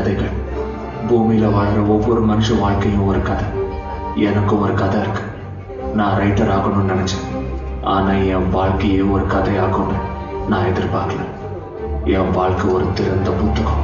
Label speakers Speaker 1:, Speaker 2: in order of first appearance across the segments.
Speaker 1: கதைகள் பூமியில வாழ்ற ஒவ்வொரு மனுஷ வாழ்க்கையும் ஒரு கதை எனக்கும் ஒரு கதை இருக்கு நான் ரைட்டர் ஆகணும்னு நினைச்சேன் ஆனா என் வாழ்க்கையே ஒரு கதையாகும்னு நான் எதிர்பார்க்கல என் வாழ்க்கை ஒரு திறந்த புத்தகம்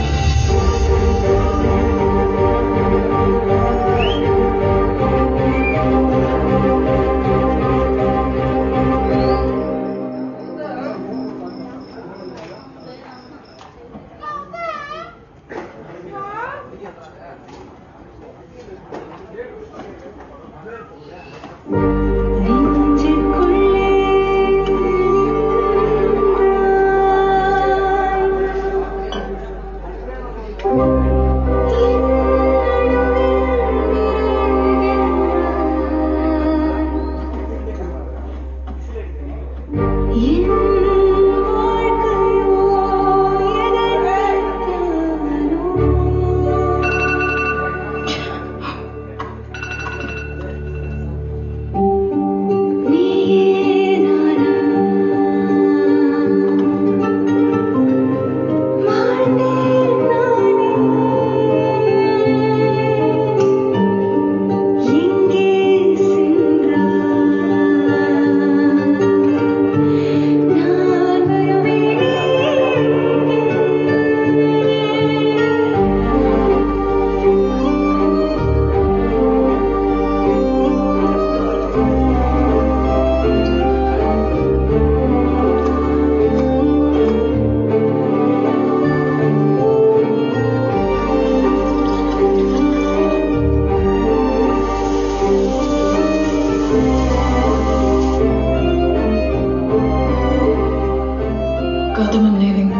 Speaker 2: Gautam, I'm leaving.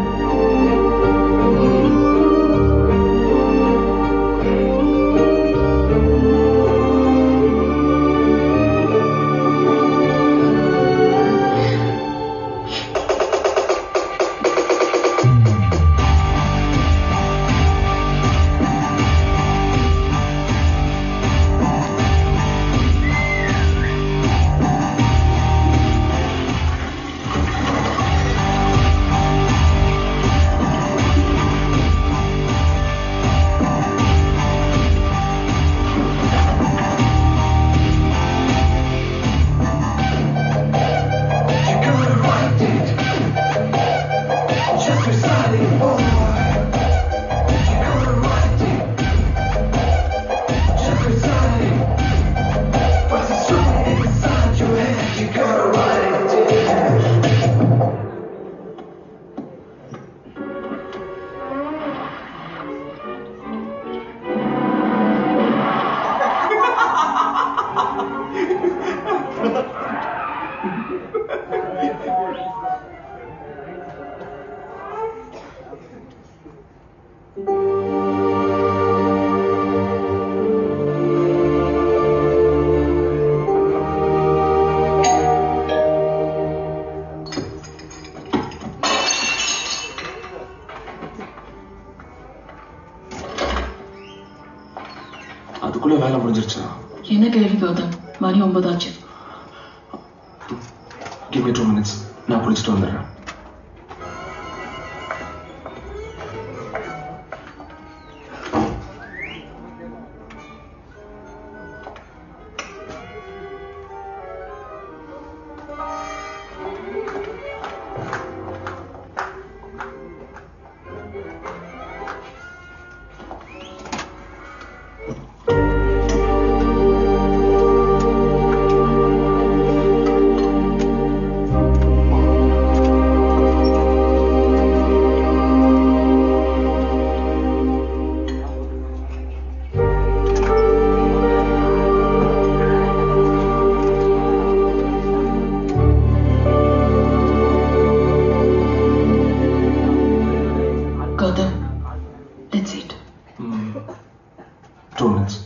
Speaker 1: அதுக்குள்ள வேலை முடிஞ்சிருச்சா
Speaker 2: என்ன கேள்வி கௌதம் மணி ஒன்பதாச்சு
Speaker 1: கிவ் மீ டூ மினிட்ஸ் நான் குளிச்சுட்டு வந்துடுறேன்
Speaker 2: Gautham let's eat
Speaker 1: two minutes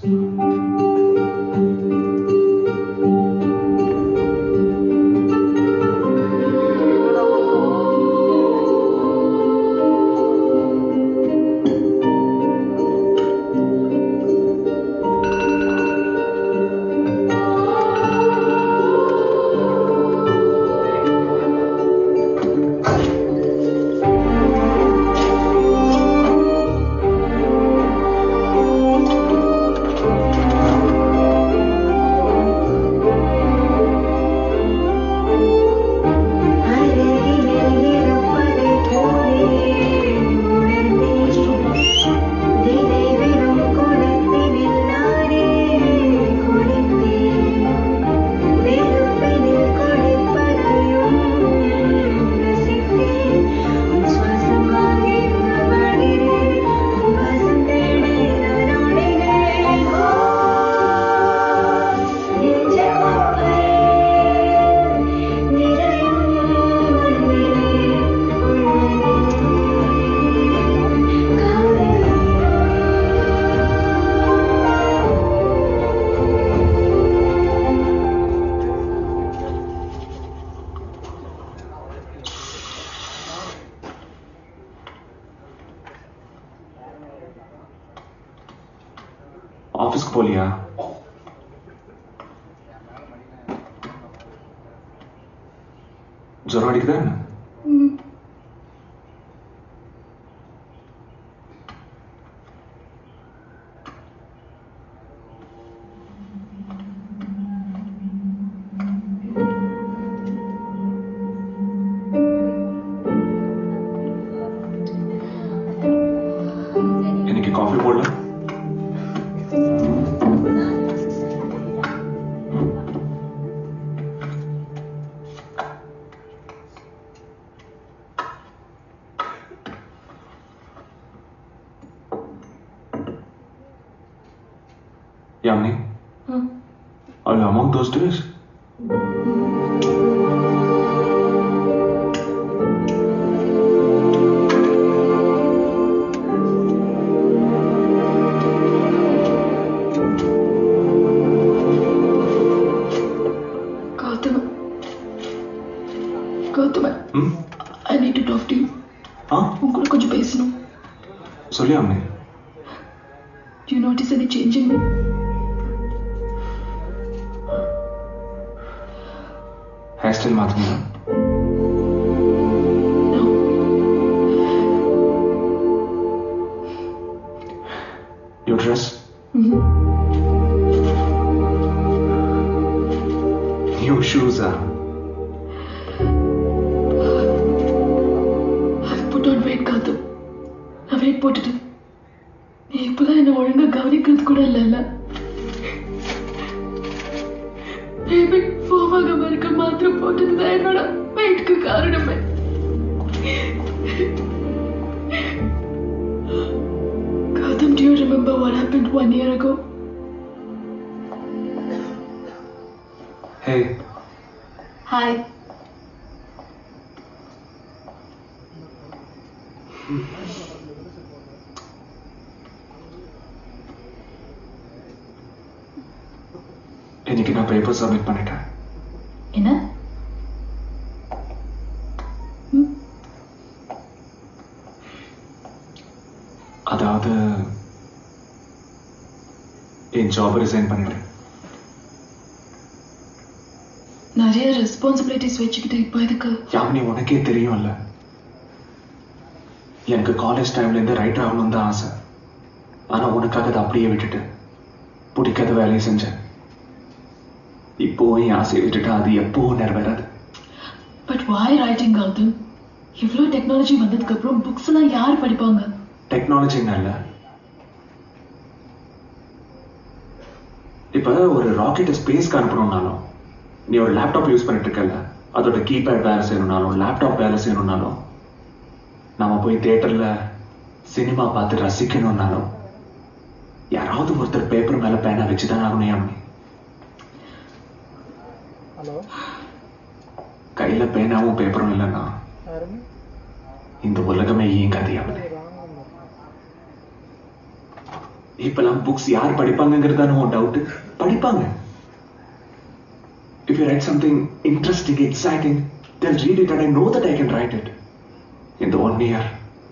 Speaker 3: Thank
Speaker 1: ஆஃபீஸ்க்கு போலியா ஜுரம் அடிக்குதா என்ன இன்னைக்கு காஃபி போடல Yamni,
Speaker 2: Hmm.
Speaker 1: are you among those days?
Speaker 2: Gautam. Gautam,
Speaker 1: ம்
Speaker 2: I need to talk to you.
Speaker 1: ஆ
Speaker 2: உன் கூட கொஞ்சம் பேசணும்
Speaker 1: சொல்லி அம்மனி
Speaker 2: Do you notice any change in me?
Speaker 1: Hair style மாற்றினீங்க
Speaker 2: No.
Speaker 1: You dress
Speaker 2: Mhm.
Speaker 1: New ஷூஸா
Speaker 2: I've put on weight, Gautam. நான் weight போட்டுட்டேன் நீ இப்பதான் என்ன ஒழுங்கா கவனிக்கிறது கூட இல்லைல்ல பேபி ஃபோமாக இருக்க மாத்திரை போட்டதுதான் என்னோட வெயிட்க்கு காரணமே Gautam, do you remember what happened one year ago?
Speaker 1: Hey
Speaker 2: Hi.
Speaker 1: இன்னைக்கு நான் பேப்பர் சப்மிட் பண்ணிட்டேன்
Speaker 2: என்ன ம்
Speaker 1: அதாவது என் ஜாப் ரிசைன் பண்ணிட்டேன்
Speaker 2: நிறைய ரெஸ்பான்சிபிலிட்டிஸ் வச்சுக்கிட்டு இப்போ இதுக்கு
Speaker 1: யாமினி உனக்கே தெரியும்ல எனக்கு காலேஜ் டைம்ல இருந்து ரைட்டர் ஆகணும்னு தான் ஆசை ஆனா உனக்காக அதை அப்படியே விட்டுட்டு பிடிக்காத வேலையை செஞ்சேன் இப்போ என் ஆசையை விட்டுட்டு அது எப்பவும் நிறைவேறாது
Speaker 2: பட் வாய் ரைட்டிங் கௌதம் இவ்வளோ டெக்னாலஜி வந்ததுக்கு அப்புறம் புக்ஸ் எல்லாம் யார் படிப்பாங்க
Speaker 1: டெக்னாலஜி இல்ல இப்ப ஒரு ராக்கெட்டை ஸ்பேஸ்க்கு அனுப்பணும்னாலும் நீ ஒரு லேப்டாப் யூஸ் பண்ணிட்டு இருக்கல அதோட கீபேட் வேலை செய்யணும்னாலும் லேப்டாப் வேலை செய்யணும்னாலும் நாம போய் தியேட்டர்ல சினிமா பார்த்து ரசிக்கணும்னாலும் யாராவது ஒருத்தர் பேப்பர் மேல பேனா வச்சுதான் ஆகணும் யாமி
Speaker 3: ஹலோ
Speaker 1: கையில பேனாவும் பேப்பரும் இல்லைன்னா
Speaker 3: யாருங்க
Speaker 1: இந்த உலகமே இயங்காது யாமி
Speaker 3: ராங் நம்பர்
Speaker 1: இப்பெல்லாம் புக்ஸ் யார் படிப்பாங்கங்கிறது உன் டவுட் படிப்பாங்க if you write something interesting exciting they'll read it and i know that i can write it in the one year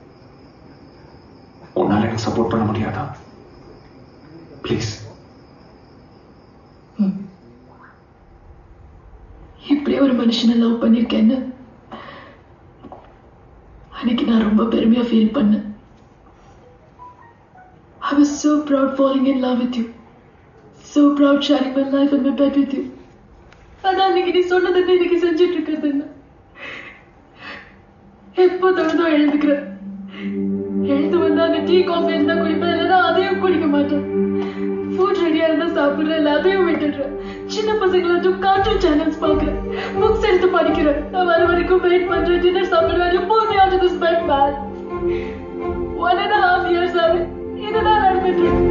Speaker 1: உன்னால எனக்கு சப்போர்ட் பண்ண முடியாதா ப்ளீஸ்
Speaker 2: ம். இப்படி ஒரு மனுஷனை லவ் பண்ணியிருக்கேன்னு அன்னைக்கு நான் ரொம்ப பெருமையா ஃபீல் பண்ணேன் I was so proud falling in love with you. So proud sharing my life and my bed with you. ஆனா அன்னைக்கு நீ சொன்னது என்ன இன்னைக்கு செஞ்சுட்டு இருக்கிறது என்ன எப்போ தோணுதோ எழுதுக்கிறேன் எழுந்து வந்தா அந்த டீ காஃபி இருந்தா குடிப்பேன் இல்லைன்னா அதையும் குடிக்க மாட்டேன் ஃபுட் ரெடியா இருந்தா சாப்பிடுறேன் இல்ல அதையும் விட்டுடுறேன் சின்ன பசங்களாச்சும் கார்ட்டூன் சேனல்ஸ் பாக்குறேன் புக்ஸ் எடுத்து படிக்கிறேன் நான் வர வரைக்கும் வெயிட் பண்றேன் டின்னர் சாப்பிடுவேன் you pull me out of this bed man one and a half years ஆகுது இதுதான் நடந்துட்டு இருக்கு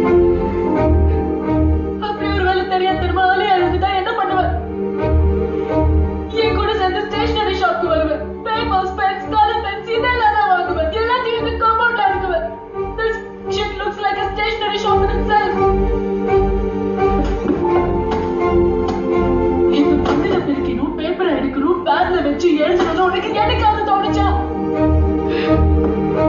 Speaker 2: அப்படி ஒரு வேலை தெரியாது திரும்ப ஆளே அழுதுட்டா என்ன பண்ணுவேன் என் கூட சேர்ந்து ஸ்டேஷனரி ஷாப்க்கு வருவேன் பேப்பர்ஸ் பென்ஸ் கலர் பென்ஸ் இதெல்லாம் தான் வாங்குவேன் எல்லாத்தையும் இந்த காம்பவுண்ட்ல அடுக்குவேன் this shit looks like a stationery shop in itself இந்த பந்தில பிரிக்கணும் பேப்பரை எடுக்கணும் பேக்ல வச்சு எழுதணும் உனக்கு எனக்காவது தோணுச்சா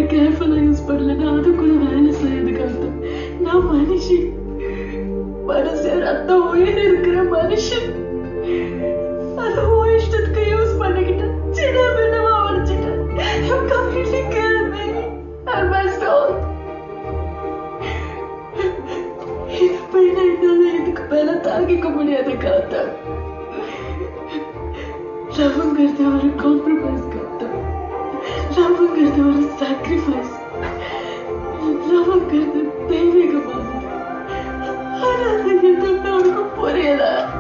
Speaker 2: கேர்ஃபுல்லா யூஸ் பண்ணலன்னா அது கூட வேலை செய்யறதுக்கு அர்த்தம் நான் மனுஷி மனசு ரத்தம் உயிர் இருக்கிற மனுஷன் அது உன் இஷ்டத்துக்கு யூஸ் பண்ணிக்கிட்டு சின்ன பின்னமா உடைச்சிட்டேன் You completely killed me and my soul. இந்த பெண்ணை என்னால இதுக்கு மேல தாங்கிக்க முடியாது காத்தம் லவ்ங்கிறது ஒரு காம்ப்ரமைஸ் காத்தம் லவ்ங்கிறது ஒரு சாக்ரிஃபைஸ் லவ்ங்கிறது தெய்வீகமானது ஆனா அது எதுவுமே அவனுக்கு புரியல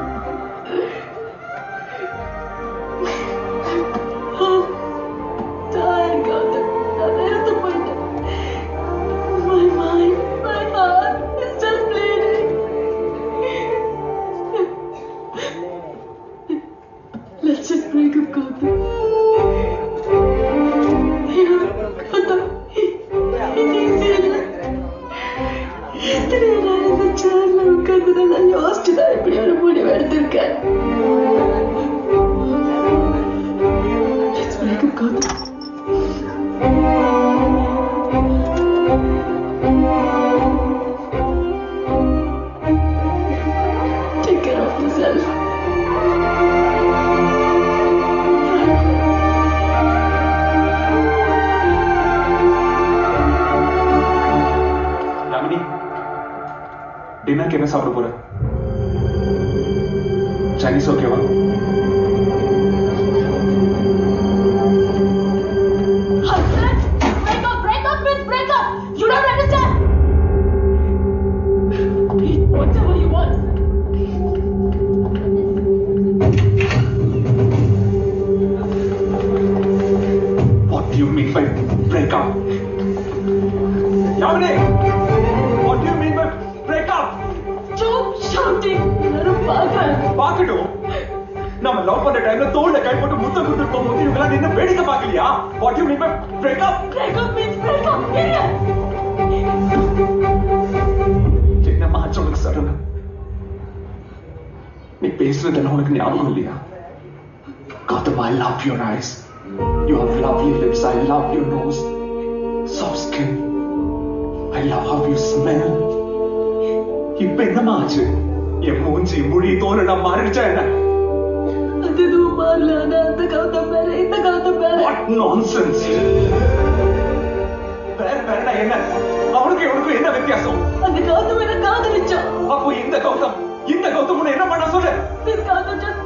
Speaker 2: tired, Gautam. நான் வெறுத்து போயிட்டேன். My mind, my heart is just bleeding. Let's just break up, Gautam. ஐயோ, Gautam, இது easy இல்ல. எத்தனை நாள் இந்த சேர்ல உட்கார்ந்து நான் யோசிச்சு தான் இப்படி ஒரு முடிவு எடுத்திருக்கேன் Let's break up, Gautam. Take care of yourself.
Speaker 1: ராமினி டின்னருக்கு என்ன சாப்பிட போற சைனீஸ் ஓகேவா
Speaker 2: Husband, break up, break up means break up. You don't understand. Eat whatever you want.
Speaker 1: What do you mean by break up? Yamini! What do you mean by break up?
Speaker 2: Stop shouting. எல்லாரும் பார்க்கறாங்க.
Speaker 1: பார்க்கட்டும் நம்ம love பண்ற டைம்ல தோல்ல கை போட்டு முத்தம் கொடுத்து போகும்போது இவங்க நின்னு வேடிக்கை பார்க்கலையா what you mean by break up
Speaker 2: Break up means break up. Idiot.
Speaker 1: என்னம்மா ஆச்சு உனக்கு சடனா நீ பேசுறதெல்லாம் உனக்கு ஞாபகம் இல்லையா Gautam, I love your eyes. You have lovely lips. I love your nose. Soft skin. I love how you smell. இப்ப என்னம்மா ஆச்சு என் மூஞ்சி முடி தோலெல்லாம் மாறிடுச்சா என்ன
Speaker 2: அது எதுவும் மாறல. ஆனா அந்த கௌதம் வேற, இந்த கௌதம் வேற.
Speaker 1: வாட் நான்சென்ஸ் வேற வேறனா என்ன அவனுக்கு இவனுக்கு என்ன வித்தியாசம்
Speaker 2: அந்த கௌதம் என்ன காதலிச்சான்.
Speaker 1: அப்போ இந்த கௌதம் இந்த கௌதம் உன்னை என்ன பண்ண சொல்ற
Speaker 2: This Gautham just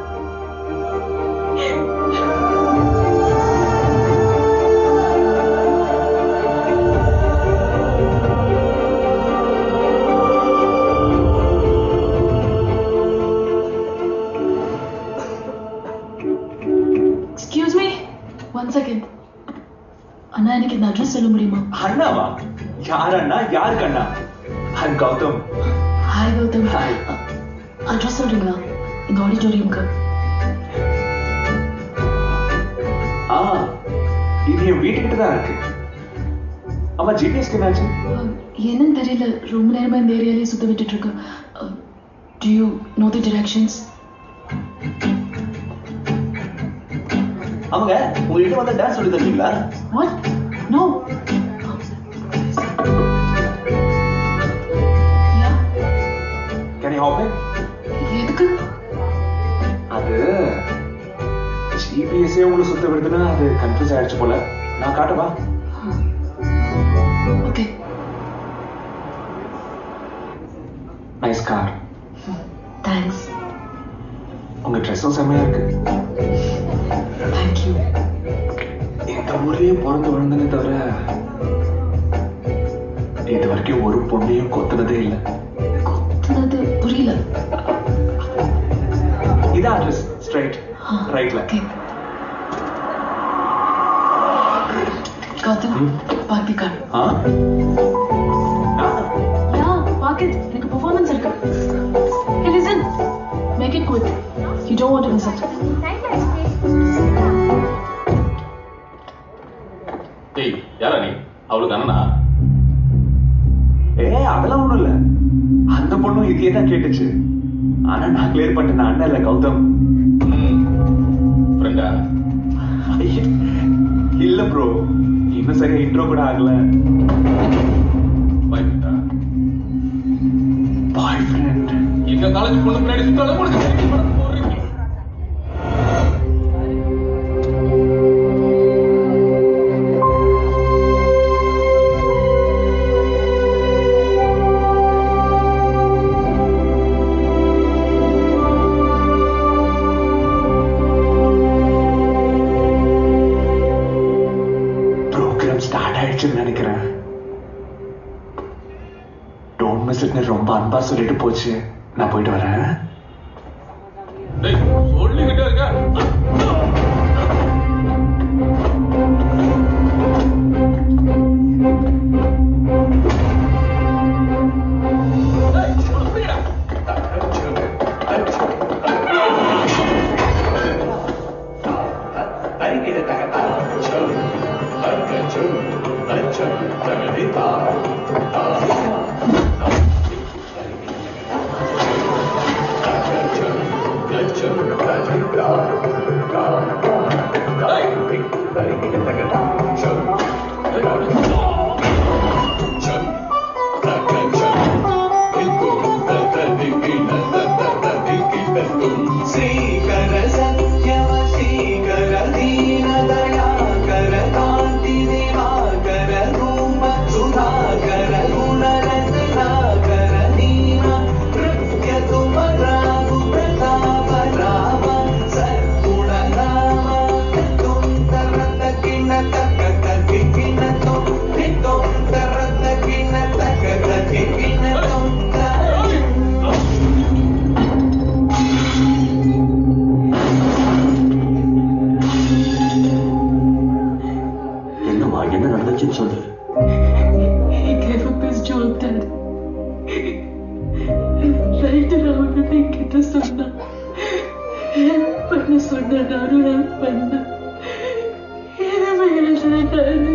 Speaker 2: Excuse me. One second. அண்ணா எனக்கு இந்த அட்ரஸ் சொல்ல முடியுமா
Speaker 1: அண்ணாவா யார் அண்ணா யாருக்கு அண்ணா ஐ Gautham
Speaker 2: hi Gautham
Speaker 1: Hi.
Speaker 2: Address சொல்றீங்களா இந்த ஆடிட்டோரியம்க்கு
Speaker 1: ஆ இது என் வீட்டுக்கிட்ட தான் இருக்கு ஆமா ஜிபிஎஸ்க்கு என்னாச்சு
Speaker 2: என்னன்னு தெரியல ரொம்ப நேரமா இந்த ஏரியாலே சுத்த விட்டுட்டு இருக்கு do you know the directions
Speaker 3: அவங்க உங்ககிட்ட வந்து டான்ஸ் சொல்லி தருவீங்களா
Speaker 2: what no
Speaker 1: can you hop
Speaker 2: எதுக்கு
Speaker 1: அது ஜிபிஎஸ்ஸே உங்களை சுத்த விடுதுன்னா அது கன்ஃபியூஸ் ஆயிடுச்சு போல நான் காட்டவா
Speaker 2: ஓகே
Speaker 1: நைஸ் கார்
Speaker 2: தேங்க்ஸ்
Speaker 1: உங்க ட்ரெஸ்ஸும் செம்மையா இருக்கு
Speaker 2: தேங்க்யூ
Speaker 1: இந்த ஊர்லயே பிறந்து விழுந்தனே தவிர இது வரைக்கும் ஒரு பொண்ணையும் கொத்துனதே இல்லை
Speaker 2: கொத்துனது புரியல
Speaker 1: இதான் அட்ரஸ் ஸ்ட்ரைட் ரைட்ல
Speaker 2: ஓகே கௌதம்
Speaker 1: ம்.
Speaker 2: பார்ட்டி கார்
Speaker 1: ஆ ஆ
Speaker 2: யா பார்க் இட் எனக்கு பெர்ஃபார்மன்ஸ் இருக்கு hey listen make it quick you don't want to miss it
Speaker 3: டேய் யாரா நீ அவளுக்கு அண்ணனா
Speaker 1: ஏ அதெல்லாம் ஒண்ணும் இல்ல அந்த பொண்ணும் இதையே தான் கேட்டுச்சு ஆனா நான் கிளியர் பண்ணிட்டேன் அண்ணன் இல்ல கௌதம்
Speaker 3: ஃப்ரெண்டா
Speaker 1: ஐயே, இல்ல ப்ரோ இன்னும் சரியா இன்ட்ரோ கூட ஆகல
Speaker 3: பயப்பட்டா
Speaker 1: பாய் ஃப்ரெண்ட்
Speaker 3: எங்க காலேஜ் பொண்ணு பின்னாடி சுத்தாலும் உனக்கு தெரியும் படம் போடுறீங்க
Speaker 1: ப்ரோக்ராம் ஸ்டார்ட் ஆயிடுச்சுன்னு நினைக்கிறேன் டோன்ட் மிஸ் இட்னு ரொம்ப அன்பா சொல்லிட்டு போச்சு நான் போயிட்டு வரேன்
Speaker 3: டேய் சொல்லிக்கிட்டே இருக்க டேய், உனக்கு புரியல?
Speaker 4: श्रीकर सत्यव श्रीकर दीनदयाकर कान्ति दिवाकर धूम सुधाकर गुणरत्नाकर दीन नृत्य तुम राघु प्रताप राम सद्गुण राम तुम तरत किन तक तक किन तुम तुम तरत किन तक तक किन तुम
Speaker 1: என்னம்மா என்ன நடந்துச்சுன்னு சொல்லு
Speaker 2: He gave up his job, Dad. Writer அவனு என்கிட்ட சொன்னான் ஹெல்ப் பண்ண சொன்ன நானும் ஹெல்ப் பண்ணேன் எதுவுமே எழுதல நானு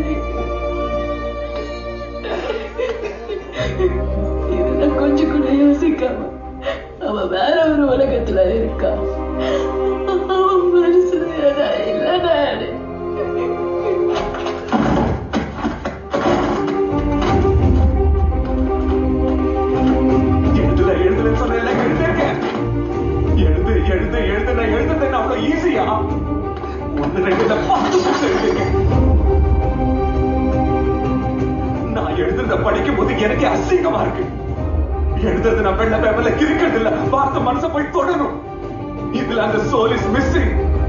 Speaker 2: இது நான் கொஞ்சம் கூட யோசிக்காம அவன் வேற ஒரு உலகத்துல இருக்கான் அவன் மனசுல நான் இல்லை நானு
Speaker 1: எழுதுல எழுதுல சொல்ல எழுதிருக்கேன் எழுது எழுது எழுது நான் எழுதுறது என்ன அவ்வளவு ஈஸியா ஒண்ணு ரெண்டு இல்ல, பத்து புக்ஸ் எழுதிருக்கேன் நான் எழுதுறத படிக்கும் போது எனக்கு அசிங்கமா இருக்கு எழுதுறது நான் வெள்ள பேப்பர்ல கிறுக்கிறது இல்ல பார்த்த மனசை போய் தொடணும் இதுல அந்த சோல் இஸ் மிஸ்ஸிங்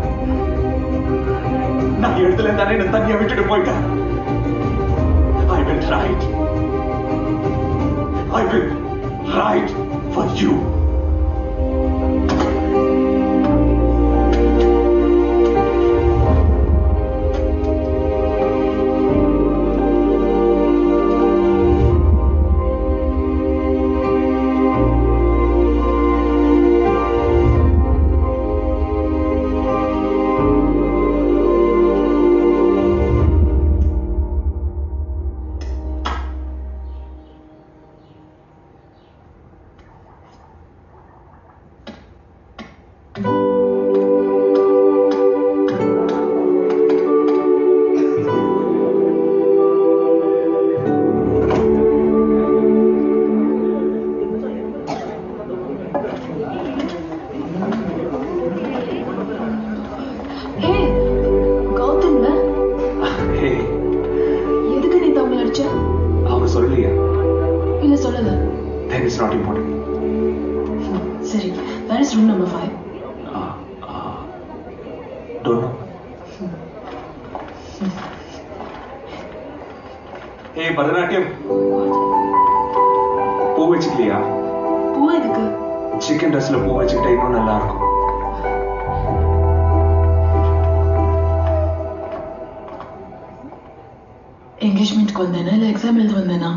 Speaker 1: நான் எழுதல தானே என்ன தனியா விட்டுட்டு போயிட்டேன் I will write I will write for you.
Speaker 2: ஏய் கௌதம்ல
Speaker 1: Hey,
Speaker 2: எதுக்கு நீ தமிழ் அடிச்ச
Speaker 1: அவங்க சொல்லலையா
Speaker 2: இல்ல சொல்லல
Speaker 1: Then it's not important.
Speaker 2: சரி where is room number five
Speaker 1: Uh, uh, don't know. Hey, Bharatanatyam பூ வச்சுக்கலையா
Speaker 2: பூ எதுக்கு
Speaker 1: சிக்கன் ட்ரெஸ்ல பூ வச்சுக்கிட்டா இன்னும் நல்லா இருக்கும்
Speaker 2: என்கேஜ்மெண்ட்க்கு வந்தேனா இல்ல எக்ஸாம் எழுத வந்தேனா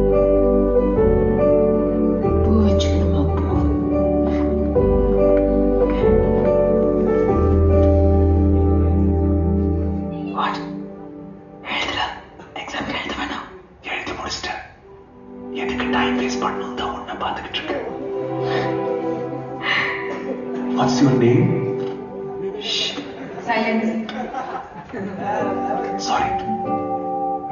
Speaker 2: பூ வச்சுக்கணுமா பூ What? எழுதல எக்ஸாம் எழுத வேணாம்
Speaker 1: எழுதி முடிச்சிட்டேன் எதுக்கு டைம் வேஸ்ட் பண்ணணும் தான் உன்னை பார்த்துக்கிட்டு இருக்கேன் what's your name
Speaker 5: Silence.
Speaker 1: Sorry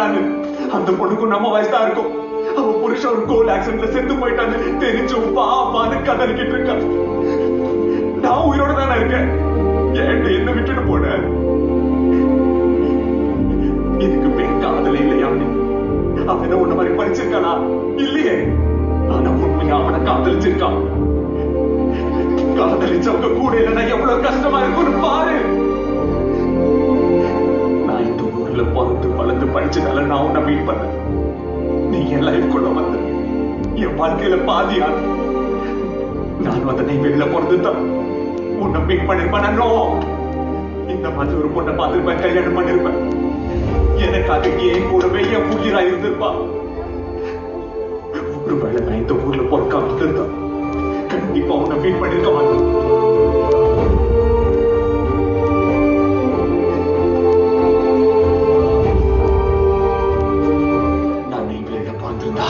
Speaker 1: போயிட்டான்னு அந்த பொண்ணுக்கும் நம்ம வயசு தான் இருக்கும் அவ புருஷன் ஒரு கோல் ஆக்சிடென்ட்ல செத்து போயிட்டான்னு தெரிஞ்சும் பாப்பான்னு கதறிக்கிட்டு இருக்கா நான் உயிரோட தானே இருக்கேன் ஏன்ட்டு என்ன விட்டுட்டு போன இதுக்கு பேர் காதல் இல்லையா அவனு அவன் என்ன உன்ன மாதிரி படிச்சிருக்கானா இல்லையே ஆனா உண்மையா அவனை காதலிச்சிருக்கான் காதலிச்சவங்க கூட இல்லைன்னா எவ்வளவு கஷ்டமா இருக்கும்னு பாரு நான் இந்த ஊர்ல பிறந்து வளர்ந்து படிச்சதால நான் உன்னை மீட் பண்ணேன் நீ என் லைஃப்குள்ள வந்த என் வாழ்க்கையில பாதியா நான் வந்து நீ வெளியில பிறந்து தான் உன்னை மீட் பண்ணிருப்பேன் நோ இந்த மாதிரி ஒரு பொண்ணை பார்த்திருப்பேன் கல்யாணம் பண்ணிருப்பேன் எனக்கு அதுக்கு என் கூடவே என் உயிரா இருந்திருப்பா ஒருவேளை நான் இந்த ஊர்ல பொறுக்காம இருந்திருந்தா கண்டிப்பா உன்னை மீட் பண்ணிருக்க மாட்டேன் நான் நீ வெளியில பார்த்திருந்தா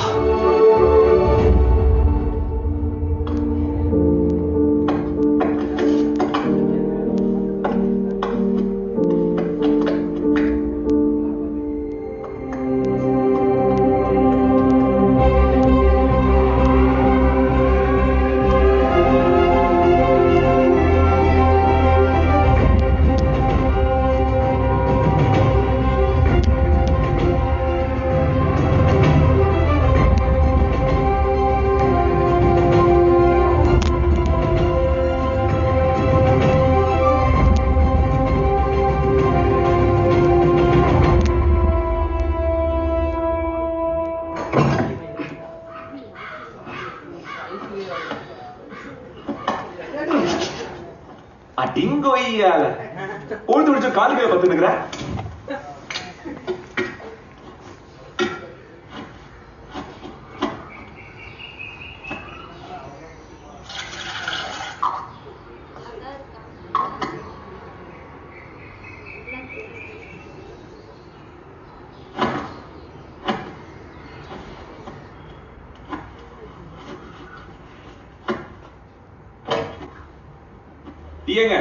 Speaker 1: அடிங்கொய்யால உழுது உடிச்சு காலு கையில பத்து நிக்கிற ஏங்க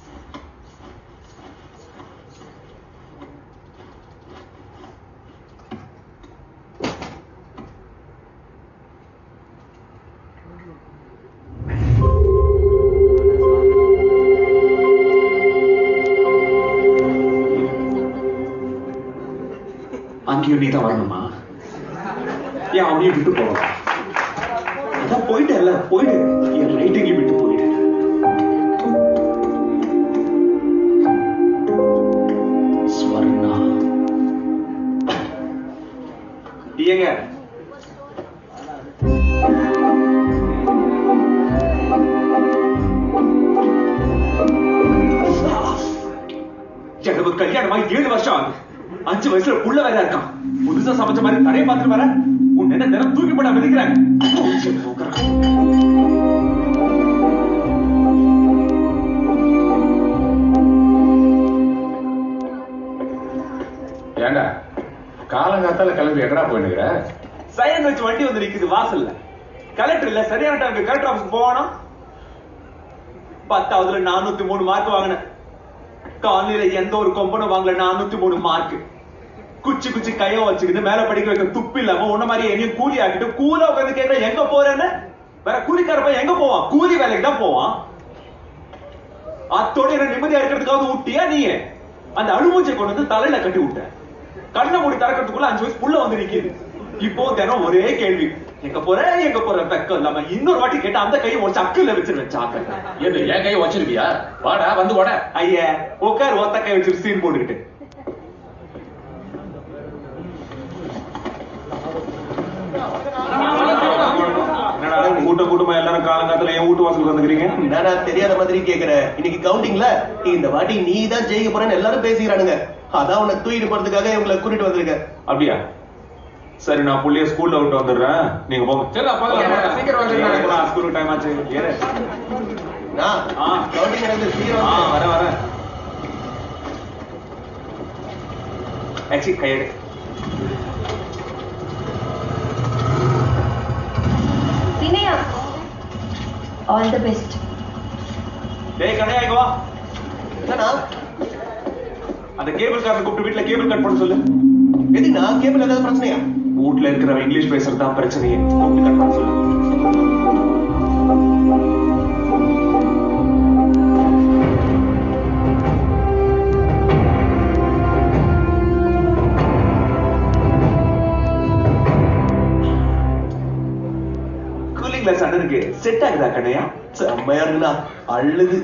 Speaker 1: அங்கேயும் நீ தான் வரணுமா ஏன் அவனையும் விட்டு போகலாம் அதான் போயிட்டேல்ல போயிடு என் ரைட்டிங்கை விட்டு போயிடு ஸ்வர்ணா ஏங்க எனக்கு கல்யாணமா ஏழு வருஷம் ஆகுது அஞ்சு வயசுல புள்ள வேற இருக்கான் புதுசா சமைச்ச மாதிரி நிறைய பார்த்துட்டு வர உன் என்ன தினம் தூக்கி போட விதிக்கிறாங்க
Speaker 3: ஏண்டா காலங்காத்தால கிளம்பி எங்கடா போயினுக்கிற
Speaker 1: சைரன் வச்சு வண்டி வந்து நிக்குது வாசல்ல கலெக்டர் இல்ல சரியான டைம் கலெக்டர் ஆபீஸ் போவானா பத்தாவதுல நானூத்தி மூணு மார்க் வாங்கினேன் காலனில எந்த ஒரு கொம்பனும் வாங்கல நானூத்தி மூணு மார்க் குச்சி குச்சி கைய வச்சுக்கிட்டு மேல படிக்க வைக்க துப்பு இல்லாம உன்ன மாதிரி என்னையும் கூலி ஆக்கிட்டு கூலா உட்காந்து கேட்கற எங்க போறேன்னு வேற கூலிக்கார பையன் எங்க போவான் கூலி வேலைக்கு தான் போவான் அத்தோட என்ன நிம்மதியா இருக்கிறதுக்காவது விட்டியா நீ அந்த அழுமூச்சை கொண்டு வந்து தலையில கட்டி விட்ட கண்ணை மூடி திறக்கிறதுக்குள்ள அஞ்சு வயசு புள்ள வந்து நிக்குது இப்போ தினம் ஒரே கேள்வி எங்க போற எங்க போற வெக்கம் இல்லாம இன்னொரு வாட்டி கேட்டா அந்த கையை ஒரு சக்குல வச்சிருவேன் சாக்க
Speaker 3: என்ன என் கையை வச்சிருக்கியா வாடா வந்து வாட
Speaker 1: ஐயா உட்கார் ஒத்த கை வச்சு சீன் போட்டுக்கிட்டு என்னடா கூட்ட கூட்டமா எல்லாரும் காலங்காலத்துல என் வீட்டு வாசலுக்கு வந்துக்கிறீங்க
Speaker 5: என்னடா தெரியாத மாதிரி கேக்குற இன்னைக்கு கவுண்டிங்ல இந்த வாட்டி நீ தான் ஜெயிக்க போறேன்னு எல்லாரும் பேசிக்கிறானுங்க அதான் உன்னை தூக்கிட்டு போறதுக்காக இவங்களை கூட்டிட்டு வந்திருக்கேன்
Speaker 1: அப்படியா சரி நான் புள்ளைய ஸ்கூல்ல விட்டு வந்துடுறேன் நீங்க போங்க
Speaker 3: சரி, அப்ப அதெல்லாம் சீக்கிரம் வந்துடுறேன்.
Speaker 1: ஸ்கூலுக்கு டைம் ஆச்சு ஏறு
Speaker 5: நான்
Speaker 1: ஆ.
Speaker 5: கவுண்டிங் நடந்து
Speaker 1: ஆ
Speaker 5: சீக்கிரம் வந்து.
Speaker 1: வரேன் வரேன் ஆக்சி கையெடு
Speaker 6: சினையா ஆல் தி பெஸ்ட்
Speaker 1: டேய் கடையா இங்க வா
Speaker 5: என்னண்ணா
Speaker 1: அந்த கேபிள் காரனை கூப்பிட்டு வீட்ல கேபிள் கட் பண்ண சொல்லு
Speaker 5: எதுக்குண்ணா கேபிள் ஏதாவது பிரச்சனையா
Speaker 1: வீட்ல இருக்கிறவன் இங்கிலீஷ் பேசுறது தான் பிரச்சனையே கூப்பிட்டு கட் பண்ண சொல்லு கூலிங் கிளாஸ் அண்ணனுக்கு செட் ஆகுதா கண்ணையா
Speaker 5: செம்மையா இருக்குண்ணா அழுது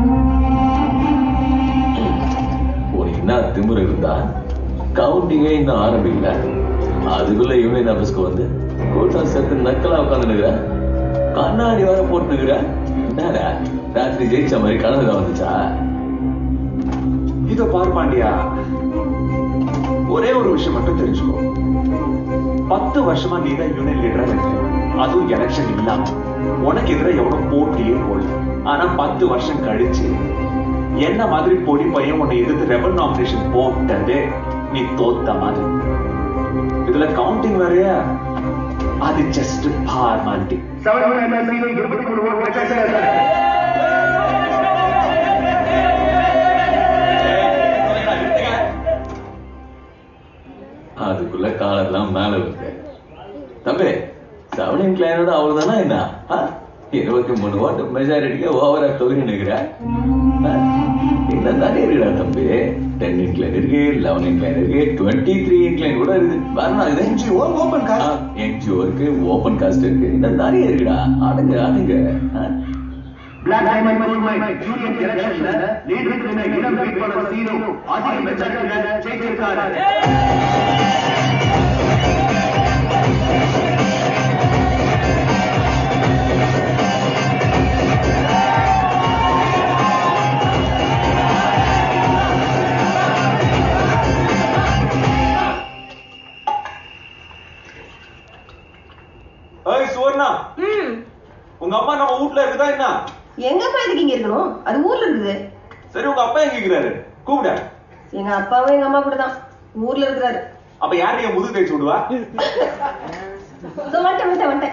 Speaker 7: உனக்கு என்ன திமிரு இருந்தா கவுண்டிங்கே இன்னும் ஆரம்பிக்கல அதுக்குள்ள யூனியன் ஆபீஸ்க்கு வந்து கூட்டம் சேர்த்து நக்கலா உட்காந்துனுக்குற கண்ணாடி வர போட்டுனுக்குற என்னடா ராத்திரி ஜெயிச்ச மாதிரி கனவு வந்துச்சா
Speaker 1: இதோ பார் பாண்டியா ஒரே ஒரு விஷயம் மட்டும் தெரிஞ்சுக்கோ பத்து வருஷமா நீ தான் யூனியன் லீடரா இருக்க அதுவும் எலெக்ஷன் இல்லாம உனக்கு எதிராக எவனும் போட்டியே போடல ஆனா பத்து வருஷம் கழிச்சு என்ன மாதிரி பொடி பையன் உன்னை எதிர்த்து ரெபல் நாமினேஷன் போட்டதே நீ தோத்த மாதிரி இதுல கவுண்டிங் வேறயா அது ஜஸ்ட் ஃபார்மாலிட்டி
Speaker 7: அதுக்குள்ள காலெல்லாம் மேல இருக்கு தம்பி செவனின் கிளைனோட அவள் தானே என்ன ஆ? இருபத்தி மூணு ஓட்டு மெஜாரிட்டிக்கு ஓவரா தொகுதி நிற்கிற இன்னும் நிறைய இருக்குடா தம்பி டென் இன்க்ளைன் இருக்கு லெவன் இன்க்ளைன் இருக்கு டுவெண்ட்டி த்ரீ இன்க்ளைன் கூட இருக்கு வரணும்
Speaker 5: NGO, open cast.
Speaker 7: என்ஜிஓ இருக்கு ஓபன் காஸ்ட் இருக்கு இன்னும் நிறைய இருக்குடா அடங்க அடங்க ஆ?
Speaker 8: Black Diamond Movement யூனியன் எலெக்ஷன்ல லீடருக்கு இடம் வேட்பாளர் சீனு அதிக மெஜாரிட்டியில ஜெயிச்சிருக்காரு
Speaker 1: ஏய் சுவர்ணா
Speaker 6: ம்
Speaker 1: உங்க அம்மா நம்ம வீட்ல இருக்குதா என்ன
Speaker 6: எங்கப்பா இதுக்கு இங்க இருக்கணும் அது ஊர்ல இருக்குது
Speaker 1: சரி உங்க அப்பா எங்க இருக்கிறாரு கூப்பிட
Speaker 6: எங்க அப்பாவும் எங்க அம்மா கூட தான் ஊர்ல இருக்கிறாரு
Speaker 1: அப்ப யார் நீங்க முதுகு தேய்ச்சி விடுவா
Speaker 6: இதோ வந்துட்டேன் வந்துட்டேன் வந்துட்டேன்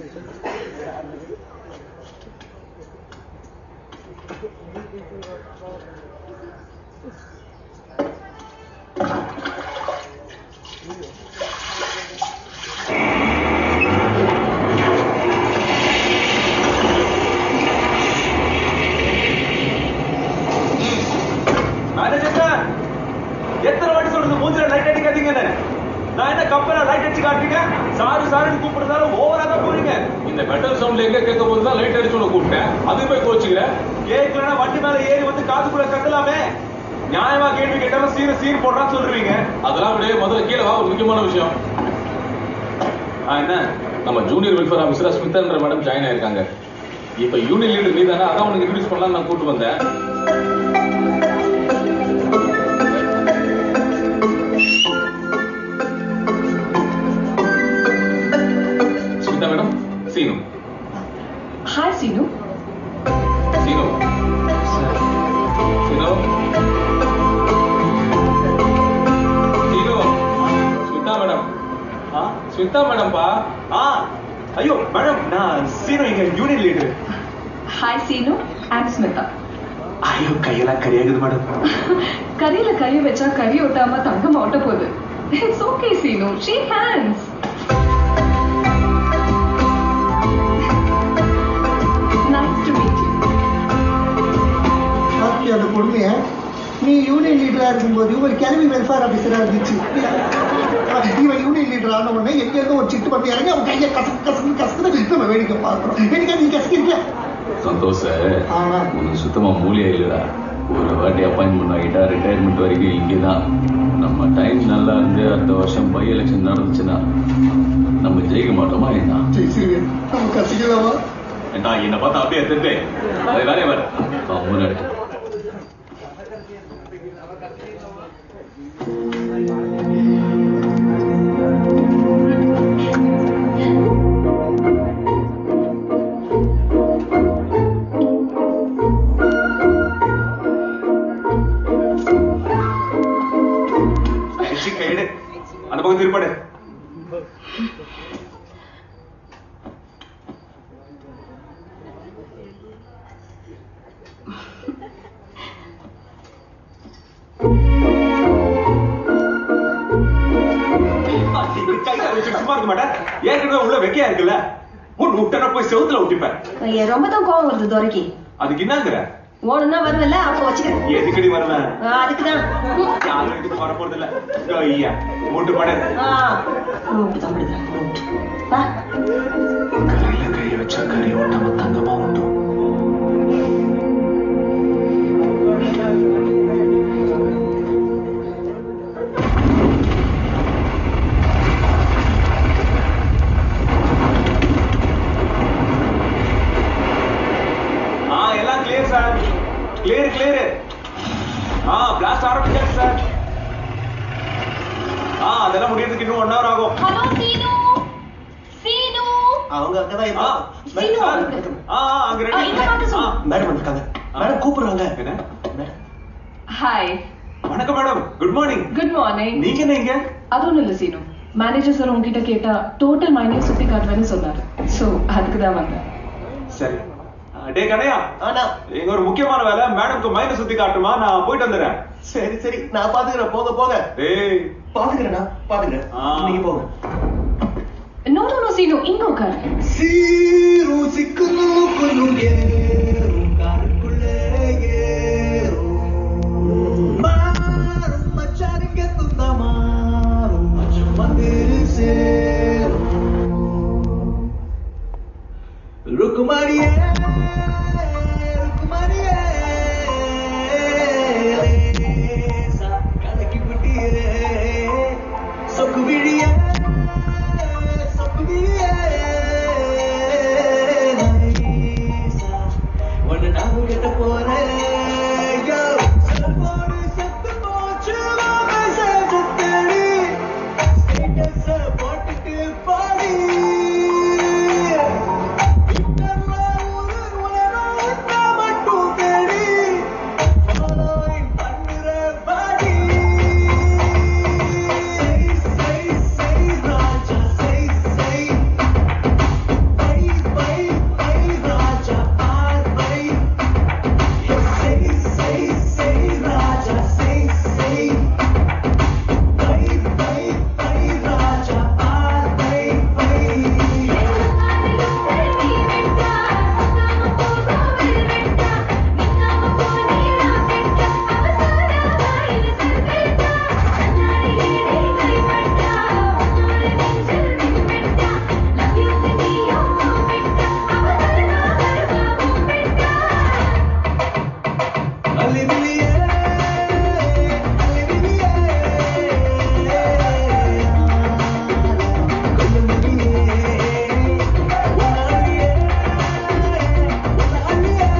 Speaker 1: மேனேஜர் சார் எத்தனை வாட்டி சொல்றது மூஞ்சில லைட் அடிக்காதீங்கன்னு நான் என்ன கம்பெனில லைட் அடிச்சு காட்டுறீங்க சாரு சாருன்னு கூப்பிடுறதால ஓவரா தான் போறீங்க
Speaker 3: இந்த மெட்டல் சவுண்ட்ல எங்க கேட்க போது தான் லைட் அடிச்சு உனக்கு கூப்பிட்டேன் அது போய் கோச்சுக்கிற
Speaker 1: கேட்கலன்னா வண்டி மேல ஏறி வந்து காதுக்குள்ள கட்டலாமே நியாயமா கேள்வி கேட்டாலும் சீர சீர் போடுறான்னு சொல்றீங்க
Speaker 3: அதெல்லாம் விட முதல்ல கீழே வா ஒரு முக்கியமான விஷயம்
Speaker 1: ஆ, என்ன
Speaker 3: நம்ம ஜூனியர் வெல்ஃபேர் ஆஃபீஸரா ஸ்மிதான்ற மேடம் ஜாயின் ஆயிருக்காங்க இப்ப யூனியன் லீடர் நீ தானே அதான் உனக்கு இன்ட்ரடியூஸ் பண்ணலாம் நான் கூட்டு வந்தேன் Smitha madam Seenu
Speaker 2: hi Seenu
Speaker 3: Seenu Seenu Seenu Smitha madam
Speaker 1: ஆ?
Speaker 3: ஸ்மிதா மேடம்பா
Speaker 1: ஆ ஐயோ மேடம் நான் சீனு இங்க union leader
Speaker 2: hi Seenu I'm Smitha
Speaker 1: ஐயோ கையெல்லாம் கரியாகுது மேடம்
Speaker 2: கறியில கையை வச்சா கறி ஒட்டாம தங்கம் ஒட்ட போகுது it's okay Seenu shake hands nice to meet you
Speaker 9: பாத்தியா அந்த கொடுமைய நீ யூனியன் லீடரா இருக்கும்போது ஒரு கிளவி வெல்ஃபேர் ஆஃபீஸரா இருந்துச்சு இவன் யூனியன் லீடர் ஆன உடனே எங்க இருந்து ஒரு சிட்டு பண்ணி இறங்கி அவன் கையை கசக்கு கசக்கு கசக்குன்னு நம்ம வேடிக்கை பார்க்கிறோம் எனக்கு நீ கசக்கிருக்க
Speaker 7: சந்தோஷ
Speaker 9: ஆமா.
Speaker 7: உனக்கு சுத்தமா மூலியா இல்லடா ஒரு வாட்டி அப்பாயின்மெண்ட் ஆகிட்டா ரிட்டையர்மெண்ட் வரைக்கும் இங்கேதான் நம்ம டைம் நல்லா இருந்து அடுத்த வருஷம் பை எலெக்ஷன் நடந்துச்சுன்னா நம்ம ஜெயிக்க மாட்டோமா என்ன
Speaker 9: ஜெயிச்சிருவேன் நம்ம கசக்கலாமா
Speaker 7: ஏண்டா என்னை பார்த்தா அப்படியே திருப்பே அது வேலையை வேற முன்னாடி
Speaker 1: அடிச்சு கைடு அந்த பக்கம் திருப்பாடு
Speaker 10: வச்சுட்டு சும்மா இருக்க மாட்டேன் ஏற்கனவே உள்ள வெக்கையா இருக்குல்ல ஒன்னு விட்டனா போய் செவுத்துல விட்டுப்பேன்
Speaker 6: ஐயா ரொம்ப தான் கோவம் வருது துரைக்கு
Speaker 10: அதுக்கு என்னங்கிற
Speaker 6: ஓணுன்னா வருவல்ல அப்போ வச்சுக்கிறேன்
Speaker 10: எதுக்கடி வரல
Speaker 6: ஆ, அதுக்குதான் ம்.
Speaker 10: யாரும் இதுக்கு வர போறது இல்ல ஐயா மூட்டு பட
Speaker 6: ஆ அப்படிதான் அப்படிதான் மூட்டு. வா
Speaker 1: கரையில கையை வச்சா கறி ஒட்டாம தங்கமா உண்டு
Speaker 10: ஆ எல்லாம் கிளியர் சார் கிளியர் கிளியர் ஆ பிளாஸ்ட் ஆரம்பிச்சாச்சு சார் ஆ அதெல்லாம் முடியறதுக்கு இன்னும் ஒன் ஹவர் ஆகும்
Speaker 2: ஹலோ சீனு சீனு
Speaker 5: அவங்க அங்கதான்
Speaker 10: ஆ
Speaker 5: இருக்காங்க
Speaker 10: சார் ஆ ஆ, அங்க
Speaker 2: ஆ, இங்க பார்த்து
Speaker 10: ரெடி
Speaker 2: சொல்லு.
Speaker 5: மேடம் இருக்காங்க மேடம் கூப்பிடுறாங்க
Speaker 10: என்ன
Speaker 2: ஹாய்
Speaker 10: வணக்கம் madam good morning
Speaker 2: good morning
Speaker 10: நீங்க என்ன இங்க
Speaker 2: அது ஒண்ணும் இல்ல சீனு மேனேஜர் சார் உங்ககிட்ட கேட்டா டோட்டல் மைனிங் சுத்தி காட்டுவேன்னு சொன்னாரு சோ அதுக்கு தான் வந்தேன்
Speaker 10: சரி ஆ, டே கனையா
Speaker 5: ஆனா
Speaker 10: எங்க ஒரு முக்கியமான வேலை மேடம்க்கு மைண்ட் சுத்தி காட்டுமா நான் போயிட்டு வந்துடுறேன்
Speaker 5: சரி சரி நான் பாத்துக்கிறேன் போங்க போங்க
Speaker 10: டேய்
Speaker 5: பாத்துக்கிறேன்னா பாத்துக்கிறேன்
Speaker 10: ஆ.
Speaker 5: நீங்க போங்க
Speaker 2: நோ நோ நோ சீனு இங்க உட்காரு
Speaker 4: சீரு சிக்குனு குனு ஏறும் காருக்குள்ளே ஏறும் மாறும் மச்சானுங்க துந்த மாறும் மச்சம் வந்து சேரும் ருக்குமாரியே ருக்குமாரியே லேசா கலக்கி விட்டியே சொக்கு விழியே சொக்கு விழியே நைசா உன்னை நான் கெட்ட போறேன் யோ செல்போனு செத்து போச்சு மெசேஜ் தேடி ஸ்டேட்டஸ் போட்டுட்டு பாடி ட்விட்டர்ல ஒரு உலகம் உன்னை மட்டும் தேடி ஃபாலோயிங் பண்ணுற பாடி சை சை ராஜா சை சை பை பை பை ராஜா ஆர் பை சை சை சை ராஜா சை சை பை பை பை ராஜா ஆர் பை பை அலிவிலியே அலிவிலியே கொல்லுமிலியே உன்னாலியே உன்னாலியே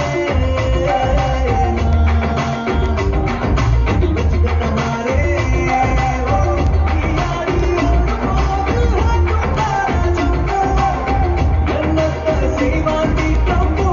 Speaker 4: இது வச்சுக்கிட்ட மாறே ஓ யாரி ஓடு ஹட்டுடா என்னத்த செய்வாண்டி தம்பு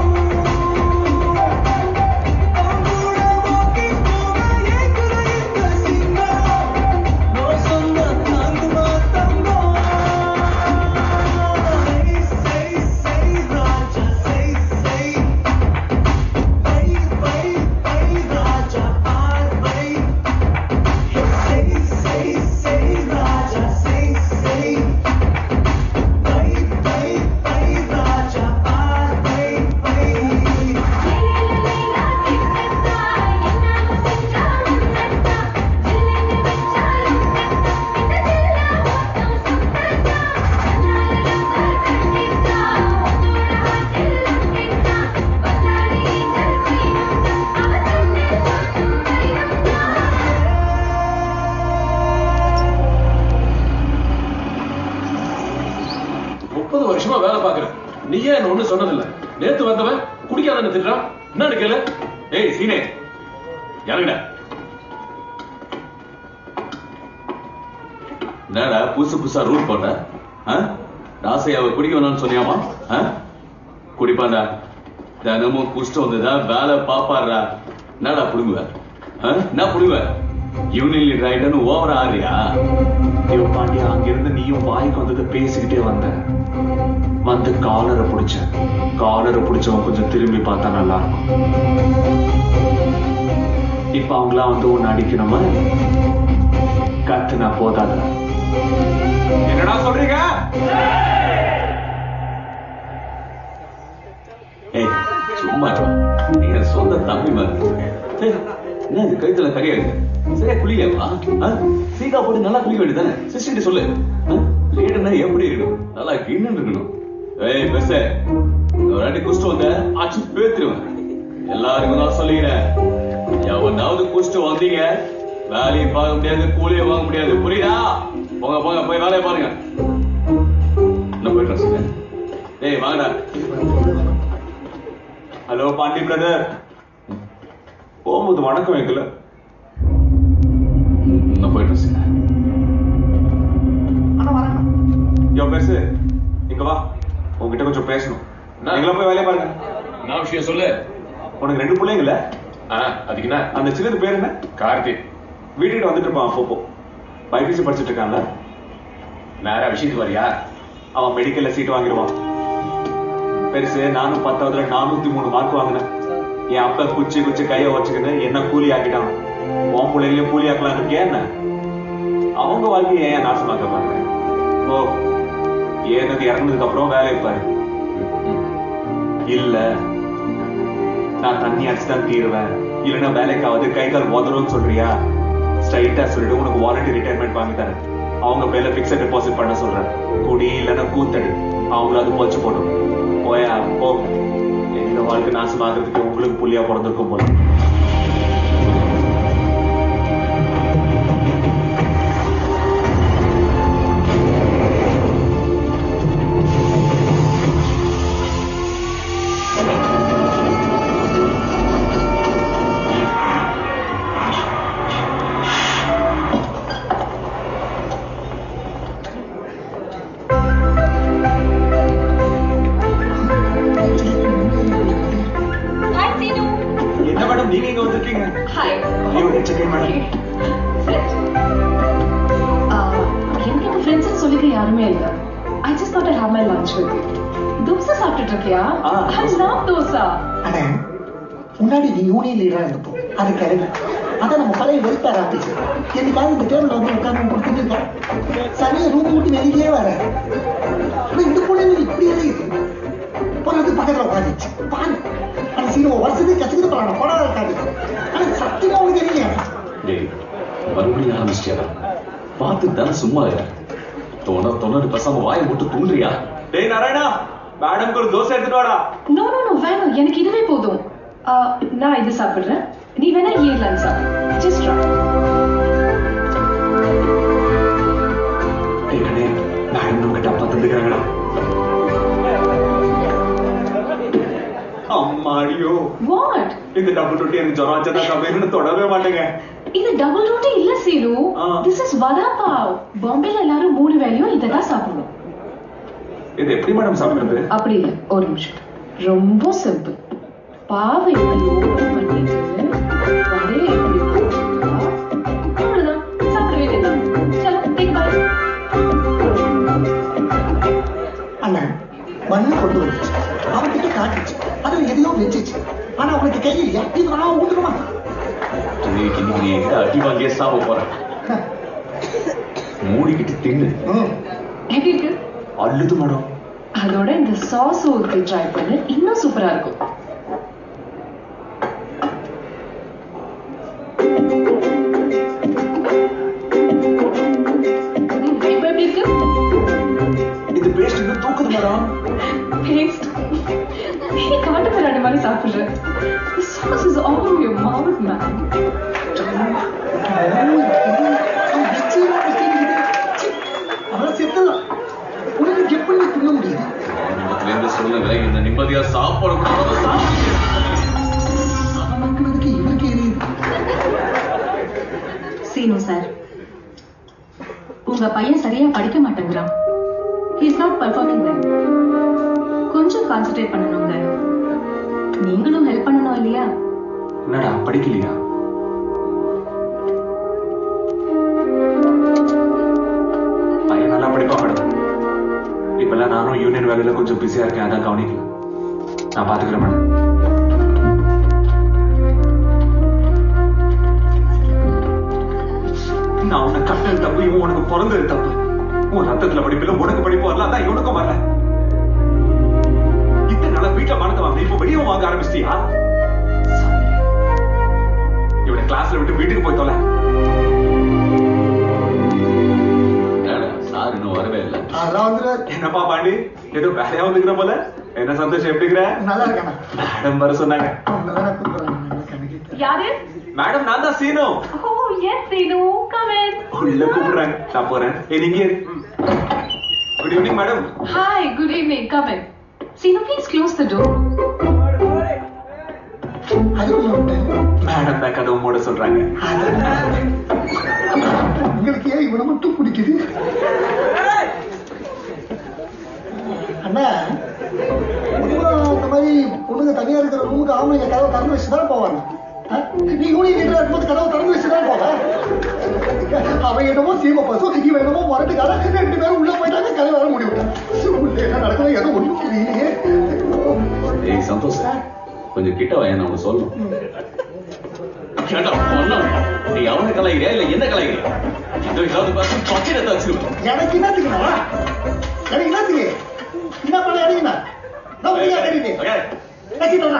Speaker 3: முப்பது வருஷமா வேலை பாக்குறேன் நீ ஏன் என்ன ஒண்ணு சொன்னதில்ல நேத்து வந்தவன் குடிக்காதன்னு திட்டுறான் என்னன்னு கேளு ஏய் சீனே இறங்குடா
Speaker 7: என்னடா புதுசு புதுசா ரூட் பண்ண ஆ? ராசையாவை குடிக்க வேணாம்னு சொன்னியாமா ஆ? குடிப்பான்டா தினமும் குஷ்டம் வந்ததா வேலை பாப்பாடுறா என்னடா புடுங்குவ ஆ? என்ன புடுங்குவ யூனியன் லீடர் ஆயிட்டன்னு ஓவரா ஆறியா
Speaker 1: ஐயோ பாண்டியா அங்கிருந்து நீயும் வாய்க்கு வந்தது பேசிக்கிட்டே வந்த வந்து காலரை பிடிச்ச காலரை பிடிச்சவன் கொஞ்சம் திரும்பி பார்த்தா நல்லா இருக்கும் இப்ப அவங்களாம் வந்து உன்னை அடிக்கணுமா கத்துனா போதாத
Speaker 10: என்னடா சொல்றீங்க
Speaker 7: ஏய் சும்மா இருடா. நீ என் சொந்த தம்பி மாதிரி ஏய், என்ன இது கழுத்துல கரியா இருக்கு சரியா குளியவா சீக்கா போட்டு நல்லா குளிக்க வேண்டியதானே சிஸ்டர் சொல்லு லீடர்னா எப்படி இருக்கணும் நல்லா கிண்ணு இருக்கணும் ஏய் பெருச ஒரு வாட்டி குஸ்ட் வந்த ஆச்சு பேத்துருவேன் எல்லாருக்கும் நான் சொல்லிக்கிறேன் எவனாவது குஸ்ட் வந்தீங்க வேலையை பார்க்க முடியாது கூலியை வாங்க முடியாது புரியுதா போங்க போங்க போய் வேலையை பாருங்க நான் போயிட்டு வரேன் ஏய் வாங்கடா
Speaker 10: ஹலோ பாண்டி பிரதர் போகும்போது வணக்கம் வைக்கல
Speaker 7: நான் போயிட்டு வரேன்
Speaker 9: ஆனா வரேன்
Speaker 10: யோ பெருசு இங்க வா உன்கிட்ட கொஞ்சம் பேசணும் நீங்களும் போய் வேலையை பாருங்க
Speaker 3: நான் விஷயம் சொல்லு
Speaker 10: உனக்கு ரெண்டு பிள்ளைங்கள
Speaker 3: ஆ அதுக்கு என்ன
Speaker 10: அந்த சின்னது பேர் என்ன
Speaker 3: கார்த்திக்
Speaker 10: வீட்டுக்கிட்ட வந்துட்டு இருப்பான் அப்பப்போ பைபிசி படிச்சுட்டு இருக்கான்ல
Speaker 3: நேரா விஷயத்துக்கு வரியா
Speaker 10: அவன் மெடிக்கல்ல சீட் வாங்கிடுவான் பெருசு நானும் பத்தாவதுல நானூத்தி மூணு மார்க் வாங்கினேன் என் அப்பா குச்சி குச்சி கைய வச்சுக்கின்னு என்ன கூலி ஆக்கிட்டான் உன் பிள்ளைகளையும் கூலி ஆக்கலாம்னு இருக்கியா என்ன அவங்க வாழ்க்கையை ஏன் நாசமாக்க பாருங்க ஓ ஏனது இறங்குனதுக்கு அப்புறம் வேலையை பாரு இல்ல நான் தண்ணி அடிச்சுதான் தீருவேன் இல்லைன்னா வேலைக்காவது கை கால் உதறும்னு சொல்றியா ஸ்ட்ரைட்டா சொல்லிட்டு உனக்கு வாலண்டி ரிட்டையர்மெண்ட் வாங்கி தரேன் அவங்க பேர்ல பிக்ஸட் டெபாசிட் பண்ண சொல்றேன் குடி இல்லைன்னா கூத்தடி அவங்கள அது போச்சு போடும் போயா போ எங்க வாழ்க்கை நாசமாகிறதுக்கு உங்களுக்கு புள்ளியா பிறந்திருக்கும் போல
Speaker 2: Hi, Sinu.
Speaker 10: என்ன மேடம் நீங்க இங்க வந்திருக்கீங்க
Speaker 2: Hi.
Speaker 10: ஐயோ செகண்ட் மேடம்
Speaker 2: எனக்கு என் ஃப்ரெண்ட்ஸ் சொல்லிக்க யாருமே இல்ல I just thought I have my lunch with you dosa சாப்பிட்டுட்டு இருக்கியா
Speaker 10: ஆ,
Speaker 2: ஐ லவ் தோசா
Speaker 9: அண்ணே முன்னாடி நீ யூனியன் லீடரா இருந்தப்போ அது கிளம்பி அதான் நம்ம பழைய வெல்ஃபேர் ஆபீஸ் என்னைக்காவது இந்த டேபிள் வந்து உட்கார்ந்து கொடுத்துட்டு சரியா ரூம் விட்டு வெளியே வர ஆனா இந்த பொண்ணு இப்படி இருக்கு போறது பக்கத்துல உட்காந்துச்சு பாரு அந்த சீன வருஷத்துக்கு கத்துக்கிட்டு போறாங்க படம் இருக்காது ஆனா சத்தியமா உனக்கு தெரியல
Speaker 7: டேய் மறுபடியும் ஆரம்பிச்சிட்டியா பார்த்து தானே சும்மா இரு தொண தொண்ணூறு பசங்க வாயை போட்டு தூண்டுறியா
Speaker 10: டேய் நாராயணா மேடம்க்கு ஒரு தோசை எடுத்துட்டு வாடா
Speaker 2: நோ நோ நோ வேணும் எனக்கு இதுவே போதும் ஆ, நான் இது சாப்பிடுறேன் நீ வேணா ஏன் லஞ்ச் சாப்பிடு ஜஸ்ட் ட்ரை
Speaker 10: ஏற்கனவே மேடம் நம்மகிட்ட அப்பா தந்துக்கிறாங்கடா அம்மாடியோ
Speaker 2: வாட்
Speaker 10: இந்த டபுள் ரொட்டி எனக்கு ஜொரம் வச்சதா கம்மின்னு தொடவே மாட்டேங்க
Speaker 2: இது டபுள் ரோட்டி இல்ல சீனு
Speaker 10: ஆ.
Speaker 2: திஸ் இஸ் வடா பாவ் பாம்பேல எல்லாரும் மூணு வேளையும் இதை தான் சாப்பிடணும்
Speaker 10: இது எப்படி மேடம் சாப்பிடுறது
Speaker 2: அப்படி இல்ல ஒரு நிமிஷம் ரொம்ப சிம்பிள் பாவை இப்படி ஓப்பன் பண்ணிட்டு வடையை இப்படி போட்டா, அவ்வளவுதான் சாப்பிட வேண்டியதுதான் சலோ டேக் பாய்
Speaker 9: அண்ணன் மண்ணு கொண்டு வந்துச்சு அவன்கிட்ட காட்டுச்சு அதுல எதையோ வச்சுச்சு ஆனா அவனுக்கு கை இல்லையா இது நான் ஊட்டுக்குமா
Speaker 7: இன்னைக்கு நீ எங்க அடி வாங்கியே சாப்பிட போற மூடிக்கிட்டு தின்னு
Speaker 2: எப்படி இருக்கு
Speaker 10: அள்ளுது மேடம்
Speaker 2: அதோட இந்த சாஸ் ஊற்றி ட்ரை பண்ணு இன்னும் சூப்பரா இருக்கும் ம், இப்ப எப்படி இருக்கு
Speaker 10: இது பேஸ்ட் இன்னும் தூக்குது மேடம்
Speaker 2: Paste. நீ காட்டு மிராண்டி மாதிரி சாப்பிடுற The sauce is all over your mouth, man.
Speaker 9: அவன் செத்தலாம் உனக்கு எப்படி தின்ன முடியுது
Speaker 7: ஆரம்பத்துல இருந்து சொல்லுங்க இந்த நிம்மதியா சாப்பாடு கூட அவ்வளவு சாப்பிடு.
Speaker 9: அவன் நக்குனதுக்கு இவருக்கு எரியுது
Speaker 6: சீனு சார் உங்க பையன் சரியா படிக்க மாட்டேங்கிறான் இஸ் நாட் பர்ஃபார்மிங் வெல் கொஞ்சம் கான்சென்ட்ரேட் பண்ணணுங்க நீங்களும் ஹெல்ப் பண்ணணும் இல்லையா
Speaker 10: என்னடா படிக்கலையா பையன் நல்லா படிப்பா மேடம் இப்பெல்லாம் நானும் யூனியன் வேலையில கொஞ்சம் பிஸியா இருக்கேன் அதான் கவனிக்கல நான் பாத்துக்கிறேன் மேடம் நான் உன்னை கட்டது தப்பு இவன் உனக்கு பிறந்தது தப்பு உன் ரத்தத்துல படிப்பில உனக்கு படிப்பு வரல அதான் இவனுக்கும் வரல இத்தனை நாளா வீட்டுல மானத்தை வாங்க இப்ப வெளியே வாங்க ஆரம்பிச்சிட்டியா இவனை கிளாஸ்ல விட்டு வீட்டுக்கு போய் தொலை
Speaker 7: என்னடா, சார் இன்னும் வரவே இல்லை
Speaker 9: அதெல்லாம் வந்துரு
Speaker 10: என்னப்பா பாண்டி ஏதோ வேலையா வந்துக்கிற போல என்ன சந்தோஷம் எப்படிங்கிற
Speaker 9: நல்லா இருக்கானா
Speaker 10: மேடம் வர சொன்னாங்க
Speaker 9: அவங்க வேணா கூப்பிடுறாங்க கணக்கு
Speaker 2: யாரு
Speaker 10: மேடம் நான் தான் Seenu
Speaker 2: oh yes Seenu come in
Speaker 10: உள்ள கூப்பிடுறாங்க நான் போறேன் ஏ நீங்க good evening madam
Speaker 6: hi good evening come in Seenu please close the door
Speaker 9: அதுக்குள்ள விட்டேன்
Speaker 10: மேடம் தான் கதவு மூட சொல்றாங்க
Speaker 9: உங்களுக்கு ஏன் இவனை மட்டும் பிடிக்குது அண்ணா பொதுவா இந்த மாதிரி பொண்ணுங்க தனியா இருக்கிற ரூமுக்கு ஆம்பளைங்க கதவை திறந்து வச்சு தான் போவாங்க ஆ? நீ யூனியன் லீடரா இருக்கும்போது கதவை திறந்து வச்சு தான் போவ அவன் என்னமோ சீம பசு இவன் என்னமோ முரட்டுக்கார ரெண்டு பேரும் உள்ள போயிட்டாங்க கதை வர முடியும் உள்ள என்ன நடக்குது ஏதோ ஒண்ணும் புரியலையே
Speaker 7: ஏய் சந்தோஷ் கொஞ்சம் கிட்ட வாங்க நான் ஒண்ணு சொல்லணும் ஏண்டா, பொண்ணா, நீ அவனை கலாய்க்கிறியா இல்ல என்ன கலாய்க்கிறியா இதோ ஏதாவது பார்த்து பச்சை வச்சிருப்போம்
Speaker 9: எனக்கு என்னத்துக்குண்ணா எனக்கு என்னத்துக்கு என்ன பண்ண எனக்குண்ணா நான் ஃப்ரீயா கட்டிட்டேன் கட்டிட்டோம்னா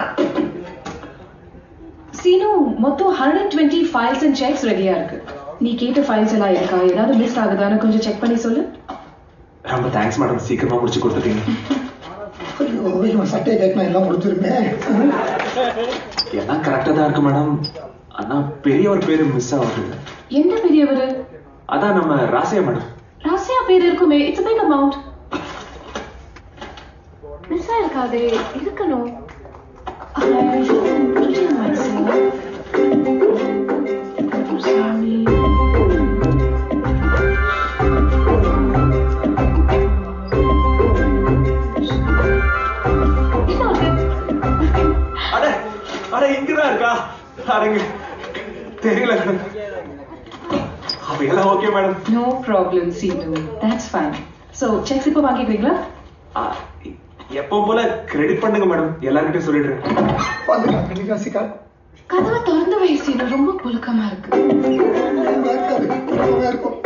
Speaker 6: சீனு மொத்தம் hundred twenty files and cheques ரெடியா இருக்கு நீ கேட்ட ஃபைல்ஸ் எல்லாம் இருக்கா ஏதாவது மிஸ் ஆகுதான்னு கொஞ்சம் செக் பண்ணி சொல்லு
Speaker 10: ரொம்ப தேங்க்ஸ் மேடம் சீக்கிரமா முடிச்சு கொடுத்துட்டீங்க
Speaker 9: ஐயோ இவன் சட்டையை கேட்கணும் எல்லாம் முடிச்சிருப்பேன்
Speaker 10: எல்லாம் கரெக்டா தான் இருக்கு மேடம் ஆனா பெரியவர் பேரு மிஸ் ஆகுது
Speaker 6: எந்த பெரியவர்
Speaker 10: அதான் நம்ம ராசியா மேடம்
Speaker 6: ராசியா பேர் இருக்குமே இட்ஸ் பிக் அமௌண்ட் மிஸ் ஆயிருக்காதே இருக்கணும் I should pretty myself. I'm sorry.
Speaker 10: அட அட இங்கதான் இருக்கா அரங்க தெரியல மேடம் அவையெல்லாம் okay madam
Speaker 6: No problem, Sinu. That's fine. So, checks இப்போ வாங்கிக்கிறீங்களா
Speaker 10: எப்போ போல கிரெடிட் பண்ணுங்க மேடம் எல்லார்கிட்டயும் சொல்லிடுறேன்
Speaker 9: வந்துக்கலாம் கன்னிகாசிக்கா
Speaker 6: கதவை திறந்து வை சீனு ரொம்ப புழுக்கமா இருக்கு
Speaker 9: இருக்கும்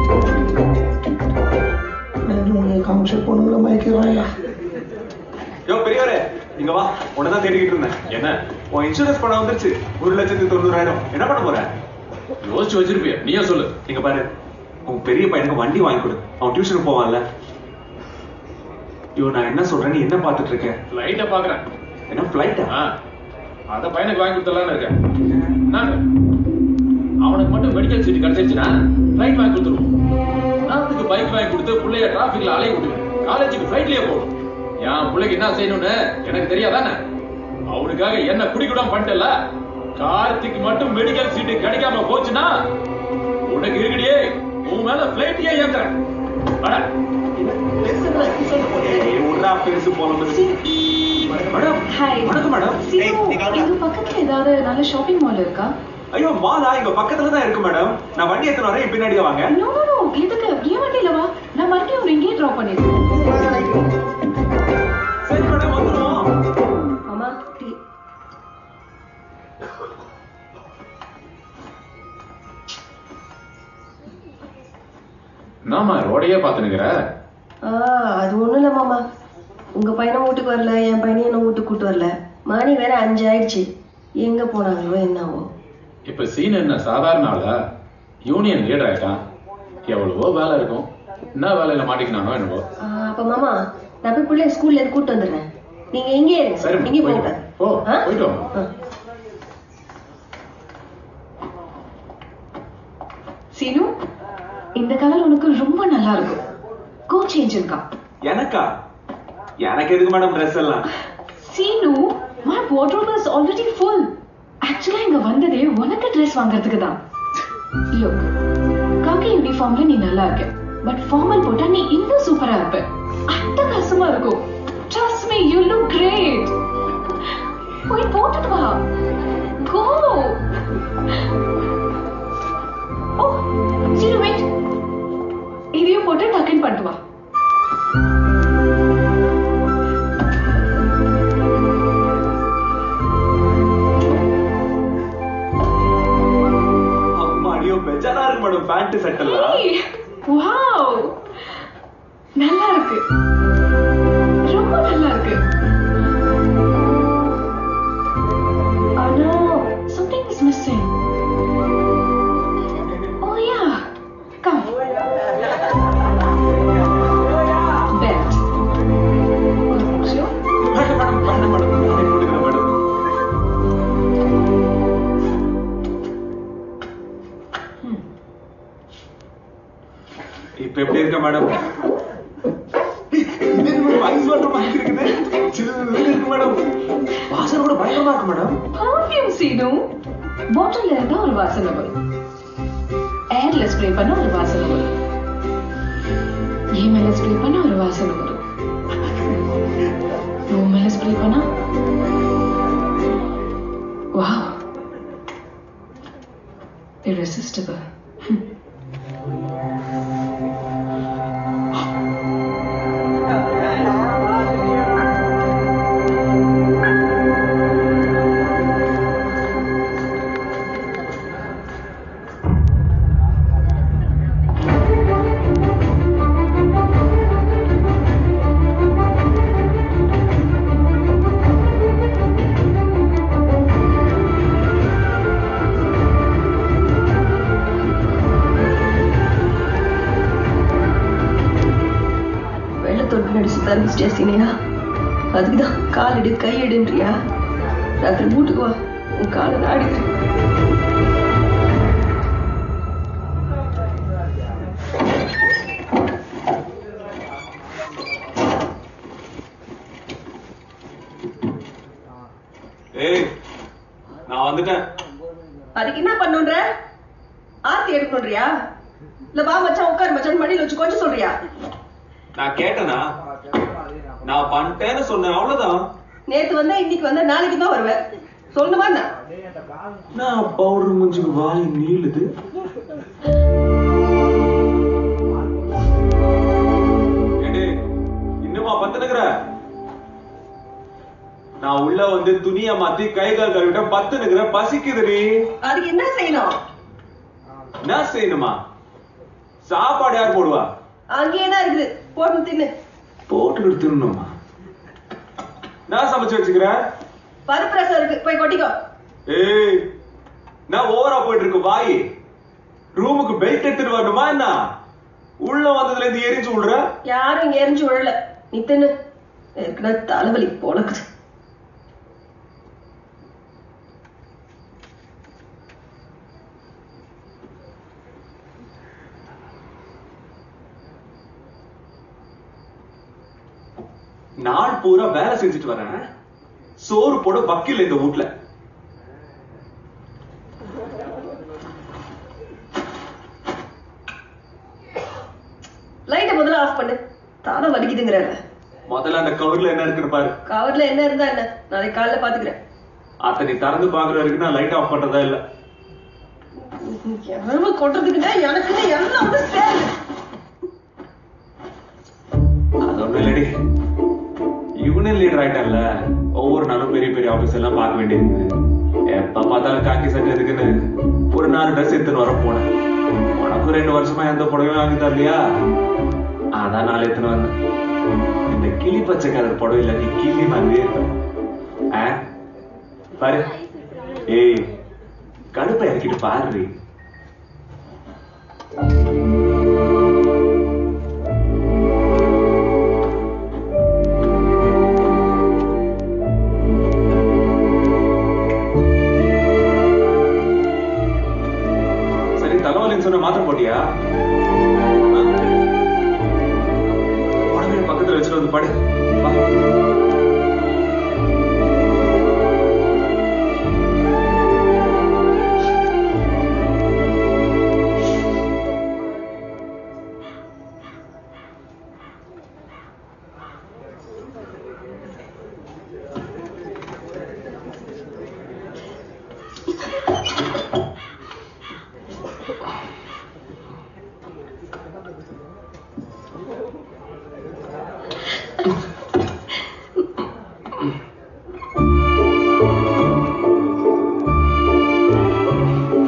Speaker 9: காமிச்சு பொண்ணுங்களை மயக்கிறாயா
Speaker 10: யோ பெரியவரே இங்க வா உன்னதான் தேடிக்கிட்டு இருந்தேன் என்ன உன் இன்சூரன்ஸ் பணம் வந்துருச்சு ஒரு லட்சத்தி தொண்ணூறாயிரம் என்ன பண்ண போற
Speaker 3: யோசிச்சு வச்சிருப்பிய நீயே சொல்லு
Speaker 10: இங்க பாரு உன் பெரிய பையனுக்கு வண்டி வாங்கி கொடு அவன் டியூஷனுக்கு போவான்ல ஐயோ நான் என்ன சொல்றேன் நீ என்ன பாத்துட்டு இருக்க
Speaker 3: லைட்டா பாக்குறேன்
Speaker 10: என்ன பிளைட்டா
Speaker 3: ஆ, அத பையனுக்கு வாங்கி கொடுத்தலான்னு இருக்கேன் நாங்க அவனுக்கு மட்டும் மெடிக்கல் சீட் கிடைச்சிருச்சுன்னா ஃபிளைட் வாங்கி கொடுத்துருவோம் நான் அதுக்கு பைக் வாங்கி கொடுத்து பிள்ளைய டிராபிக்ல அலைய விட்டுருவேன் காலேஜுக்கு ஃபிளைட்லயே போகும் என் பிள்ளைக்கு என்ன செய்யணும்னு எனக்கு தெரியாதானே அவனுக்காக என்ன குடிக்கூடம் பண்ணிட்டல கார்த்திக் மட்டும் மெடிக்கல் சீட்டு கிடைக்காம போச்சுன்னா உனக்கு இருக்கடியே உன் மேல ஃபிளைட்லயே ஏத்துறேன் அட
Speaker 10: உடா பெருசு போல மேடம்
Speaker 6: ஹாய்
Speaker 10: வணக்கம் மேடம்
Speaker 6: சீனு இங்க பக்கத்துல ஏதாவது நல்ல ஷாப்பிங் மால் இருக்கா
Speaker 10: ஐயோ மாலா இங்க பக்கத்துல தான் இருக்கு மேடம் நான் வண்டி எடுத்துட்டு வரேன் என் பின்னாடியே வாங்க
Speaker 6: நோ நோ நோ எதுக்கு ஏன் வண்டியில வா நான் மறுபடியும் ஒரு இங்கேயே ட்ராப் பண்ணிடுறேன்
Speaker 10: சரி மேடம் வந்துடும்
Speaker 6: மாமா டீ
Speaker 3: நாம ரோடையே பாத்துனுக்கிற
Speaker 11: ஆ அது ஒண்ணும் இல்ல மாமா உங்க பையனும் வீட்டுக்கு வரல என் பையனையும் என்ன வீட்டுக்கு கூட்டு வரல மணி வேற அஞ்சு ஆயிடுச்சு எங்க போனாங்களோ என்னவோ
Speaker 3: இப்ப சீன் என்ன சாதாரண ஆளா யூனியன் லீடர் ஆயிட்டான் எவ்வளவோ வேலை இருக்கும் என்ன வேலையில மாட்டிக்கினானோ என்னவோ
Speaker 11: ஆ, அப்ப மாமா நான் போய் பிள்ளைய ஸ்கூல்ல இருந்து கூட்டு வந்துடுறேன் நீங்க எங்கே இருங்க
Speaker 3: சரி
Speaker 11: இங்கே
Speaker 3: போயிட்டு
Speaker 11: போங்க
Speaker 3: வா. போ போயிட்டு வா
Speaker 11: ஆ.
Speaker 6: சீனு இந்த கலர் உனக்கு ரொம்ப நல்லா இருக்கும் கோ சேஞ்ச் இருக்கா
Speaker 10: எனக்கா எனக்கு எதுக்கு மேடம் ட்ரெஸ் எல்லாம்
Speaker 6: Seenu my wardrobe is already full ஆக்சுவலா இங்க வந்ததே உனக்கு ட்ரெஸ் வாங்குறதுக்கு தான் லுக் காக்கி யூனிஃபார்ம்ல நீ நல்லா இருக்க பட் ஃபார்மல் போட்டா நீ இன்னும் சூப்பரா இருப்ப அட்டகாசமா இருக்கும் trust me you look great போய் போட்டுட்டு வா கோ ஓ சீனு வெயிட் இதையும் போட்டு டக்கின் பண்ணிட்டு வா
Speaker 10: அம்மா ஐயோ பெஜாரா இருக்கு மேடம் பேண்ட்
Speaker 2: இருக்கு ரொம்ப நல்லா இருக்கு ஆனா something is missing oh yeah come belt ஒரு நிமிஷம்
Speaker 3: மேடம் மேடம் மேடம் மேடம் நானே போட்டுக்கிறேன் மேடம் இப்ப எப்படி இருக்க மேடம் ஐஸ் வாட்டர் மாதிரி இருக்குது சில்லுன்னு இருக்கு மேடம் வாசனை கூட பயங்கரமா இருக்கு மேடம்
Speaker 2: பர்ஃப்யூம் சீடும் பாட்டில்ல இருந்தா ஒரு வாசனை வரும் ஏர்ல ஸ்ப்ரே பண்ண ஒரு வாசனை வரும் என் மேல ஸ்ப்ரே பண்ண ஒரு வாசனை வரும் உன் மேல ஸ்ப்ரே பண்ணா வாவ் irresistible
Speaker 11: வெள்ள தொட்டு நடிச்சு தரம்பிச்சிட்டியா சீனியா அதுக்குதான் கால் எடு கை எடுன்றியா ராத்திரி வீட்டுக்கு வா உன் காலை நாடிக்கிறேன்
Speaker 10: ஏய் நான் வந்துட்டேன்
Speaker 11: அதுக்கு என்ன பண்ணுன்ற ஆர்த்தி எடுக்கணுன்றியா இல்ல வா மச்சான் உட்காரு மச்சான் மடியில வச்சு கொஞ்சம் சொல்றியா
Speaker 10: நான் கேட்டேனா நான் பண்ணிட்டேன்னு சொன்னேன் அவ்வளவுதான்
Speaker 11: நேத்து வந்தா இன்னைக்கு வந்தா நாளைக்கு தான் வருவேன் சொல்லணுமா என்ன
Speaker 10: நான் பவுடர் மூஞ்சுக்கு வாய் நீளுது ஏடி, இன்னுமா பத்துனுக்குற நான் உள்ள வந்து துணிய மாத்தி கை கால் கழுவிட்ட பத்துனுக்குற பசிக்குதுடி
Speaker 11: அதுக்கு என்ன செய்யணும்
Speaker 10: என்ன செய்யணுமா சாப்பாடு யார் போடுவா
Speaker 11: அங்கேயே தான் இருக்குது போட்டு தின்னு
Speaker 10: போட்டுக்கிட்டு தின்னுமா நான் சமைச்சு வச்சுக்கிறேன்
Speaker 11: பருப்பு ரசம் இருக்கு போய் கொட்டிக்கோ
Speaker 10: ஏய் நான் ஓவரா போயிட்டு இருக்கு வாய் ரூமுக்கு பெல்ட் எடுத்துட்டு வரணுமா என்ன உள்ள வந்ததுல இருந்து எரிஞ்சு விடுற
Speaker 11: யாரும் இங்க எரிஞ்சு விழல நீ தின்னு ஏற்கனவே தலைவலி போலக்குது
Speaker 10: நாள் பூரா வேலை செஞ்சுட்டு வரேன் சோறு போட வக்கீல் இந்த வீட்ல
Speaker 11: லைட்டை முதல்ல ஆஃப் பண்ணு தலை வலிக்குதுங்கிறல
Speaker 10: முதல்ல அந்த கவர்ல என்ன இருக்குன்னு பாரு
Speaker 11: கவர்ல என்ன இருந்தா என்ன நாளைக்கு காலைல பாத்துக்கிறேன்
Speaker 10: அத்த நீ திறந்து பாக்குற வரைக்கும் நான் லைட் ஆஃப் பண்றதா இல்ல
Speaker 11: எவ்வளவு கொட்டுறதுக்குன்னா எனக்குன்னு எல்லாம் வந்து சேருது
Speaker 10: அது ஒண்ணும் இல்லடி யூனியன் லீடர் ஆயிட்டல்ல ஒவ்வொரு நாளும் பெரிய பெரிய ஆபீஸ் எல்லாம் பார்க்க வேண்டியது எப்ப பார்த்தாலும் காக்கி சட்டை இருக்குன்னு ஒரு நாலு ட்ரெஸ் எடுத்துன்னு வர போனேன் உனக்கு ரெண்டு வருஷமா எந்த புடவையும் வாங்கி தரலையா அதான் நாலு எடுத்துன்னு வந்தேன் இந்த கிளி பச்சை கலர் புடவையில நீ கிளி மாதிரி இருப்ப ஆ? பாரு ஏய் கடுப்பை இறக்கிட்டு பாரு சரி தலைவலின்னு சொன்ன மாத்திரை போட்டியா உடனே பக்கத்துல வச்சுட்டு வந்து படு வா.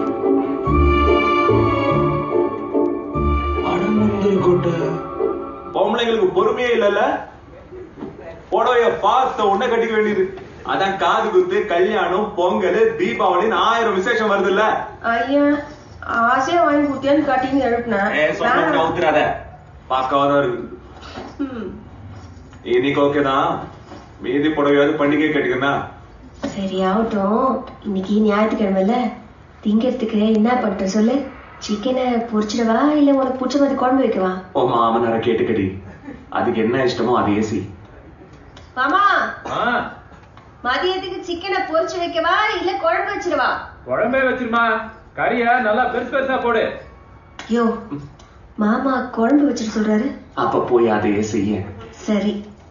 Speaker 10: அடமுந்திரி கொட்டை பொம்பளைங்களுக்கு பொறுமையே இல்லல்ல புடவைய பார்த்த உடனே கட்டிக்க வேண்டியது அதான் காது குத்து கல்யாணம் பொங்கல் தீபாவளின்னு ஆயிரம் விசேஷம் வருது இல்ல
Speaker 11: ஐயா ஆசையா வாங்கி கொடுத்தியான்னு கட்டின்னு எழுப்பினேன்
Speaker 10: சொன்ன ஊத்துறாத பார்க்காம தான் இருக்கு
Speaker 11: ம்.
Speaker 10: இன்னைக்கு ஓகே தான் மீதி புடவையாவது பண்டிகை கட்டிக்கனா
Speaker 11: சரி ஆகட்டும் இன்னைக்கு ஞாயிற்றுக்கிழமைல திங்கிறதுக்கு என்ன பண்ற சொல்லு சிக்கனை பொரிச்சிடவா இல்ல உனக்கு பிடிச்ச மாதிரி குழம்பு வைக்கவா
Speaker 1: ஓ மாமனார கேட்டுக்கடி அதுக்கு என்ன இஷ்டமோ அது ஏசி
Speaker 11: மாமா மதியத்துக்கு சிக்கனை பொரிச்சு வைக்கவா இல்ல குழம்பு வச்சிடவா
Speaker 3: குழம்பே வச்சிருமா கறியா நல்லா பெருசு பெருசா போடு
Speaker 11: யோ மாமா குழம்பு வச்சிட்டு சொல்றாரு
Speaker 1: அப்ப போய் அதையே செய்ய
Speaker 11: சரி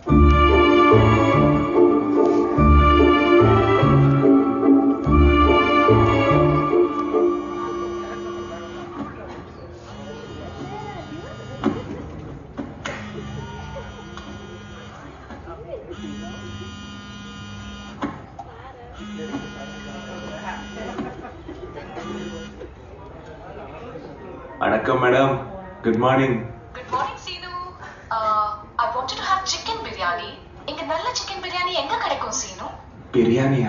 Speaker 1: வணக்கம் madam good morning
Speaker 6: good morning Seenu I wanted to have chicken biryani இங்க நல்ல சிக்கன் பிரியாணி எங்க கிடைக்கும் சீனு
Speaker 1: பிரியாணியா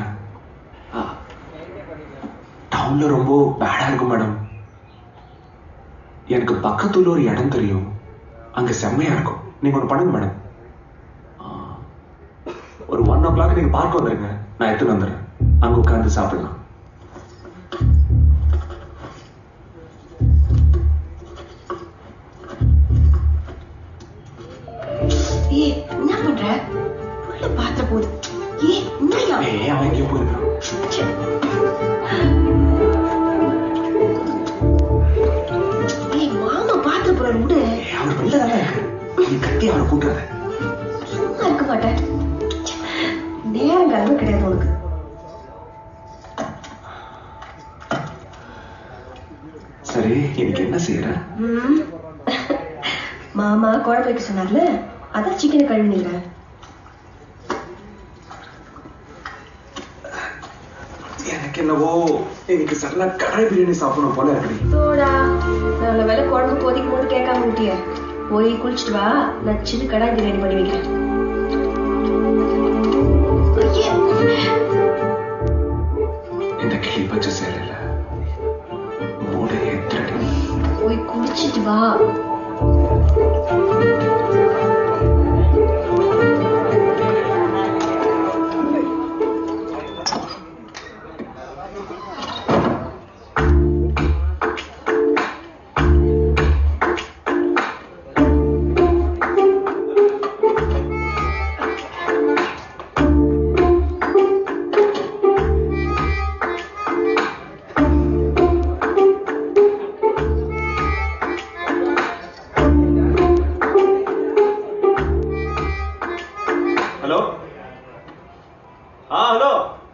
Speaker 1: டவுன்ல ரொம்ப பேடா இருக்கும் மேடம் எனக்கு பக்கத்துல ஒரு இடம் தெரியும் அங்க செம்மையா இருக்கும் நீங்க ஒண்ணு பண்ணுங்க மேடம் ஆ, ஒரு ஒன் ஓ கிளாக் நீங்க பார்க்க வந்துருங்க நான் எடுத்துன்னு வந்துடுறேன் அங்க உட்கார்ந்து சாப்பிடலாம்
Speaker 11: ஏய் என்ன பண்ற உள்ள பாத்திர போகுது ஏய் என்னையா
Speaker 1: ஏய் அவன் எங்கேயோ போயிருக்கான்
Speaker 11: ஏய் மாமா பாத்திர போறாரு விடு
Speaker 1: ஏய், அவர் வெளில தானே இருக்கு நீ கட்டி அவரை கூட்டுறத
Speaker 11: சும்மா இருக்க மாட்டேன் நேரம் காலமே கிடையாது உனக்கு
Speaker 1: சரி இன்னைக்கு என்ன செய்யற
Speaker 11: ம். மாமா குழம்பு வைக்க சொன்னார்ல அதான் சிக்கனை கழுவினீங்க
Speaker 1: எனக்கு என்னவோ இன்னைக்கு சடனா கடாய் பிரியாணி சாப்பிடணும் போல இருக்குடி
Speaker 11: தோடா நல்ல வேலை குழம்பு கொதிக்கும் போது கேட்காம விட்டிய போய் குளிச்சுட்டு வா நான் சின்ன கடாய் பிரியாணி பண்ணி வைக்கிறேன் ஐயே.
Speaker 1: இந்த கிளி பச்சை சேலையில மூடு ஏத்துறடி
Speaker 11: போய் குளிச்சுட்டு வா
Speaker 10: ஹலோ ஆ ஹலோ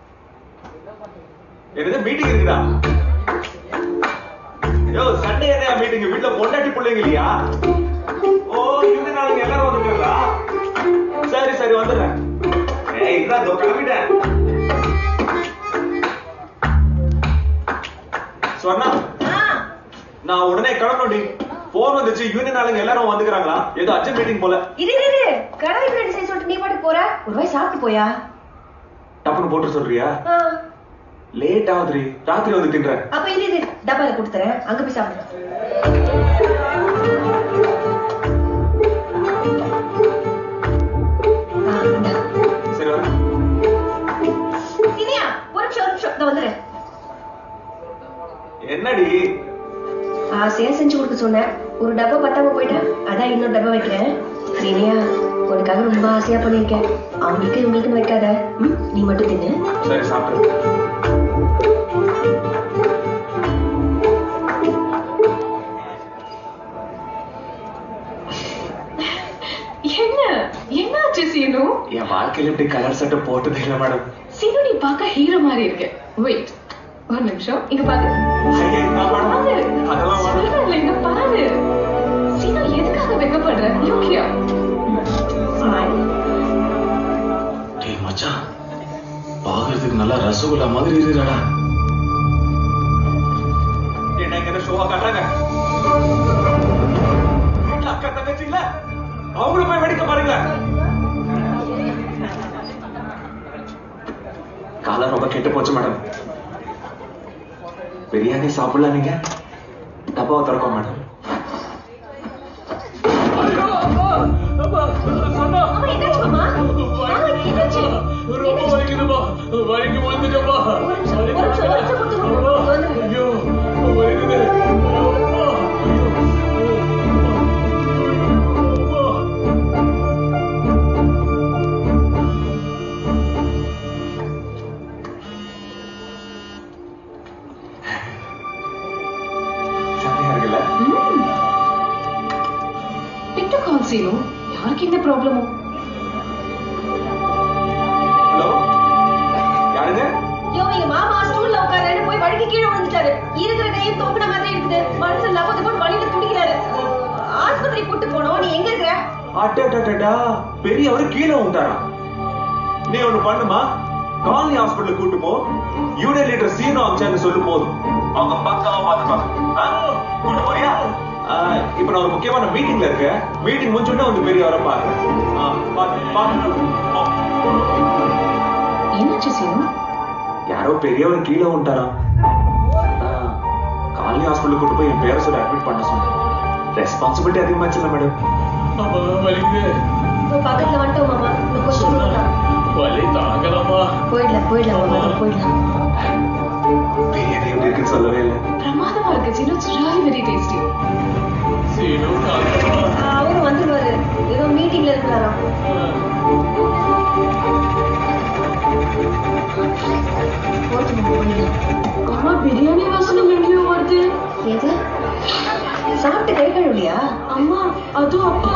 Speaker 10: என்னது மீட்டிங் இருக்குதா யோ சண்டே என்ன மீட்டிங் வீட்ல பொண்டாட்டி பிள்ளைங்க இல்லையா ஓ இந்த நாளுங்க எல்லாரும் வந்துருக்கீங்களா சரி சரி வந்துடுறேன் ஏய் இதான் இதோ கிளம்பிட்டேன் சொன்னா நான் உடனே கிளம்பணும்டி போன் வந்துச்சு யூனியன் ஆளுங்க எல்லாரும் வந்துக்கிறாங்களா ஏதோ அர்ஜென்ட் மீட்டிங் போல
Speaker 11: இரு இரு, இரு கடாய் பிரியாணி செய்ய சொல்லிட்டு நீ பாட்டுக்கு போற ஒரு வாய் சாப்பிட்டு போயா
Speaker 1: டப்புன்னு போட்டு சொல்றியா
Speaker 11: ஆ,
Speaker 1: லேட் ஆகுதுரி ராத்திரி வந்து தின்றேன்
Speaker 11: அப்ப இரு இரு டப்பால கொடுத்துறேன் அங்க போய் சாப்பிடு ஆ, இந்தா.
Speaker 1: சரி வரேன்
Speaker 11: இனியா ஒரு நிமிஷம் ஒரு நிமிஷம் இதோ வந்துடுறேன்
Speaker 10: என்னடி
Speaker 11: ஆசையா செஞ்சு கொடுக்க சொன்னேன் ஒரு டப்பா பத்தாம போயிட்டேன் அதான் இன்னொரு டப்பா வைக்கிறேன் இனியா உனக்காக ரொம்ப ஆசையா பண்ணிருக்கேன் அவங்களுக்கு இவங்களுக்கு வைக்காத ம், நீ மட்டும் தின்னு
Speaker 1: சரி சாப்பிடு
Speaker 2: என்ன என்னாச்சு சீனு
Speaker 1: என் வாழ்க்கையில இப்படி கலர் சட்டை போட்டதே இல்லை மேடம்
Speaker 2: சீனு நீ பார்க்க ஹீரோ மாதிரி இருக்க வெயிட் ஒரு நிமிஷம் இங்க பாரு பாரு
Speaker 1: அதெல்லாம் வேணாம்.
Speaker 2: சொல்றேன்ல, இங்க பாரு சீனு எதுக்காக வெக்கப்படுற யோக்கியா
Speaker 1: டேய் மச்சான் பாக்குறதுக்கு நல்லா ரசகுல்லா மாதிரி இருக்குடா
Speaker 10: என்ன இங்க ஷோவா காட்டுறாங்க வீட்டுல அக்கா தங்கச்சி இல்ல கெட்டு போச்சு மேடம் பிரியாணி சாப்பிடலாம் நீங்க டப்பாவை திறப்போம் மேடம்
Speaker 3: ரொம்ப வலிக்குதுப்பா வலிக்கு வந்துட்டப்பா ஐயோ வலிக்குது
Speaker 10: செம்மையா இருக்குல்ல
Speaker 6: பிக் த கால் சீனு யாருக்கு இந்த ப்ராப்ளமோ
Speaker 10: ஹலோ யாருங்க
Speaker 11: ஐயோ எங்க மாமா ஸ்டூல்ல உட்கார்றாரு போய் வழுக்கி கீழே விழுந்துட்டாரு இருக்கிற கையும் தூக்குன மாதிரி இருக்குது மனசு லபத்து போட்டு வழியில துடிக்கிறாரு ஆஸ்பத்திரி கூட்டு போனோம் நீ எங்க இருக்கிற
Speaker 10: அட்டா பெரியவர் கீழே விட்டாரா நீ ஒண்ணு பண்ணுமா காலனி ஹாஸ்பிட்டல் கூட்டு போ யூனியன் லீடர் சீனோ அமிச்சான்னு சொல்லு போதும் அவங்க பக்காவா பாத்துப்பாங்க ஆ? கூட்டு போறியா ஆ, இப்ப நான் ஒரு முக்கியமான மீட்டிங்ல இருக்கேன் மீட்டிங் முடிச்சுட்டு வந்து பெரியவரை பாருங்க ஆ, பாத்து பாத்து போ.
Speaker 6: என்னாச்சு சீனு
Speaker 10: யாரோ பெரியவர் கீழே விட்டாரா காலனி ஹாஸ்பிட்டல் கூட்டு போய் என் பேரை சொல்லி அட்மிட் பண்ண சொன்னேன் ரெஸ்பான்சிபிலிட்டி அதிகமாச்சுல்ல மேடம்
Speaker 3: அப்பா வலிக்குது
Speaker 11: போய் பக்கத்துல வந்துட்டோம் மாமா இந்த கொஸ்டின்
Speaker 3: வலி தாங்கலாமா
Speaker 11: போயிடலாம் போயிடலாம் மாமா இதோ போயிடலாம்
Speaker 10: பிரியாணி எப்படி இருக்குன்னு சொல்லவே இல்லை
Speaker 6: பிரமாதமா இருக்கு Seenu it's really very tasty
Speaker 3: Seenu தாங்கலாமா
Speaker 11: அவரும் வந்துருவாரு ஏதோ மீட்டிங்ல இருக்கிறாராம் போட்டு நம்ம போயிடலாம்
Speaker 2: அம்மா பிரியாணி வாசனை எங்கேயோ வருது
Speaker 11: எது சாப்பிட்டு கை கழுவலையா
Speaker 2: அம்மா அதுவும் அப்பா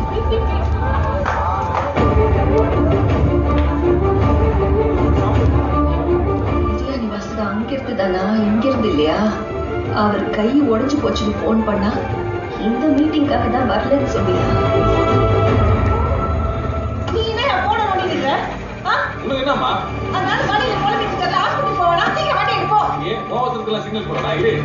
Speaker 11: பிரியாணி வாசனை அங்க இருந்துதானா இங்க இருந்து இல்லையா அவர் கை உடைஞ்சு போச்சுன்னு போன் பண்ணா இந்த மீட்டிங்காக தான் வரலன்னு சொன்னியா நீ என்ன போன நோண்டிட்டு ஆ
Speaker 3: உனக்கு என்னம்மா
Speaker 11: அதனால வழியில குழம்பிட்டு இருக்காரு ஹாஸ்பிட்டல் போவா சீக்கிரம் வண்டி எடுப்போ
Speaker 3: ஏன் கோவத்துக்குலாம் சிக்னல் போடுறா இரு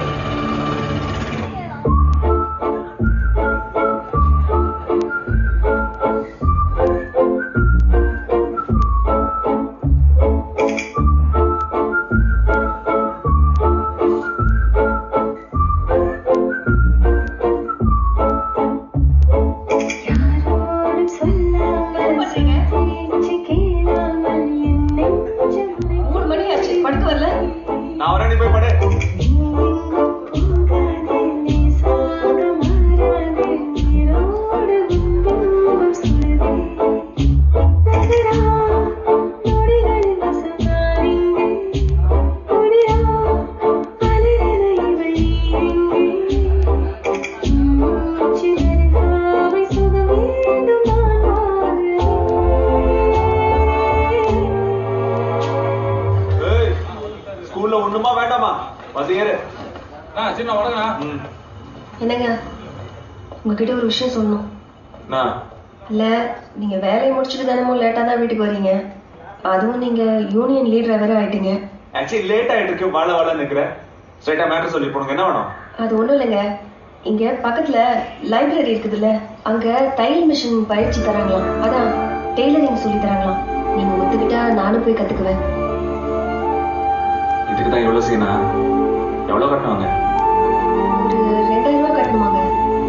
Speaker 11: மூணு மணி ஆச்சு படுக்க வரல
Speaker 10: நான் வரேன் நீ போய் படு ஏய் ஸ்கூல்ல ஒண்ணுமா வேண்டாமா வந்து ஏறு
Speaker 3: ஆ சின்ன வணக்கண்ணா
Speaker 10: ம்.
Speaker 11: என்னங்க உங்ககிட்ட ஒரு விஷயம் சொல்லணும்
Speaker 10: நான்
Speaker 11: இல்ல நீங்க வேலையை முடிச்சுட்டு தினமும் லேட்டா தான் வீட்டுக்கு வரீங்க அதுவும் நீங்க யூனியன் லீடர் வேற ஆயிட்டீங்க
Speaker 10: ஆக்சுவலி லேட் ஆயிட்டு இருக்கு வாழ வாழ நிக்கிறேன் ஸ்ட்ரைட்டா மேட்டர் சொல்லி போனுங்க என்ன வேணும்
Speaker 11: அது ஒண்ணும் இல்லைங்க இங்க பக்கத்துல லைப்ரரி இருக்குதுல்ல அங்க தையல் மிஷின் பயிற்சி தராங்களாம் அதான் டெய்லரிங் சொல்லி தராங்களாம் நீங்க ஒத்துக்கிட்டா நானும் போய் கத்துக்குவேன்
Speaker 10: இதுக்கு தான் எவ்வளவு சீனா எவ்வளவு கட்டணுவாங்க
Speaker 11: ஒரு ரெண்டாயிரம் ரூபாய் கட்டணுமாங்க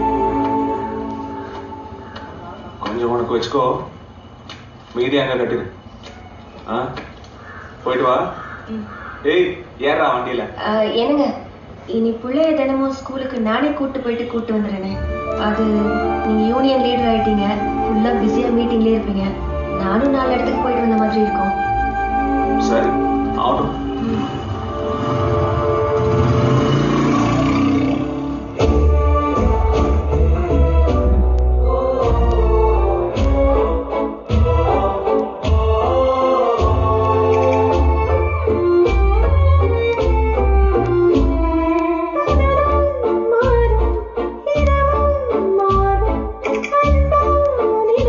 Speaker 10: கொஞ்சம் உனக்கு வச்சுக்கோ மீதி அங்க கட்டிடு ஆ போயிட்டு வா ஏய் ஏறா வண்டியில
Speaker 11: ஆஹ், என்னங்க இனி பிள்ளைய தினமும் ஸ்கூலுக்கு நானே கூட்டு போயிட்டு கூட்டு வந்துடுறேனே அது நீங்க யூனியன் லீடர் ஆயிட்டீங்க ஃபுல்லா பிஸியா மீட்டிங்லயே இருப்பீங்க நானும் நாலு இடத்துக்கு போயிட்டு வந்த மாதிரி இருக்கும்
Speaker 10: சரி ஆகட்டும்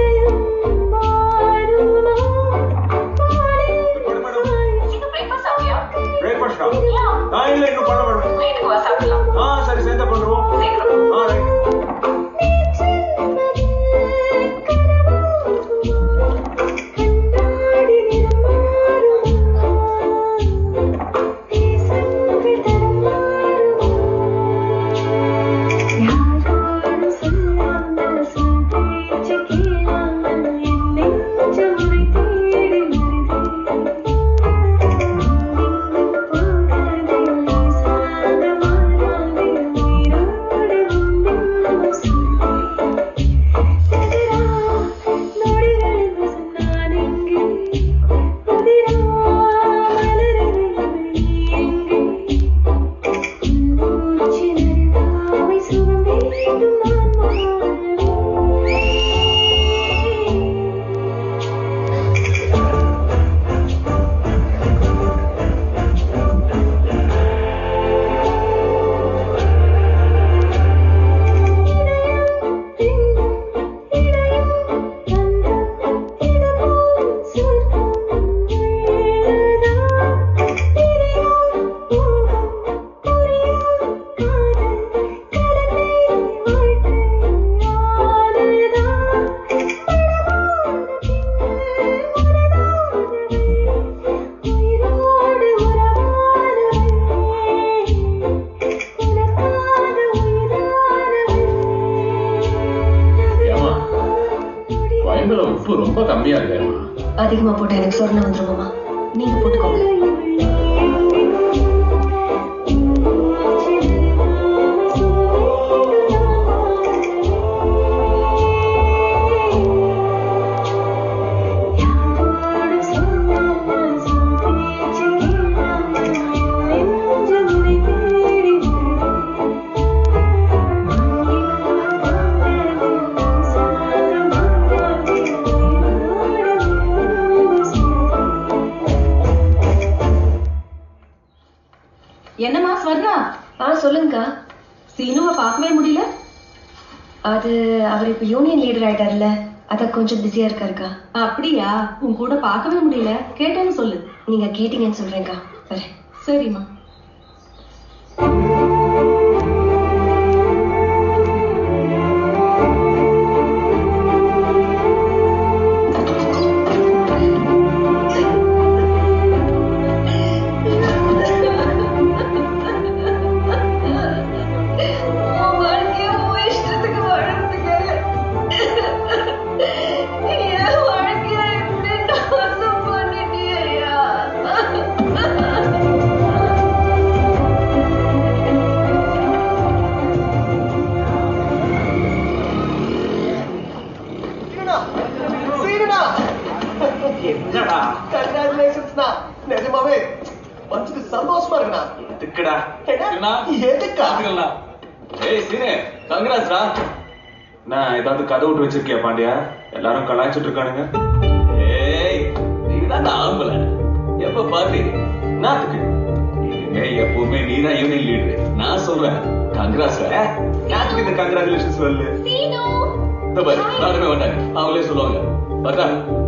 Speaker 6: பிரேக்ஃபாஸ்ட் சாப்பிட்டியா
Speaker 3: டைம்ல உப்பு ரொம்ப கம்மியா இருக்கு
Speaker 11: அதிகமா போட்டா எனக்கு சொரணை வந்துருமாமா நீங்க போட்டுக்கோங்க
Speaker 6: என்னம்மா ஸ்வர்ணா
Speaker 11: ஆ சொல்லுங்கக்கா
Speaker 6: சீனுவை பார்க்கவே முடியல
Speaker 11: அது அவர் இப்ப யூனியன் லீடர் ஆயிட்டார்ல அத கொஞ்சம் பிஸியா இருக்காருக்கா
Speaker 6: அப்படியா உன் கூட பார்க்கவே முடியல கேட்டேன்னு சொல்லு
Speaker 11: நீங்க கேட்டீங்கன்னு சொல்றேன்க்கா வரேன்
Speaker 6: சரிம்மா
Speaker 2: வாழ்க்கைய உன் இஷ்டத்துக்கு வாழறதுக்காக என் வாழ்க்கைய இப்படி நாசம் பண்ணிட்டியா
Speaker 5: சீனுடா சீனுடா
Speaker 10: என்னடா
Speaker 5: கங்க்ராச்சுலேஷன்ஸ்ண்ணா நிஜமாவே மனசுக்கு சந்தோஷமா இருக்குண்ணா
Speaker 10: எதுக்குடா
Speaker 5: என்ன? எதுக்கா
Speaker 10: ஏய் சீனே கங்கராஸ்டா நான் ஏதாவது கதை விட்டு வச்சிருக்கியா பாண்டியா எல்லாரும் கலாய்ச்சிட்டு இருக்கானுங்க
Speaker 7: ஏய் நீதான் ஆம்பளை எப்ப பாரு நாட்டுக்கு இனிமே எப்பவுமே நீதான் யூனியன் லீடர் நான் சொல்றேன் கங்க்ராஸ்
Speaker 10: யாருக்கு இந்த கங்க்ராச்சுலேஷன்ஸ் வரல
Speaker 7: இந்த பாரு யாருமே வந்தாங்க அவங்களே சொல்லுவாங்க பார்த்தா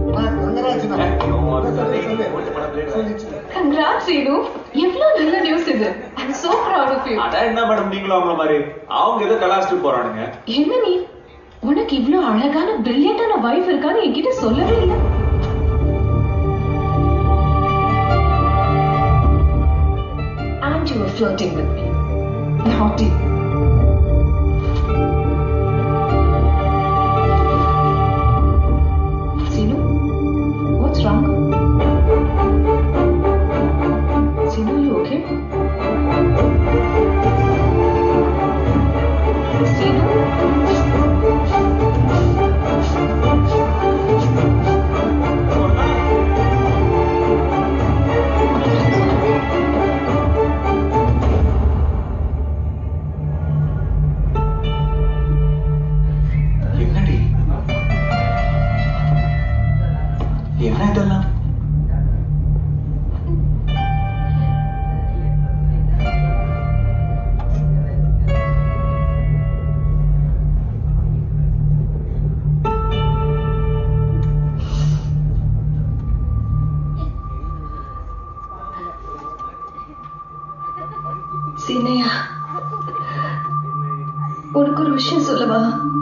Speaker 2: கங்க்ராட் சீனு எவ்வளவு நல்ல நியூஸ் இது I am so proud of you
Speaker 10: அட என்ன மேடம் நீங்களும் அவங்கள மாதிரி அவங்க ஏதோ கலாச்சிட்டு போறானுங்க
Speaker 2: என்ன நீ உனக்கு இவ்ளோ அழகான பிரில்லியண்டான வைஃப் இருக்கான்னு என்கிட்ட சொல்லவே இல்லை And you were flirting with me. Naughty. Sinu, what's wrong? Sinu, are you okay? Sinu?
Speaker 10: என்னடி என்ன இதெல்லாம்
Speaker 11: சீனையா உனக்கு ஒரு விஷயம் சொல்லவா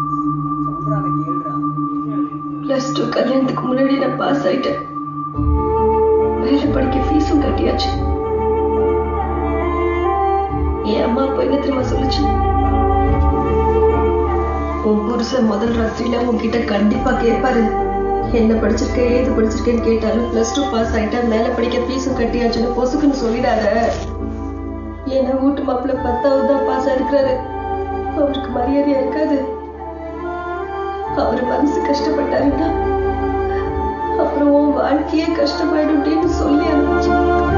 Speaker 11: பிளஸ் டூ கல்யாணத்துக்கு முன்னாடி நான் பாஸ் ஆயிட்டேன் மேல படிக்க ஃபீஸும் கட்டியாச்சு என் அம்மா அப்பா என்ன தெரியுமா சொல்லுச்சு உன் புருஷன் முதல் ராத்திரியில உன்கிட்ட கண்டிப்பா கேட்பாரு என்ன படிச்சிருக்க ஏது படிச்சிருக்கேன்னு கேட்டாலும் பிளஸ் டூ பாஸ் ஆயிட்டா மேல படிக்க ஃபீஸும் கட்டியாச்சுன்னு பொசுக்குன்னு சொல்லிடாத ஏன்னா வீட்டு மாப்பிள்ள பத்தாவது தான் பாஸ் ஆயிருக்கிறாரு அவருக்கு மரியாதையா இருக்காது அவர் மனசு கஷ்டப்பட்டாருன்னா அப்புறம் உன் வாழ்க்கையே கஷ்டமாயிடும்னு சொல்லி அனுப்பிச்சு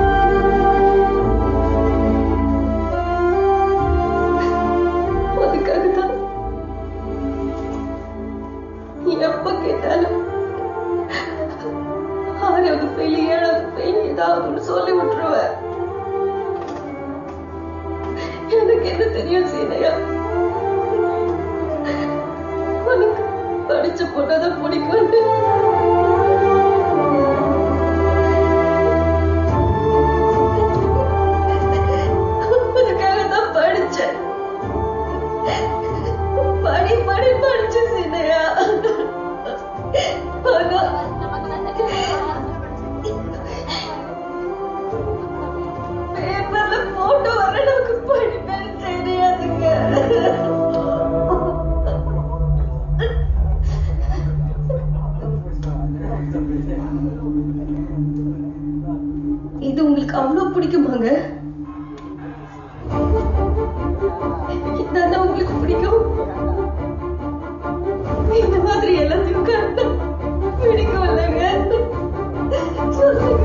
Speaker 11: அதுக்காக தான் எப்ப கேட்டாலும் ஆறாவது ஃபெயில் ஏழாவது ஃபெயில் ஏதாவது சொல்லி விட்டுருவேன் எனக்கு என்ன தெரியும் சீனையா உனக்கு படிச்ச பொண்ணாதான் பிடிக்கும் அதுக்காக தான் படிச்சேன் படி படி படிச்ச சீனையா ஆனா பேப்பர்ல போட்டோ வர அளவுக்கு படிப்பேன் தெரியாதுங்க உங்களுக்கு அவ்வளவு பிடிக்குமாங்க இதானே உங்களுக்கு பிடிக்கும் இந்த மாதிரி எல்லாத்தையும் கண்டு பிடிக்கும் இல்லைங்க சொல்லுங்க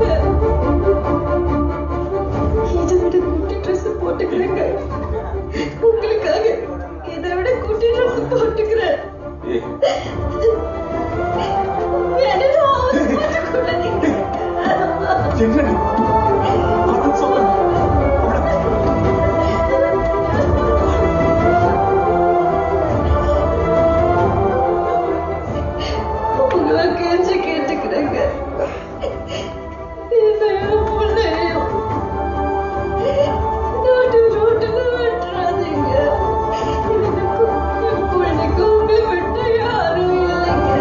Speaker 11: இதை விட குட்டி ட்ரெஸ் போட்டுக்கிறேங்க உங்களுக்காக இதை விட குட்டி ட்ரெஸ் போட்டுக்கிறேன்
Speaker 10: ஏய்
Speaker 11: வேணும்னா போட்டுக்கூடாதீங்க
Speaker 10: என்னடி அதான் சொல்றேன்
Speaker 11: உங்களை கேட்டு கேட்டுக்கிறேங்க என்னையும் பிள்ளையும் நாட்டு ரோட்டுல வெட்டுறாதீங்க எனக்கும் என் பிள்ளைக்கும் உங்களை விட்டு யாரும் இல்லைங்க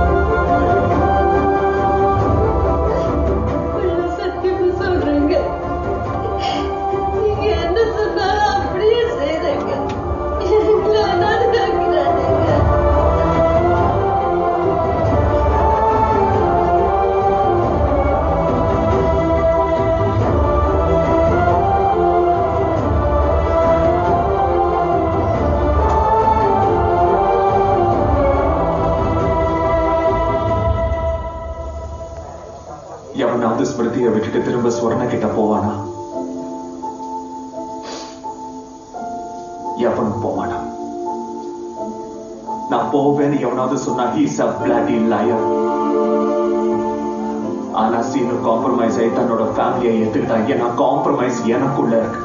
Speaker 11: உள்ள சத்தியமா சொல்றேங்க நீங்க என்ன சொன்னாலும் அப்படியே செய்றேங்க எங்களை அனாதையாக்கிறாதீங்க
Speaker 10: எவனாவது ஸ்மிருதியை விட்டுட்டு திரும்ப ஸ்வர்ண கிட்ட போவானா எவனும் போவானா நான் போவேன்னு எவனாவது சொன்னா ஹீஸ் அ பிளாடி லயர் ஆனா சீனு காம்ப்ரமைஸ் ஆகி தன்னோட ஃபேமிலியை ஏத்துக்கிட்டான் ஏன்னா காம்ப்ரமைஸ் எனக்குள்ள இருக்கு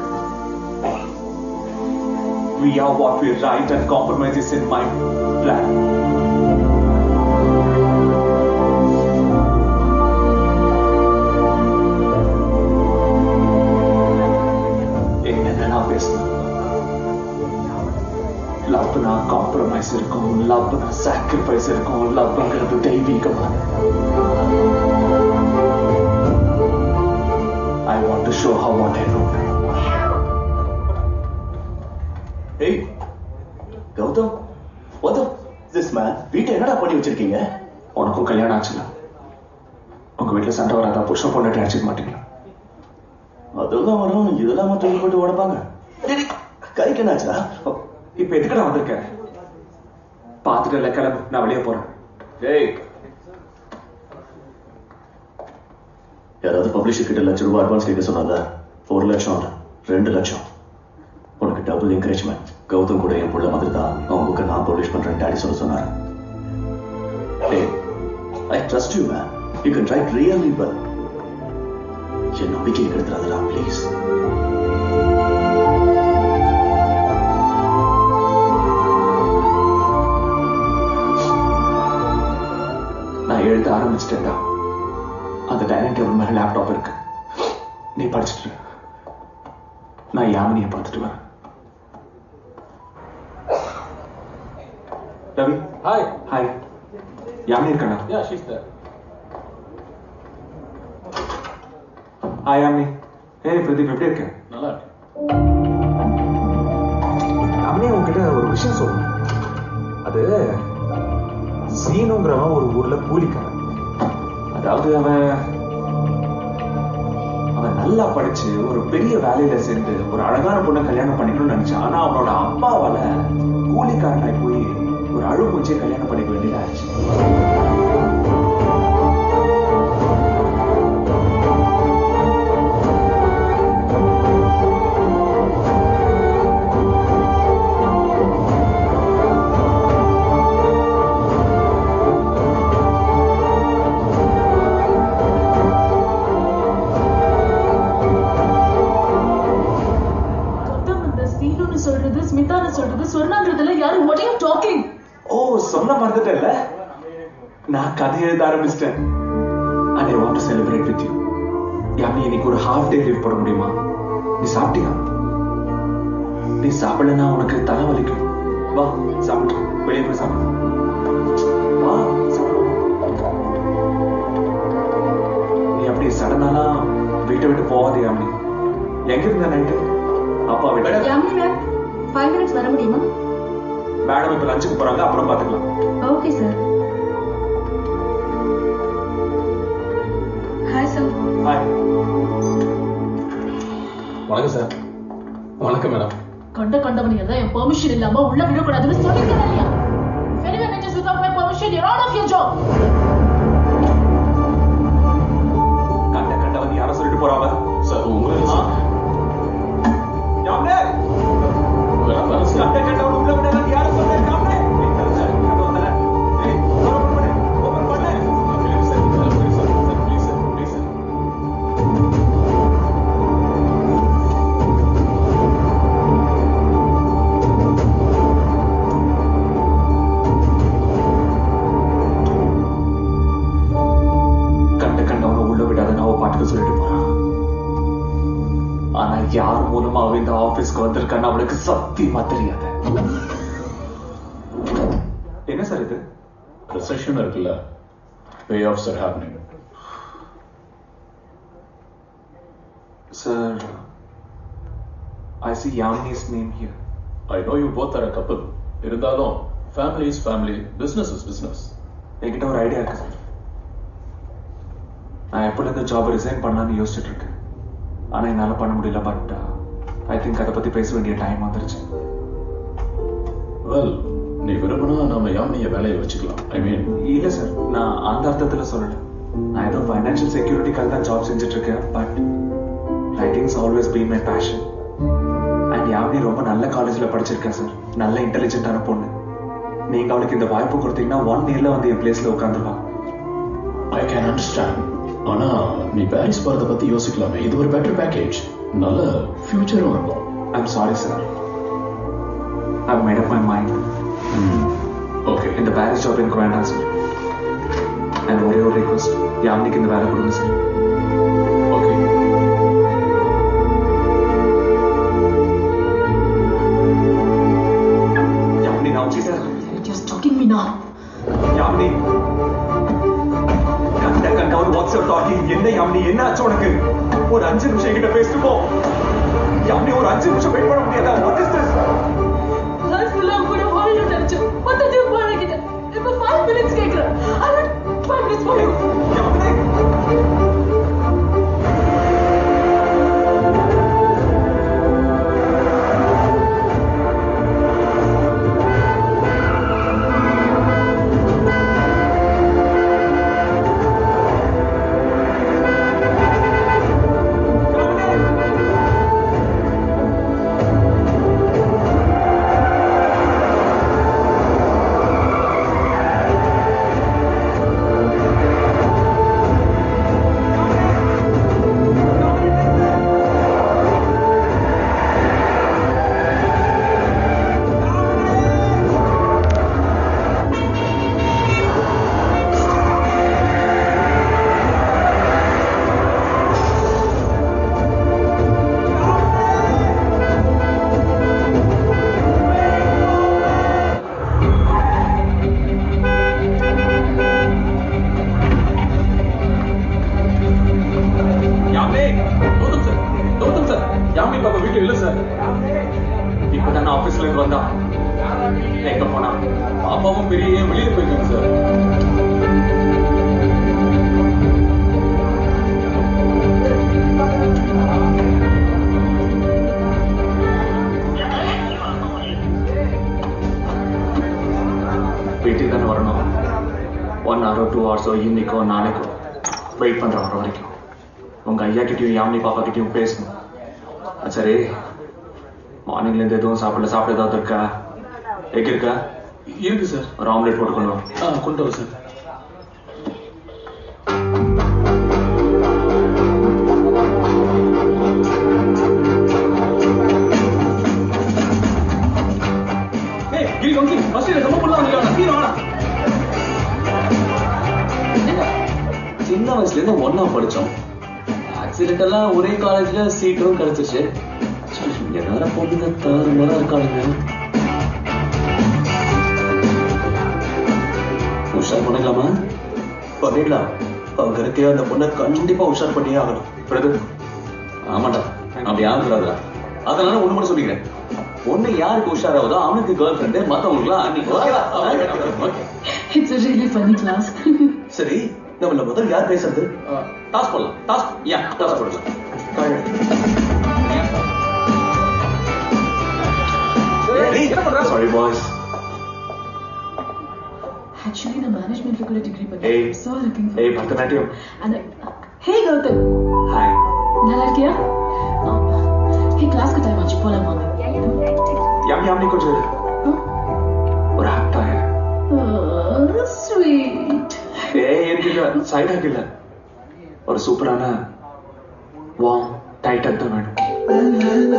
Speaker 10: We are what we write and compromise is in my plan. என்னென்ன பேசணும் லவ்னா காம்ப்ரமைஸ் இருக்கும் லவ்னா சாக்ரிஃபைஸ் இருக்கும் லவ்ங்கிறது தெய்வீகமான I want to show how what I know
Speaker 5: ஏய் கௌதம் what திஸ் மேன் வீட்டை என்னடா பண்ணி வச்சிருக்கீங்க
Speaker 10: உனக்கும் கல்யாணம் ஆச்சுல உங்க வீட்டுல சண்டை வராதா புருஷன் பொண்ணு அடிச்சுக்க மாட்டீங்களா
Speaker 5: அதெல்லாம் வரும் இதெல்லாம் மட்டும் போட்டு உடப்பாங்க கைக்கு என்னாச்சுடா
Speaker 10: இப்ப எதுக்குடா வந்திருக்க பாத்துட்டு இல்ல கிளம்பு நான் வெளியே போறேன்
Speaker 5: ஏய் யாராவது பப்ளிஷர் கிட்ட லட்ச ரூபாய் அட்வான்ஸ் கேட்க சொன்னால ஒரு லட்சம் இல்ல, ரெண்டு லட்சம் உனக்கு டபுள் என்கரேஜ்மெண்ட் கௌதம் கூட என் புள்ள மாதிரி தான் அவன் புக்கை நான் பப்ளிஷ் பண்றேன் டாடி சொல்ல சொன்னாரு ஏய் I trust you man you can write really well என் நம்பிக்கை கெடுத்துறாதடா ப்ளீஸ்
Speaker 10: நான் எழுத ஆரம்பிச்சிட்டேன்டா அந்த டைனிங் டேபிள் மேல லேப்டாப் இருக்கு நீ படிச்சுட்டு இரு. நான் யாமினியை பார்த்துட்டு வரேன் ரவி
Speaker 3: ஹாய்
Speaker 10: ஹாய் யாமினி இருக்கானா
Speaker 3: yeah she's there
Speaker 10: hi Yamini ஏய் பிரதீப் எப்படி இருக்க
Speaker 3: நல்லா இருக்கு
Speaker 10: யாமினி உன்கிட்ட ஒரு விஷயம் சொல்லணும் அது சீனுங்கிறவன் ஒரு ஊர்ல கூலிக்காரன் அதாவது அவன் அவன் நல்லா படிச்சு ஒரு பெரிய வேலையில சேர்ந்து ஒரு அழகான பொண்ணை கல்யாணம் பண்ணிக்கணும்னு நினைச்சான் ஆனா அவனோட அப்பாவால கூலிக்காரனாய் போய் ஒரு அழுமூச்சியை கல்யாணம் பண்ணிக்க வேண்டியதா ஆச்சு
Speaker 2: கௌதம் இந்த சீனுன்னு சொல்றது ஸ்மிதான்னு சொல்றது சொர்ணாங்கிறதுல யாரு what are you talking
Speaker 10: ஓ சொல்ல மறந்துட்டேன்ல நான் கதை எழுத ஆரம்பிச்சிட்டேன் and I want to celebrate with you யாமி இன்னைக்கு ஒரு ஹாஃப் டே லீவ் போட முடியுமா நீ சாப்பிட்டியா நீ சாப்பிடலன்னா உனக்கு தலை வலிக்கும் வா சாப்பிட்டு வெளியே போய் சாப்பிடு வா சாப்பிடு நீ அப்படி சடனாலாம் வீட்டை விட்டு போகாதே யாமி எங்க இருந்த நைட்டு அப்பா வீட்டு
Speaker 6: யாமினி மேம் ஃபைவ் மினிட்ஸ் வர முடியுமா
Speaker 10: மேடம் இப்ப லஞ்சுக்கு போறாங்க அப்புறம் பாத்துக்கலாம்
Speaker 6: okay sir hi sir
Speaker 10: hi
Speaker 3: வணக்கம் சார் வணக்கம் மேடம்
Speaker 2: கண்ட கண்டவனி தான் என் பெர்மிஷன் இல்லாம உள்ள விடக்கூடாதுன்னு சொல்லிருக்கேன் இல்லையா If anyone enters without my permission, you're out of your job.
Speaker 10: கண்ட கண்ட வந்து யாரை சொல்லிட்டு போறாவ
Speaker 3: சார் உங்களுக்கு
Speaker 10: யாம்லே கண்ட கண்டவன் உள்ள விடாத யாரை சொல்றேன் யாம்லே கண்ட கண்டவனை உள்ள விடாத அவ பாட்டுக்கு சொல்லிட்டு போறான் ஆனா யார் மூலமா அவ இந்த ஆபீஸ்க்கு வந்திருக்கான்னு அவளுக்கு சத்தியமா தெரியாது என்ன சார் இது
Speaker 3: ரிசெஷன் இருக்குல்ல pay offs are happening
Speaker 10: sir I see Yamini's name here
Speaker 3: I know you both are a couple இருந்தாலும் family is family business is business
Speaker 10: என்கிட்ட ஒரு ஐடியா இருக்கு சார் நான் எப்போல இந்த ஜாப் ரிசைன் பண்ணலாம்னு யோசிச்சுட்டு இருக்கேன் ஆனா என்னால பண்ண முடியல பட் ஐ திங்க் அதை பத்தி பேச வேண்டிய டைம் வந்துருச்சு
Speaker 3: வெல் நீ விரும்பினா நாம யாமினிய வேலையை வச்சுக்கலாம் ஐ மீன்
Speaker 10: இல்ல சார் நான் அந்த அர்த்தத்துல சொல்லல நான் ஏதோ ஃபைனான்சியல் செக்யூரிட்டிக்காக தான் ஜாப் செஞ்சுட்டு இருக்கேன் but writings always been my passion and Yamini ரொம்ப நல்ல காலேஜ்ல படிச்சிருக்கேன் சார் நல்ல இன்டெலிஜென்ட்டான பொண்ணு நீங்க அவளுக்கு இந்த வாய்ப்பு கொடுத்தீங்கன்னா ஒன் இயர்ல வந்து என் பிளேஸ்ல உட்காந்துருவா
Speaker 3: ஐ கேன் அண்டர்ஸ்டாண்ட் ஆனா நீ பாரிஸ் போறத பத்தி யோசிக்கலாமே இது ஒரு பெட்டர் பேக்கேஜ் நல்ல ஃபியூச்சரும் இருக்கும்
Speaker 10: I'm sorry sir I made up my mind
Speaker 3: okay
Speaker 10: இந்த பாரிஸ் ஜாப் எனக்கு வேண்டாம் சார் அண்ட் ஒரே ஒரு ரிக்வஸ்ட் யாமினிக்கு இந்த வேலை கொடுங்க சார்
Speaker 3: ஓகே
Speaker 10: யாமினி நான் உங்ககிட்ட
Speaker 2: You're stalking me now.
Speaker 10: Yamini கண்ட கண்டவன் வாட்ஸ்அப் டாக்கிங் என்ன யாமினி என்ன ஆச்சு உனக்கு ஒரு அஞ்சு நிமிஷம் என்கிட்ட பேசிட்டு போ யாமினி ஒரு அஞ்சு நிமிஷம் வெயிட் பண்ண முடியாதா what is this
Speaker 2: Life full of கூட வாழணும்னு நினைச்சேன். மொத்தத்தையும் பழகிட்டேன். இப்ப five minutes கேக்குறேன். I want five minutes for you.
Speaker 10: Yamini
Speaker 3: Gautham sir Gautham sir Yamini பாப்பா வீட்டுல இல்ல சார்
Speaker 10: இப்பதான் நான் ஆபீஸ்ல இருந்து வந்தா எங்க போனா
Speaker 3: பாப்பாவும் பெரிய வெளியே போயிருக்காங்க சார்
Speaker 10: வீட்டுக்கு தானே வரணும் ஒன் ஹவரோ டூ ஹவர்ஸோ இன்னைக்கோ நாளைக்கோ வெயிட் பண்ற வர வரைக்கும் உங்க ஐயா கிட்டயும் யாமினி பாப்பா கிட்டயும் பேசணும் ஆ, சரி மார்னிங்ல இருந்து எதுவும் சாப்பிடல சாப்பிட ஏதாவது இருக்கா எக் இருக்கா
Speaker 3: இருக்கு சார்
Speaker 10: ஒரு ஆம்லெட் போட்டு கொண்டு வா
Speaker 3: ஆ கொண்டு வர சார் ஏய் கிரி கவுன்சி ஃபர்ஸ்ட் இயர் ரொம்ப புள்ள வந்திருக்காங்க கீழ வாடா
Speaker 7: சின்ன வயசுல இருந்து ஒண்ணா படிச்சோம் ஆக்சிடென்டெல்லாம் ஒரே காலேஜ்ல சீட்டும் கிடைச்சிச்சு எல்லாரும் பொண்ணுங்க தாறுமாறா இருக்கானுங்க உஷார் பண்ணிக்கலாமா
Speaker 5: பண்ணிடலாம் அங்க இருக்க அந்த பொண்ணை கண்டிப்பா உஷார் பண்ணியே ஆகணும்
Speaker 10: பிரதர்
Speaker 7: ஆமாடா அப்படி ஆகக்கூடாதுடா அதனால ஒண்ணு மட்டும் சொல்லிக்கிறேன் ஒண்ணு யாருக்கு உஷாராவதோ அவனுக்கு கேர்ள் ஃப்ரெண்டு மத்தவங்களுக்குலாம் அன்னைக்கு ஓகேவா okay
Speaker 2: It's a really funny class.
Speaker 5: சரி நம்மள முதல் யார் பேசுறது
Speaker 7: டாஸ் போடலாம் டாஸ் யா டாஸ் போடலாம்
Speaker 3: ஏய், என்ன பண்ற
Speaker 1: சாரி பாய்ஸ்
Speaker 2: ஆக்சுவலி நான் மேனேஜ்மெண்ட்ல கூட டிகிரி
Speaker 1: ஏய்.
Speaker 2: பண்ணேன் சோ லுக்கிங்
Speaker 1: ஏய் பரதநாட்டியம்
Speaker 2: அந்த ஹே கௌதம்
Speaker 1: ஹாய்
Speaker 2: நல்லா இருக்கியா ஹே கிளாஸ்க்கு டைம் ஆச்சு போலாம் வாங்க
Speaker 1: யாமி யாமி கொஞ்சம் இரு. ஒரு ஆக்ட் ஆயிரு
Speaker 2: ஸ்வீட்
Speaker 1: ஏய் என்கிட்ட சைட் ஆக் இல்ல ஒரு சூப்பரான வாம் டைட் தான் வேணும்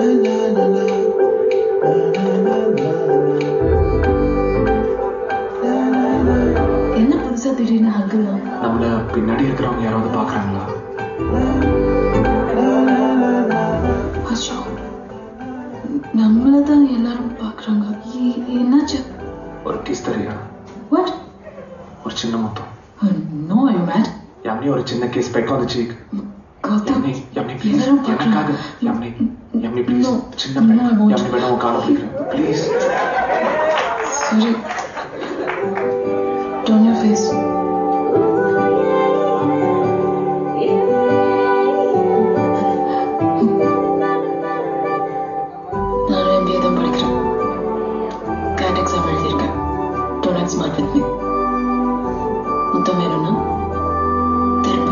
Speaker 2: என்ன புதுசா திடீர்னு ஹங்கலாம்
Speaker 1: நம்மள பின்னாடி இருக்கிறவங்க யாராவது பாக்குறாங்களா
Speaker 2: அச்சோ நம்மள தான் எல்லாரும் பாக்குறாங்க எ- என்னாச்சு
Speaker 1: ஒரு கிஸ் தரியா
Speaker 2: வாட்
Speaker 1: ஒரு சின்ன முத்தம்
Speaker 2: நோ ஐ மேட்
Speaker 1: யாமி ஒரு சின்ன kiss peck on the cheek
Speaker 2: Gautam
Speaker 1: Yami Yami please
Speaker 2: எல்லாரும்
Speaker 1: எனக்காக
Speaker 2: பாக்குறாங்க
Speaker 1: யாமி யாமி ப்ளீஸ்
Speaker 2: No.
Speaker 1: சின்ன பெக்
Speaker 2: No, I won't.
Speaker 1: யாமி வேணா உன் காலை பிடிக்கிறேன் ப்ளீஸ்
Speaker 2: சரி Turn your face. நானும் MBA தான் படிக்கிறேன் கேட் எக்ஸாம் எழுதியிருக்கேன் டோனட் ஸ்மார்ட் வித் மீ மொத்தம் வேணும்னா திரும்ப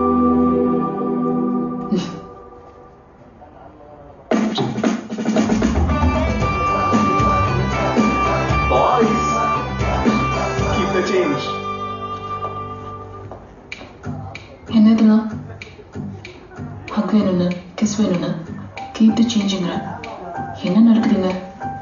Speaker 1: பாய்ஸ் கீப் தி சேஞ்ச்
Speaker 2: என்ன இதெல்லாம் ஹக் வேணும்னா கிஸ் வேணும்னா கீப் தி சேஞ்சுங்கிற என்ன நடக்குதுங்க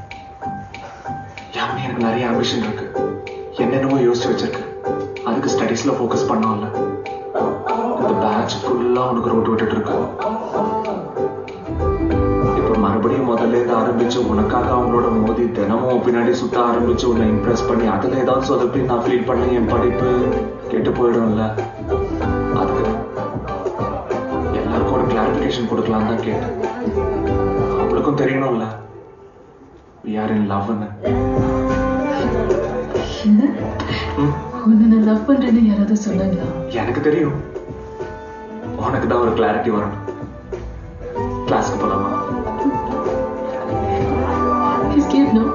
Speaker 1: யாமி எனக்கு நிறைய ஆம்பிஷன் இருக்கு என்னென்னவோ யோசிச்சு வச்சிருக்கு அதுக்கு ஸ்டடீஸ்ல ஃபோக்கஸ் பண்ணோம்ல இந்த பேட்ச் ஃபுல்லா உனக்கு ரோட்டு விட்டுட்டு இருக்கு இப்போ மறுபடியும் முதல்ல இருந்து ஆரம்பிச்சு உனக்காக அவங்களோட மோதி தினமும் உன் பின்னாடி சுத்த ஆரம்பிச்சு உன்னை இம்ப்ரெஸ் பண்ணி அதுல ஏதாவது சொதப்பி நான் ஃபீல் பண்ணி என் படிப்பு கெட்டு போயிடும்ல அதுக்கு எல்லாருக்கும் ஒரு கிளாரிபிகேஷன் கொடுக்கலாம் தான் கேட்டேன் அவங்களுக்கும் தெரியணும்ல we are in love ன்னு
Speaker 2: என்ன உன்னை நான் லவ் பண்றேன்னு யாராவது சொன்னாங்களா
Speaker 1: எனக்கு தெரியும் உனக்கு தான் ஒரு கிளாரிட்டி வரணும் கிளாஸ்க்கு போலாமா
Speaker 2: He's cute, no?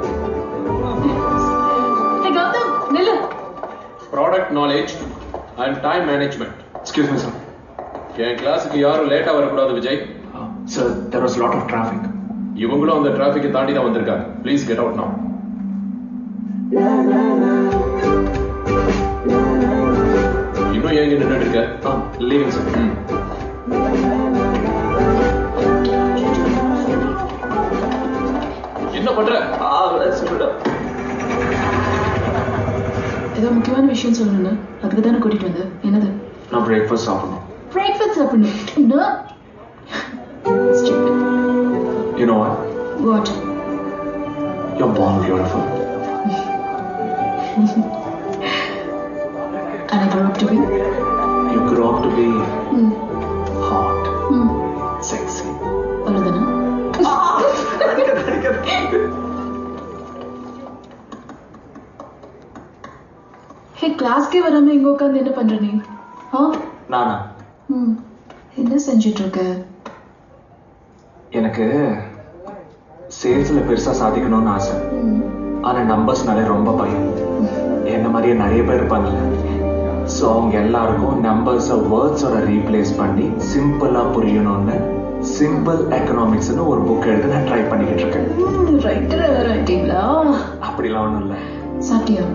Speaker 2: Hey, Gautam, நில்லு.
Speaker 3: Product knowledge and time management
Speaker 1: excuse me sir
Speaker 3: என் கிளாஸுக்கு யாரும் லேட்டா வரக்கூடாது Vijay
Speaker 1: sir there was lot of traffic
Speaker 3: இவங்களும் அந்த டிராஃபிக்கை தாண்டி தான் வந்திருக்காங்க ப்ளீஸ் கெட் அவுட் now இன்னும் ஏங்க நின்றுட்டு இருக்க
Speaker 1: லீவிங் சார்
Speaker 3: என்ன பண்ற
Speaker 2: ஏதோ முக்கியமான விஷயம் சொல்லணும்னா அதுக்கு தானே கூட்டிட்டு வந்தேன் என்னது
Speaker 1: நான் பிரேக்ஃபாஸ்ட் சாப்பிடணும்
Speaker 2: பிரேக்ஃபாஸ்ட் சாப்பிடணும் No. Stupid.
Speaker 1: You know what?
Speaker 2: What?
Speaker 1: You're born beautiful.
Speaker 2: And I grew up to be?
Speaker 1: You grow up to be
Speaker 2: Hmm.
Speaker 1: hot,
Speaker 2: Hmm.
Speaker 1: sexy.
Speaker 2: அவ்வளவுதானா? ஹே கிளாஸ்க்கே வராம இங்க உட்காந்து என்ன பண்ற நீ ஆ
Speaker 1: நானா
Speaker 2: ம் என்ன செஞ்சுட்டு இருக்க
Speaker 1: எனக்கு சேல்ஸ்ல பெருசா சாதிக்கணும்னு ஆசை
Speaker 2: ம்.
Speaker 1: ஆனா நம்பர்ஸ்னாலே ரொம்ப பயம் என்ன மாதிரியே நிறைய பேர் இருப்பாங்கல்ல ஸோ அவங்க எல்லாருக்கும் நம்பர்ஸை வேர்ட்ஸோட ரீப்ளேஸ் பண்ணி சிம்பிளா புரியணும்னு சிம்பிள் எக்கனாமிக்ஸ்னு ஒரு புக் எடுத்து நான் ட்ரை பண்ணிக்கிட்டு இருக்கேன்
Speaker 2: ரைட்டர் வேற ஆயிட்டீங்களா
Speaker 1: அப்படிலாம் ஒன்றும் இல்லை
Speaker 2: சாப்பிட்டியா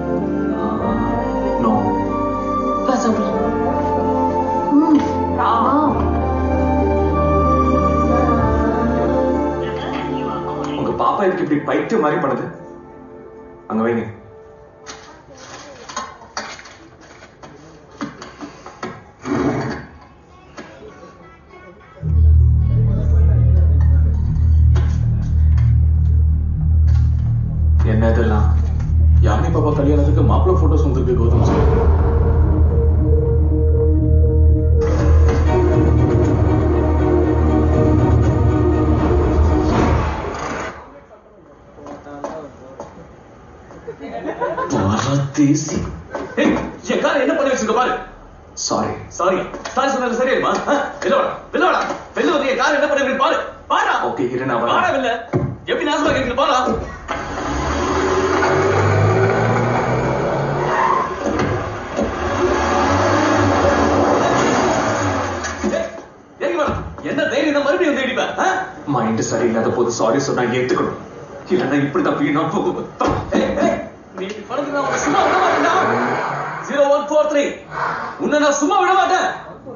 Speaker 1: நோ
Speaker 2: வா சாப்பிடலாம் ம். ஆ.
Speaker 1: உங்க பாப்பா இதுக்கு இப்படி பைத்தியம் மாதிரி பண்ணுது அங்க வைங்க என்ன இதெல்லாம்
Speaker 3: யானை பாப்பா கல்யாணத்துக்கு மாப்பிள்ளை போட்டோஸ் வந்திருக்கு கௌதம் சார்
Speaker 7: பரதேசி ஏய், என் காரை என்ன பண்ணி வச்சிருக்க பாரு
Speaker 1: சாரி
Speaker 7: சாரி சாரி சொன்னது சரியாயிருமா ஆ? வெளில வாடா வெளில வாடா வெளில வந்து என் கார் என்ன பண்ணி பாரு பாடா
Speaker 1: ஓகே இரு நான்
Speaker 7: பாடா
Speaker 1: வரேன்
Speaker 7: வெளில எப்படி நாசமா இருக்கு பாடா
Speaker 1: சரியில்லாத போது சாரி சொன்னா ஏத்துக்கணும் இல்லைன்னா இப்படிதான் வீணா போகும்
Speaker 7: நீ இப்படி படுத்து நான் உன்னை சும்மா விட மாட்டேன்டா ஜீரோ ஒன் ஃபோர் த்ரீ உன்னை நான் சும்மா விட மாட்டேன்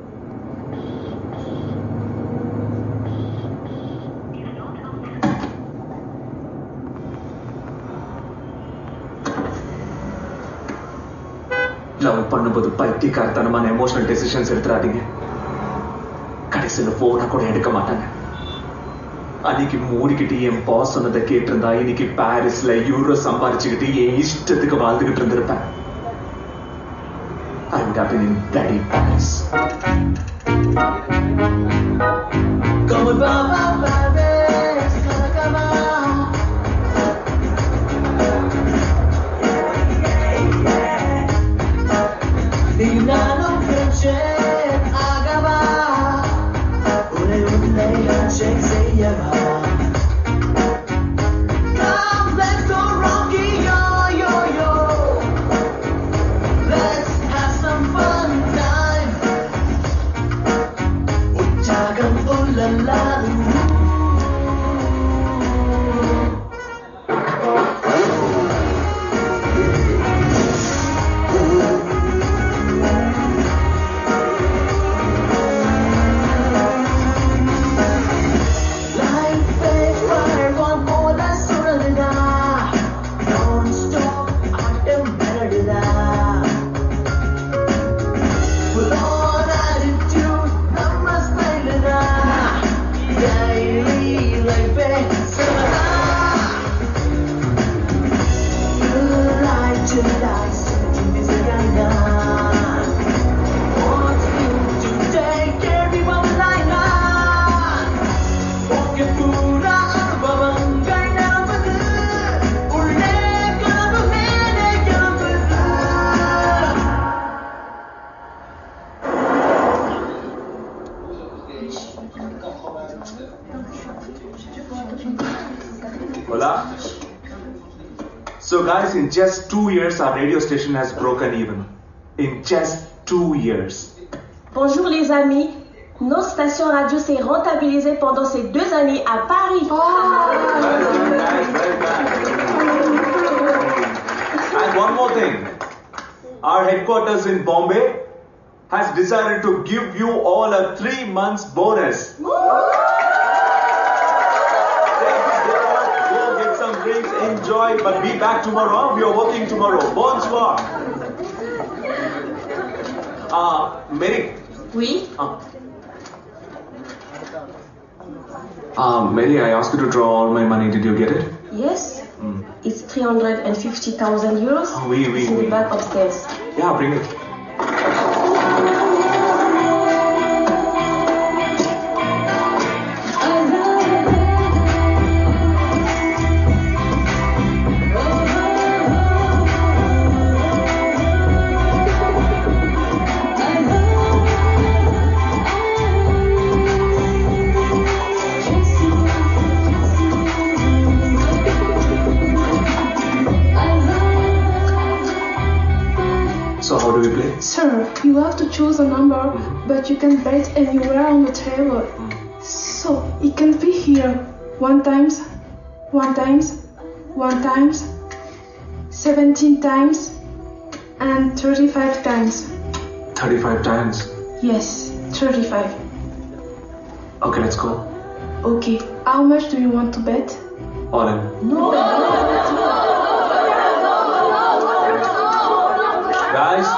Speaker 1: லவ் பண்ணும்போது பைத்தியக்காரத்தனமான எமோஷனல் டெசிஷன்ஸ் எடுத்துறாதீங்க கடைசியில போனா கூட எடுக்க மாட்டாங்க அன்னைக்கு மூடிக்கிட்டு என் பாஸ் சொன்னதை கேட்டிருந்தா இன்னைக்கு பாரிஸ்ல யூரோ சம்பாரிச்சுக்கிட்டு என் இஷ்டத்துக்கு வாழ்ந்துகிட்டு இருந்திருப்பேன் I would have been in bloody Paris.
Speaker 4: Como el Baba Paris, Cama. Dinano Friendship Agaba Ule ule handshake say yaba Come let's go rocky yo yo yo Let's have some fun time Ucapan ulala Life is fire, one more less சுழலுதா Non-stop atom மெலடுதா Full on attitude, நம்ம ஸ்மைலுதா Daily life is summerதா Life to life, பிஸியானா Want you to take everyone like that okay பூரா அனுபவங்கள் நமது உள்ளே கனவு மேலே கிளம்புது
Speaker 1: Hola. So guys, in just two years, our radio station has broken even. In just two years.
Speaker 12: Bonjour les amis. Notre station radio s'est rentabilisée pendant ces deux années à Paris.
Speaker 1: And one more thing. Our headquarters in Bombay has decided to give you all a three months bonus. Go get some drinks, enjoy, but be back tomorrow. We are working tomorrow. Bonsoir. Uh, Mary.
Speaker 12: Oui.
Speaker 1: Uh, uh, Mary, I asked you to draw all my money. Did you get it?
Speaker 12: Yes. It's 350,000 euros.
Speaker 1: Ah, oui, oui,
Speaker 12: It's in
Speaker 1: oui.
Speaker 12: the back upstairs.
Speaker 1: Yeah, bring it. So how do we play?
Speaker 2: Sir, you have to choose a number, but you can bet anywhere on the table. So it can be here one times, one times, one times, 17 times, and 35 times.
Speaker 1: 35 times.
Speaker 2: Yes, 35.
Speaker 1: Okay, let's go.
Speaker 2: Okay, how much do you want to bet?
Speaker 1: All in. Guys,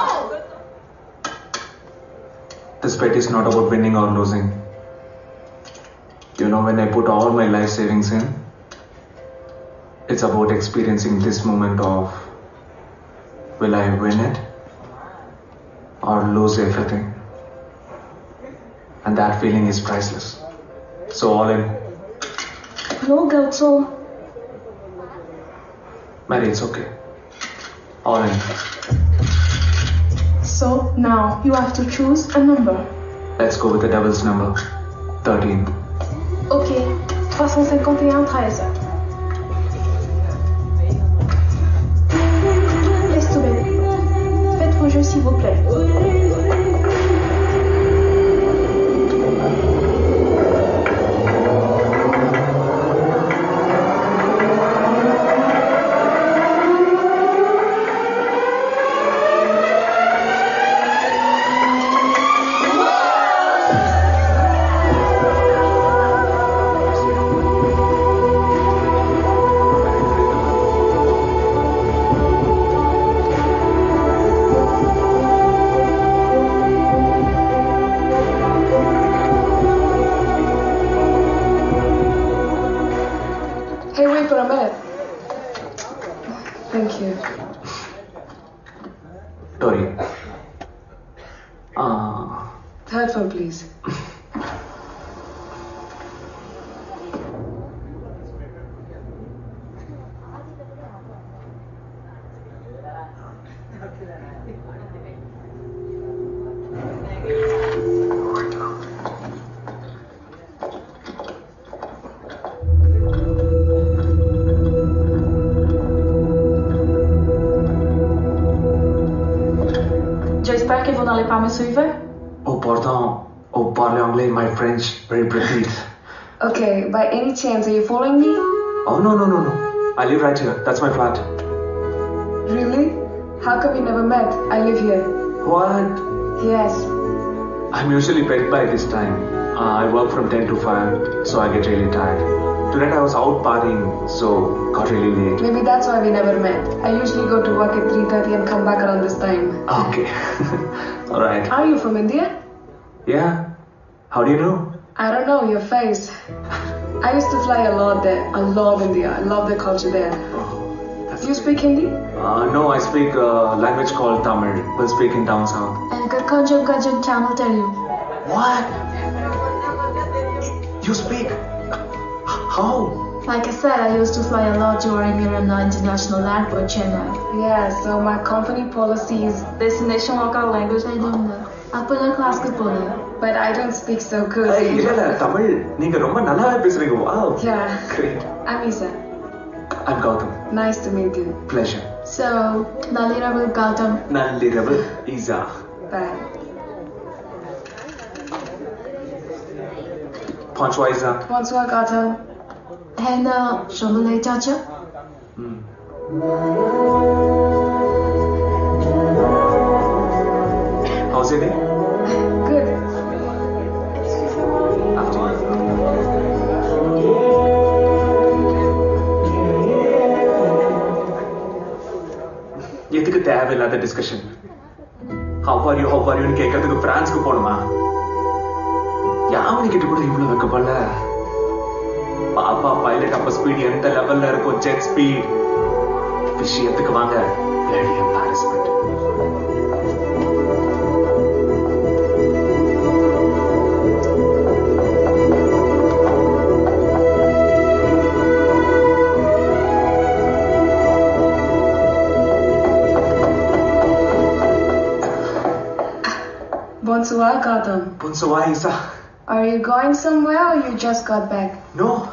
Speaker 1: this bet is not about winning or losing. You know, when I put all my life savings in, it's about experiencing this moment of will I win it or lose everything? And that feeling is priceless. So, all in.
Speaker 12: No, Gautam.
Speaker 1: Mary, it's okay. All in.
Speaker 2: So now you have to choose a number.
Speaker 1: Let's go with the devil's number 13.
Speaker 2: Ok, 351 13. Laisse tomber. Faites vos jeux s'il vous plaît.
Speaker 10: Dorian. Ah,
Speaker 13: Third floor, please.
Speaker 2: J'espère que vous n'allez pas me suivre.
Speaker 10: oh, pardon. Oh, parle anglais, my French, very pretty.
Speaker 13: Okay, by any chance, are you following me?
Speaker 10: Oh, no, no, no, no. I live right here. That's my flat.
Speaker 13: Really? How come we never met? I live here.
Speaker 10: What?
Speaker 13: Yes.
Speaker 10: I'm usually bed by this time. Uh, I work from 10 to 5, so I get really tired. Tonight I was out partying, so got really late.
Speaker 13: Maybe that's why we never met. I usually go to work at 3.30 and come back around this time.
Speaker 10: Okay. Alright.
Speaker 13: Are you from India?
Speaker 10: Yeah. How do you know?
Speaker 13: I don't know, your face. I used to fly a lot there. I love India. I love the culture there. Do you speak Hindi?
Speaker 10: Uh, no, I speak a language called Tamil. We'll speak in down south.
Speaker 2: எனக்கு கொஞ்சம் கொஞ்சம் தமிழ் தெரியும்
Speaker 10: What? You speak? How?
Speaker 2: Like I said, I used to fly a lot during Miranda International Airport, Chennai.
Speaker 13: Yeah, so my company policy is destination local language.
Speaker 2: I don't know. அப்பதான் கிளாஸ்க்கு போனேன்
Speaker 13: But I don't speak so good.
Speaker 10: Hey, இல்ல இல்ல தமிழ் நீங்க ரொம்ப நல்லாவே பேசுறீங்க wow
Speaker 13: Yeah.
Speaker 10: great
Speaker 13: I'm Isa.
Speaker 10: I'm Gautam
Speaker 13: Nice to meet you.
Speaker 10: pleasure
Speaker 2: So, நள்ளிரவு கௌதம்
Speaker 10: நள்ளிரவு ஈசா
Speaker 13: Bye.
Speaker 10: Bonsoir Isha
Speaker 13: Bonsoir, Gautam.
Speaker 2: And uh, 什么来着这？
Speaker 10: How's your day?
Speaker 13: Good.
Speaker 10: After you. எதுக்கு தேவையில்லாத discussion how are you how are யூன்னு கேட்கறதுக்கு பிரான்ஸ்க்கு போகணுமா யாவனி கிட்ட கூட இவ்வளவு வைக்கப்படல பாப்பா பைலட் அப்ப ஸ்பீட் எந்த லெவல்ல இருக்கும் ஜெட் ஸ்பீட் விஷயத்துக்கு வாங்க bloody embarrassment.
Speaker 13: Bonsoir, Gautam.
Speaker 10: Bonsoir, Isa.
Speaker 13: Are you going somewhere or you just got back?
Speaker 10: No.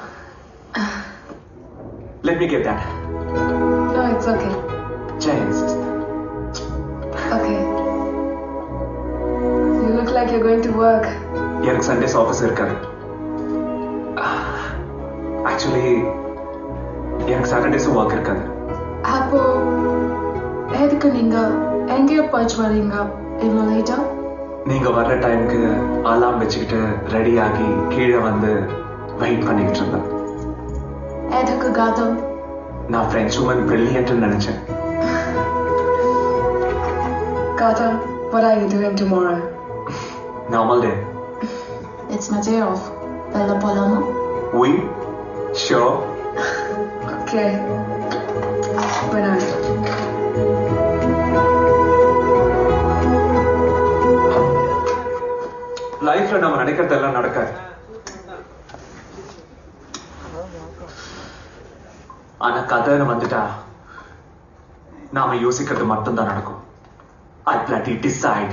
Speaker 10: Let me get that.
Speaker 13: No, it's okay.
Speaker 10: Jai insist.
Speaker 13: Okay. You look like you're going to work.
Speaker 10: எனக்கு Sundays office இருக்காது actually எனக்கு சாட்டர்டேஸும் work இருக்காது
Speaker 2: அப்போ எதுக்கு நீங்க எங்கேயோ போயிட்டு வரீங்க இவ்வளோ லேட்டா
Speaker 10: நீங்க வர்ற டைம்க்கு அலாம் வச்சுக்கிட்டு ரெடி ஆகி கீழே வந்து வெயிட் பண்ணிக்கிட்டு இருந்தேன்
Speaker 2: எதுக்கு கௌதம்
Speaker 10: நான் ஃப்ரெஞ்ச் உமன் பிரில்லியன்ட்னு நினைச்சேன்
Speaker 13: Gautam, what are you doing tomorrow?
Speaker 10: Normal day
Speaker 2: It's my day off. வெளில போலாமா
Speaker 10: we sure
Speaker 13: Okay. Good night.
Speaker 10: லைஃப்ல நம்ம நினைக்கிறதெல்லாம் நடக்காது ஆனா கதைன்னு வந்துட்டா நாம யோசிக்கிறது மட்டும்தான் நடக்கும் ஐ பிளாட்டி decide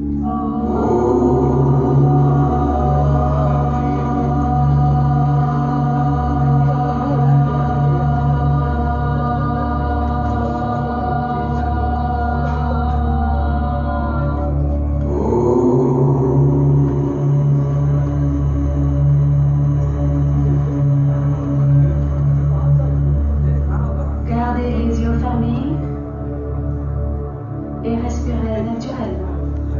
Speaker 6: Gardez les yeux fermés et respirez naturellement.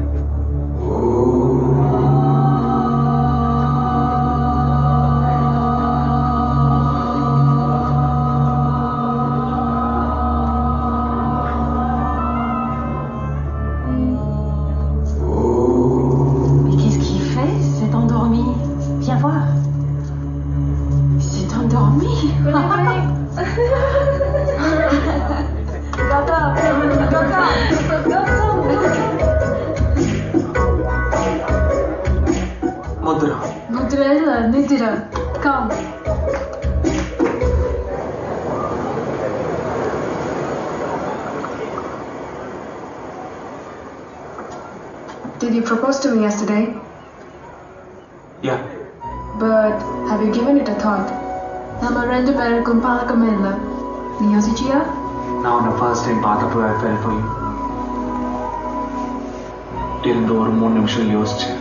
Speaker 6: Mais qu'est-ce qu'il fait C'est endormi. Viens voir. C'est endormi.
Speaker 2: Gautam, Gautam, Gautam. நிறுத்திடு come
Speaker 13: Did you propose to me yesterday?
Speaker 10: Yeah.
Speaker 13: But have you given it a thought?
Speaker 2: நம்ம ரெண்டு பேருக்கும் பழக்கமே இல்லை நீ யோசிச்சியா
Speaker 1: நான் உன்னை first time பார்த்தப்போ ஐ ஃபெல் ஃபார் யூ இருந்து ஒரு மூணு நிமிஷம் யோசிச்சேன்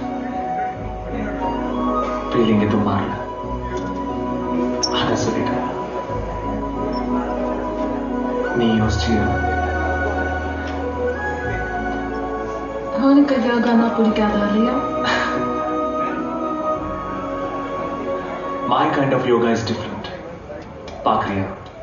Speaker 1: ஃபீலிங் எதுவும் மாறல அதை சொல்லிட்டேன் நீ யோசிச்சியா
Speaker 2: உனக்கு யோகானா பிடிக்காதா இல்லையா
Speaker 1: My kind of yoga is different. பார்க்குறியா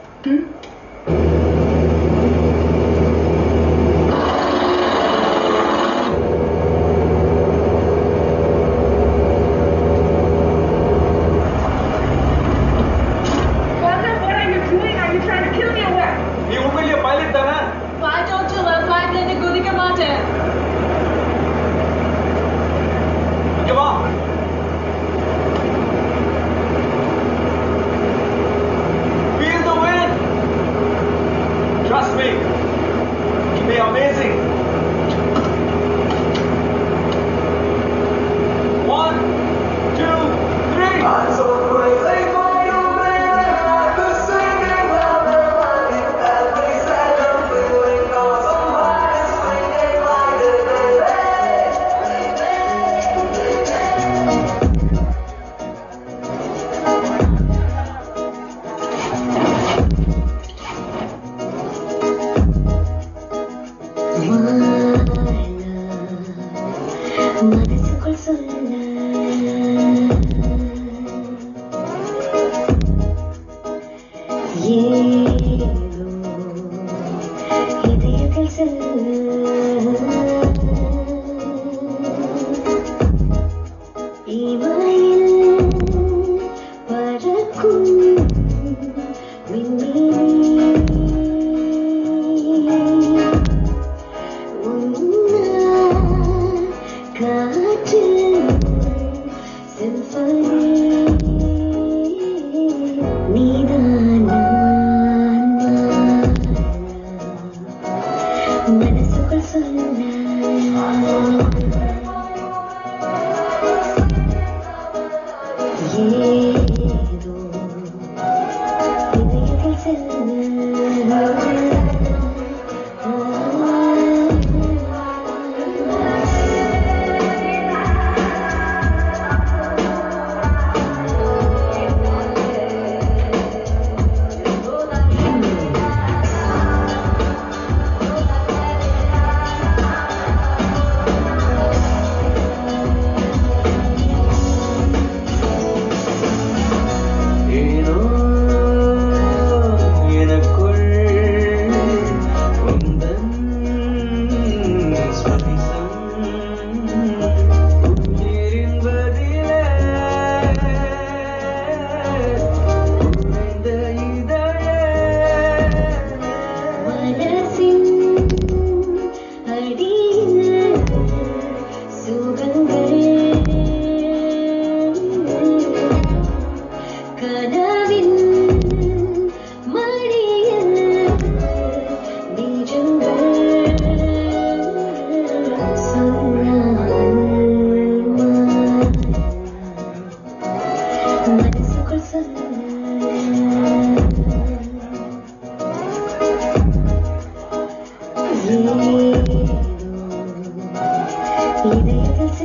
Speaker 10: நீ உண்மையிலேயே பைலட் தானே
Speaker 2: ஃபிளைட்ல இருந்து குதிக்க மாட்டேன்
Speaker 10: இங்க வா Feel the wind. Trust me. It'll be amazing. One, two, three. I'm so crazy for you, baby. Like the singing of the money. Every second feeling goes on high. Swinging like a
Speaker 14: மனசுக்குள் சொல்ல ஏதோ இதயத்தில் செல்ல இமையில் பறக்கும் விண்மீனே காற்றில் symphony நீதான் மனசுக்குள் சொன்ன ஏதோ இதயத்தில் செல்ல
Speaker 15: ஏனோ எனக்குள் உந்தன் ஸ்பரிசம் உயிரின்பதிலே உறைந்த இதழே
Speaker 14: மனசின் அடியில் சுகங்கள் கனவின் மடியில் நிஜங்கள் சொன்னால் மனசுக்குள் சொல்ல இதயத்தில்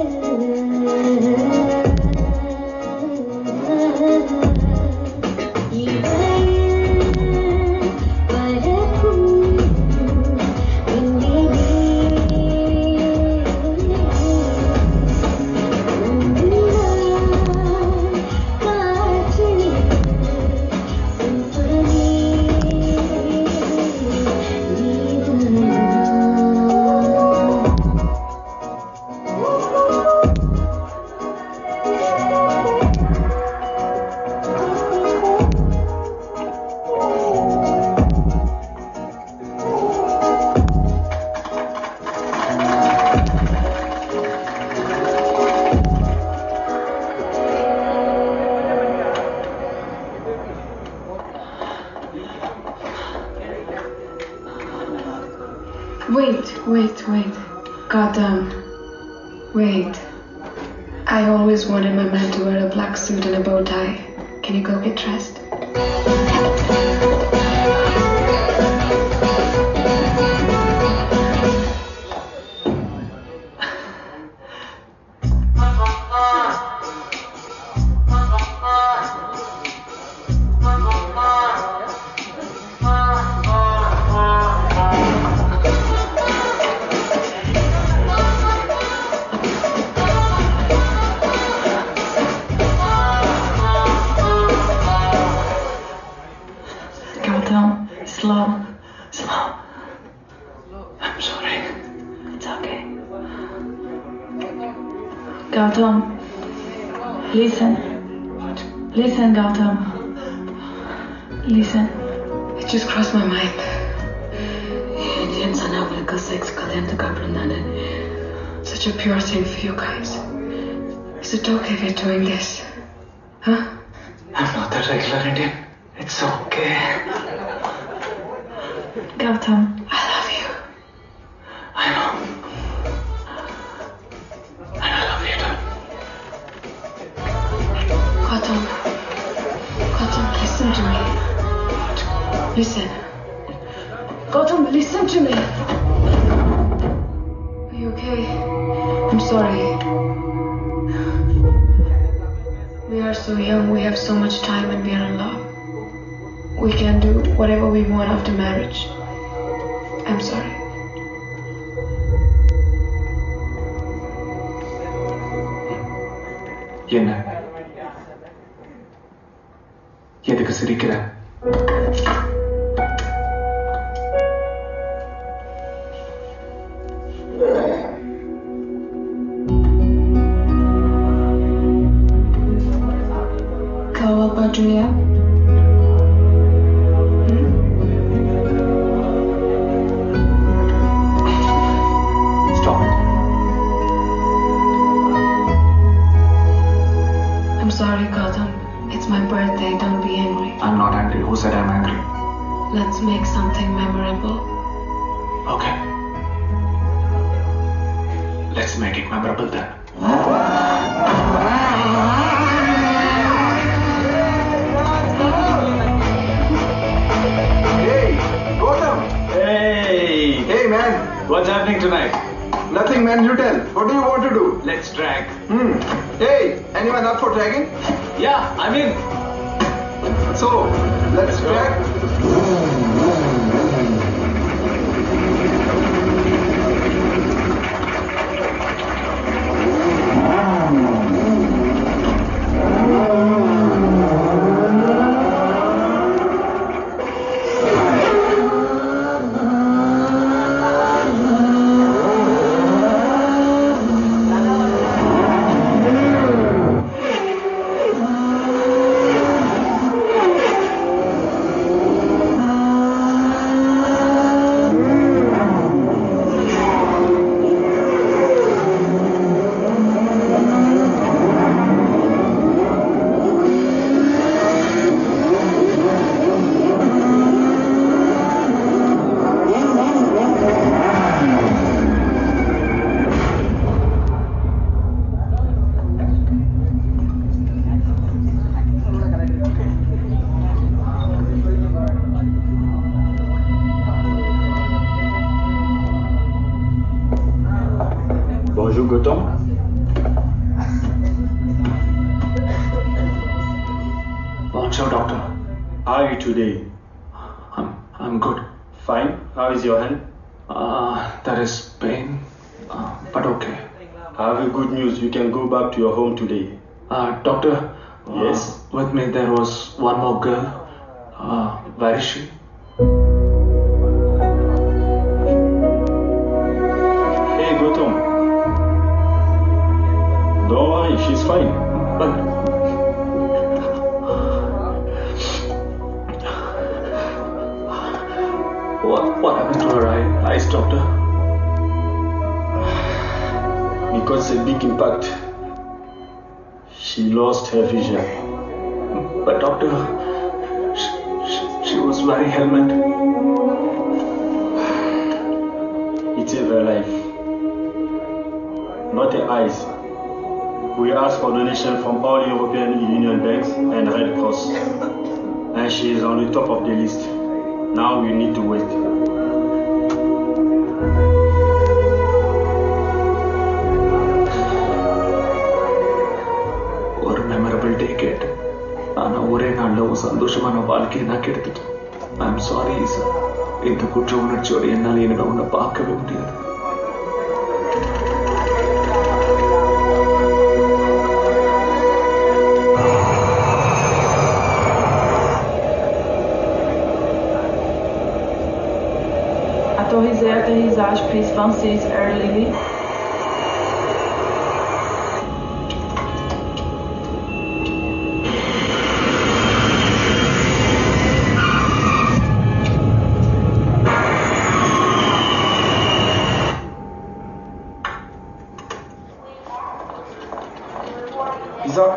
Speaker 13: Gotham. Wait. I always wanted my man to wear a black suit and a bow tie. Can you go get dressed?
Speaker 6: Gautam, slow, slow. I'm sorry. It's okay. Gautam, listen. Listen, Gautam. Listen.
Speaker 13: It just crossed my mind. Indians are now like a sex Such a pure thing for you guys. Is it okay we're doing this? Huh?
Speaker 10: I'm not a regular Indian. It's okay.
Speaker 6: Gautam.
Speaker 13: I love you.
Speaker 10: I know. And I love you too.
Speaker 13: Gautam. Gautam, listen to me. Listen. Gautam, listen to me. Are you okay? I'm sorry. We are so young, we have so much time, and we are in love. We can do whatever we want after marriage. I'm sorry.
Speaker 10: என்ன எதுக்கு சிரிக்கிற
Speaker 13: Kau apa, Julia?
Speaker 10: Stop it.
Speaker 13: I'm sorry, Gautam. It's my birthday. Don't be angry.
Speaker 10: I'm not angry. Who said I'm angry?
Speaker 13: Let's make something memorable.
Speaker 10: Okay. Let's make it memorable then.
Speaker 16: Hey, Gautam.
Speaker 10: Hey!
Speaker 16: Hey, man.
Speaker 10: What's happening tonight?
Speaker 16: Nothing, man. You tell. What do you want to do?
Speaker 10: Let's drag.
Speaker 16: Hmm. Hey, anyone up for dragging?
Speaker 10: Yeah, I'm in.
Speaker 16: So, let's drag.
Speaker 17: Bonjour Gotham.
Speaker 10: Bonjour, doctor.
Speaker 17: How are you today?
Speaker 10: I'm I'm good.
Speaker 17: Fine. How is your hand?
Speaker 10: Uh, there is pain, uh, but okay.
Speaker 17: I have a good news. You can go back to your home today.
Speaker 10: Uh, doctor.
Speaker 17: Yes?
Speaker 10: Uh, with me there was one more girl. Uh, where is she?
Speaker 17: Hey Gotham. Don't worry, she's fine.
Speaker 10: But what what happened to her eye, eyes, doctor?
Speaker 17: Because a big impact. She lost her vision.
Speaker 10: But doctor, she, she, she was wearing helmet.
Speaker 17: It's ever life. not the eyes. We asked for donation from all European Union banks and Red Cross. And she is on the top of the list. Now we need to wait.
Speaker 1: ஒரு memorable day கேட்டு ஆனா ஒரே நாள்ல ஒரு சந்தோஷமான வாழ்க்கையை நான் கெடுத்துட்டேன் I'm sorry ஈசா இந்த குற்ற உணர்ச்சியோட என்னால என்னோட உன்னை பார்க்கவே முடியாது
Speaker 18: Autoriser atterrissage, please Francis Air Lily.
Speaker 17: Isa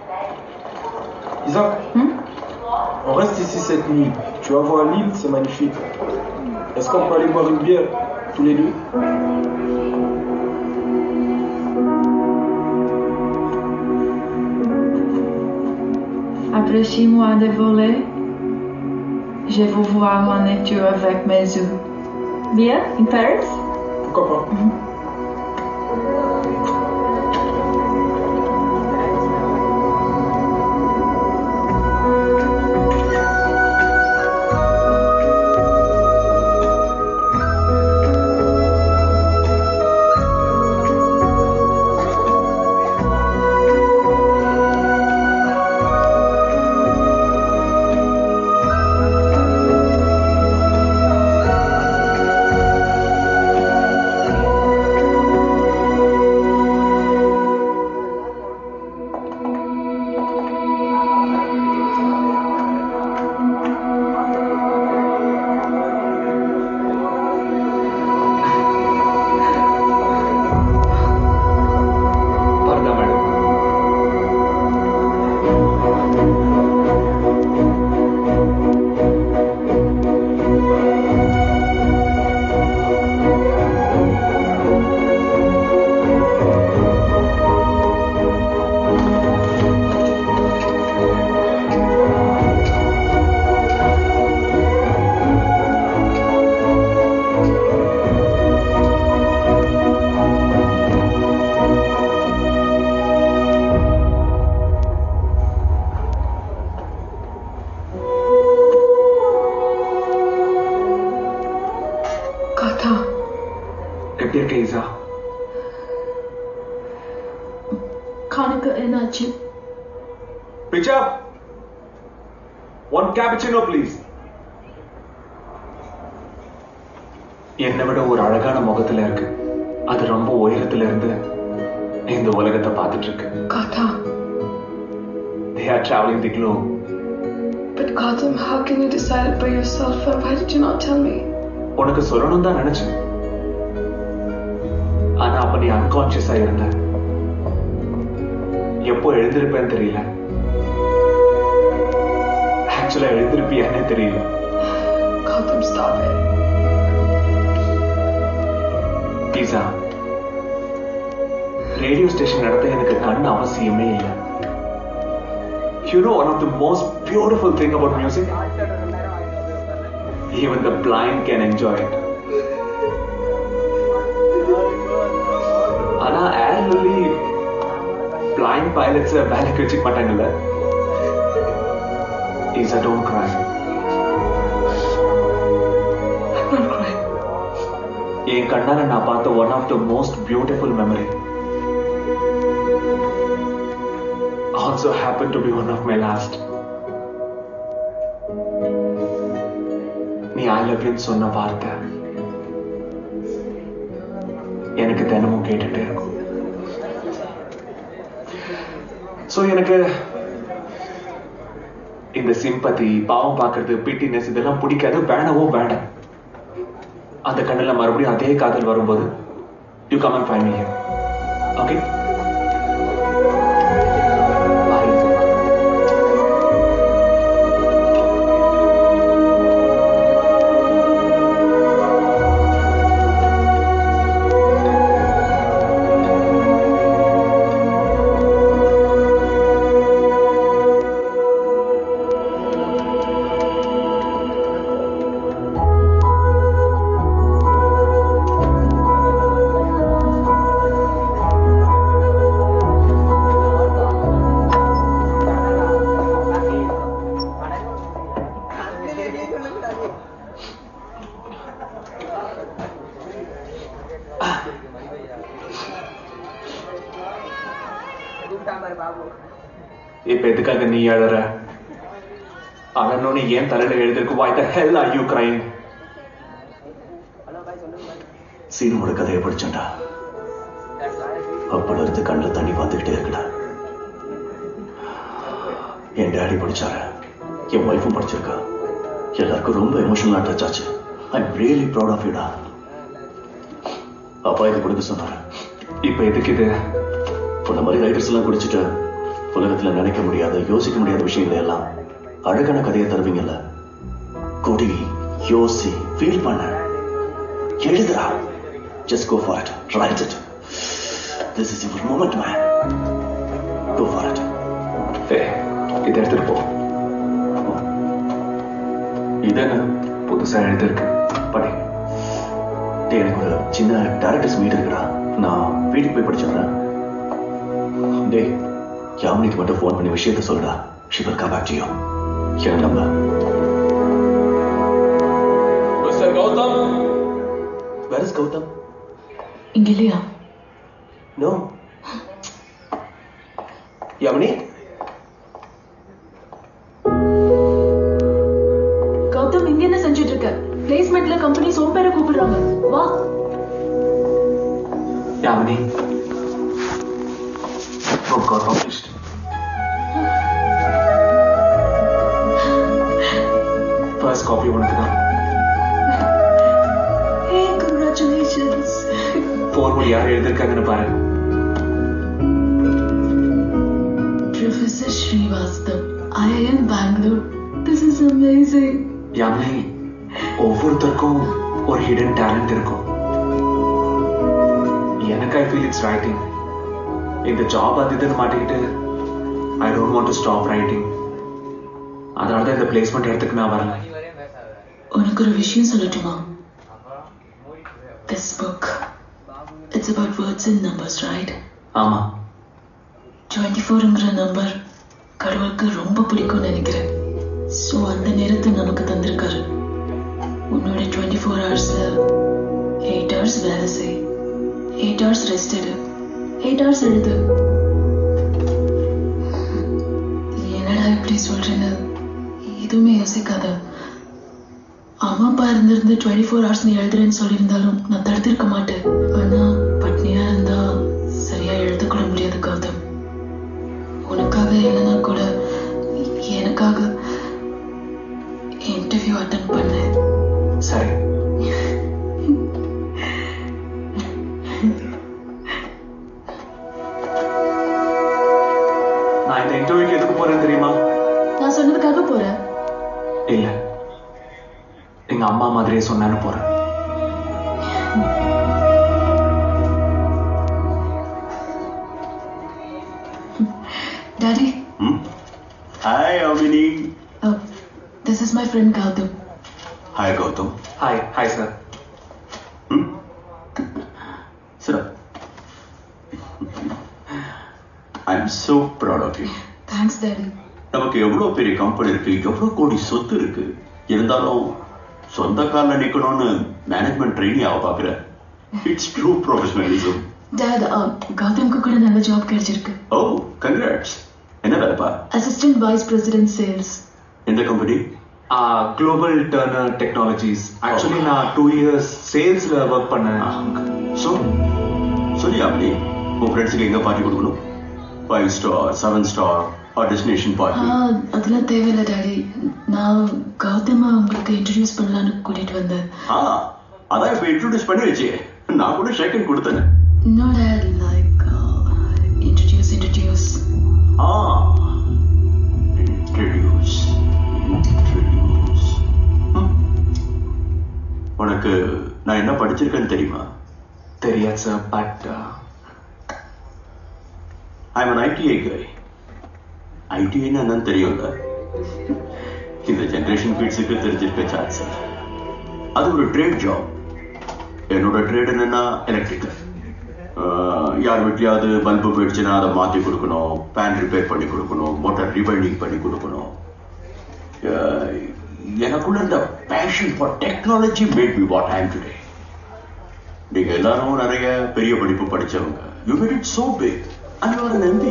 Speaker 17: Isa On reste ici cette nuit. Tu vas voir l'île, c'est magnifique. Est-ce qu'on peut aller boire une bière tous les deux
Speaker 18: Après six mois de voler, je veux voir la nature avec mes yeux. Bien, in Paris?
Speaker 17: Pourquoi pas
Speaker 1: பரதா madam
Speaker 18: Kata,
Speaker 1: எப்படி இருக்க ஈசா
Speaker 2: கணக்கு என்னாச்சு
Speaker 1: பிச்சா one கேபச்சினோ please என்னை விட ஒரு அழகான முகத்துல இருக்கு அது ரொம்ப உயரத்துல இருந்து இந்த உலகத்தை பார்த்துட்டு இருக்கு
Speaker 18: Kata.
Speaker 1: They are traveling the globe.
Speaker 13: But Gautam, how can you decide it by yourself and why did you not tell me?
Speaker 1: உனக்கு சொல்லணும் தான் நினைச்சேன் ஆனா அப்ப நீ அன்கான்சியஸா இருந்த எப்போ எழுந்திருப்பேன்னு தெரியல ஆக்சுவலா எழுந்திருப்பியானே தெரியல
Speaker 13: Gautam, stop it.
Speaker 1: பீஸா ரேடியோ ஸ்டேஷன் நடத்த எனக்கு கண் அவசியமே இல்லை You know one of the most beautiful thing about music? Even the blind can enjoy it. ஆனா ஏர்லி பிளைண்ட் பைலட்ஸ் வேலைக்கு வச்சுக்க மாட்டாங்கல்ல இஸ் அ டோன்ட் கிரை என் கண்ணால நான் பார்த்த one of the most beautiful memory also happen to be one of my last நீ I love யூன்னு சொன்ன வார்த்தை எனக்கு தினமும் கேட்டுட்டே இருக்கும் ஸோ எனக்கு இந்த சிம்பத்தி பாவம் பார்க்கறது பிட்டினஸ் இதெல்லாம் பிடிக்காது வேணவோ வேண்டாம் அந்த கண்ணுல மறுபடியும் அதே காதல் வரும்போது you come and find me here okay
Speaker 10: இப்ப எதுக்காக நீ அழற அழணும்னு ஏன் தலையில எழுதிருக்கு why the hell are you crying
Speaker 5: சீனோட கதையை படிச்சேன்டா அப்பல இருந்து கண்ணில் தண்ணி பார்த்துக்கிட்டே இருக்குடா என் டேடி படிச்சாரு என் ஒய்ஃபும் படிச்சிருக்கா எல்லாருக்கும் ரொம்ப எமோஷனல் அட்டாச் ஆச்சு I am really proud of யூடா அப்பா இது கொடுக்க சொன்னாரு
Speaker 10: இப்ப எதுக்கு இது
Speaker 5: உன்ன மாதிரி ரைட்டர்ஸ் எல்லாம் குடிச்சிட்டு உலகத்துல நினைக்க முடியாத யோசிக்க முடியாத விஷயங்களை எல்லாம் அழகான கதையை தருவீங்கல்ல கொடி யோசி ஃபீல் பண்ண எழுதுறா just go for it write it this is your moment man go for it
Speaker 10: ஏய் இதை எடுத்துட்டு போ
Speaker 5: இதென்ன
Speaker 10: புதுசா எழுதிருக்கு படி
Speaker 5: டேய், எனக்கு ஒரு சின்ன டேரக்டர்ஸ் மீட் இருக்குடா நான் வீட்டுக்கு போய் படிச்சிடுறேன் டேய் யாமினிக்கு மட்டும் ஃபோன் பண்ணி விஷயத்த சொல்லுடா she will come back to you எனக்கு நம்ம
Speaker 3: mister Gautam
Speaker 5: where is Gautam
Speaker 6: இங்க இல்லையா
Speaker 5: நோ யாமினி
Speaker 2: கௌதம் இங்க என்ன செஞ்சுட்டு இருக்க பிளேஸ்மெண்ட்ல கம்பெனி சோம் பேரை கூப்பிடுறாங்க வா
Speaker 10: Yamini book got published first copy உனக்கு தான்
Speaker 2: ஹே கங்க்ராச்சுலேஷன்ஸ்
Speaker 10: ஃபோன் பண்ணி யார் எழுதிருக்காங்கன்னு பாரு
Speaker 2: Professor Srivastav, IIM Bangalore. This is amazing.
Speaker 10: Yamini ஒவ்வொருத்தருக்கும் ஒரு ஹிடன் டேலண்ட் இருக்கும் எனக்கு ஐ ஃபீல் இட்ஸ் ரைட்டிங் இந்த ஜாப் அது இதுன்னு மாட்டிக்கிட்டு I don't want to stop writing அதனால தான் இந்த பிளேஸ்மெண்ட் இடத்துக்கு நான் வரல
Speaker 2: உனக்கு ஒரு விஷயம் சொல்லட்டுமா This book, it's about words and numbers, right?
Speaker 10: ஆமா
Speaker 2: 24ங்கிற நம்பர் கடவுளுக்கு ரொம்ப பிடிக்கும்னு நினைக்கிறேன் ஸோ அந்த நேரத்தை நமக்கு தந்திருக்காரு உன்னோட டுவெண்ட்டி ஃபோர் ஹவர்ஸில் எயிட் ஹவர்ஸ் வேலை செய் எயிட் ஹவர்ஸ் ரெஸ்ட் எடு எயிட் ஹவர்ஸ் எழுது என்னடா இப்படி சொல்றேன்னு எதுவுமே யோசிக்காத அம்மா அப்பா இருந்திருந்து டுவெண்ட்டி ஃபோர் ஹவர்ஸ் நீ எழுதுறேன்னு சொல்லியிருந்தாலும் நான் தடுத்திருக்க மாட்டேன் ஆனா பட்னியா இருந்தா சரியா எழுத கூட முடியாது கௌதம் உனக்காக இல்லைன்னா கூட எனக்காக இன்டர்வியூ அட்டன் பண்ணேன்
Speaker 10: சரி நான் இந்த இன்டர்வியூக்கு எதுக்கு போறேன் தெரியுமா
Speaker 2: நான் சொன்னதுக்காக போறேன்
Speaker 10: இல்ல எங்க அம்மா மாதிரியே சொன்னான்னு போறேன்
Speaker 2: daddy
Speaker 5: hi Yamini
Speaker 2: this is my friend Gautam
Speaker 5: hi Gautam
Speaker 10: hi hi sir
Speaker 5: sir I am so proud of you
Speaker 2: thanks daddy
Speaker 5: நமக்கு எவ்வளவு பெரிய கம்பெனி இருக்கு எவ்வளவு கோடி சொத்து இருக்கு இருந்தாலும் சொந்த கால்ல நிக்கணும்னு மேனேஜ்மெண்ட் ட்ரைனிங் ஆக பாக்குற இட்ஸ் ட்ரூ ப்ரொஃபஷனலிசம்
Speaker 2: டாட் கௌதம்க்கு கூட நல்ல ஜாப் கிடைச்சிருக்கு
Speaker 5: ஓ கங்க்ராட்ஸ் என்ன வேலைப்பா
Speaker 2: அசிஸ்டன்ட் வைஸ் பிரசிடென்ட் சேல்ஸ்
Speaker 5: எந்த company
Speaker 10: Global Turner Technologies actually நான் டூ இயர்ஸ் சேல்ஸ்ல ஒர்க் பண்ணேன்
Speaker 5: ஸோ சொல்லி அப்படி உன் ஃப்ரெண்ட்ஸுக்கு எங்க பார்ட்டி கொடுக்கணும் five star seven star or destination party
Speaker 2: அதெல்லாம் தேவையில்லை டாடி நான் கௌதம உங்களுக்கு இன்ட்ரடியூஸ் பண்ணலான்னு கூட்டிட்டு வந்தேன்
Speaker 5: ஆ அதான் இப்ப இன்ட்ரோடியூஸ் பண்ணி வச்சு நான் கூட செகண்ட் கொடுத்தேன்
Speaker 2: No, Dad, like, uh, introduce, introduce.
Speaker 5: ஆ இன்ட்ரடியூஸ் இன்ட்ரடியூஸ் உனக்கு நான் என்ன படிச்சிருக்கேன்னு தெரியுமா
Speaker 10: தெரியாது sir but
Speaker 5: I am ITI guy ஐடிஐன்னு என்னன்னு தெரியும்ல இந்த ஜெனரேஷன் கிட்ஸுக்கு தெரிஞ்சிருக்க சான்ஸ் அது ஒரு ட்ரேட் ஜாப் என்னோட ட்ரேட் என்னன்னா எலக்ட்ரிக்கல் யார் வீட்லயாவது பல்பு போயிடுச்சுன்னா அதை மாற்றி கொடுக்கணும் ஃபேன் ரிப்பேர் பண்ணி கொடுக்கணும் மோட்டார் ரீவைண்டிங் பண்ணி கொடுக்கணும் அஹ், எனக்குள்ள இந்த passion for technology made me what I'm today நீங்க எல்லாரும் நிறைய பெரிய படிப்பு படிச்சவங்க you made it so big
Speaker 7: Anwar நம்பி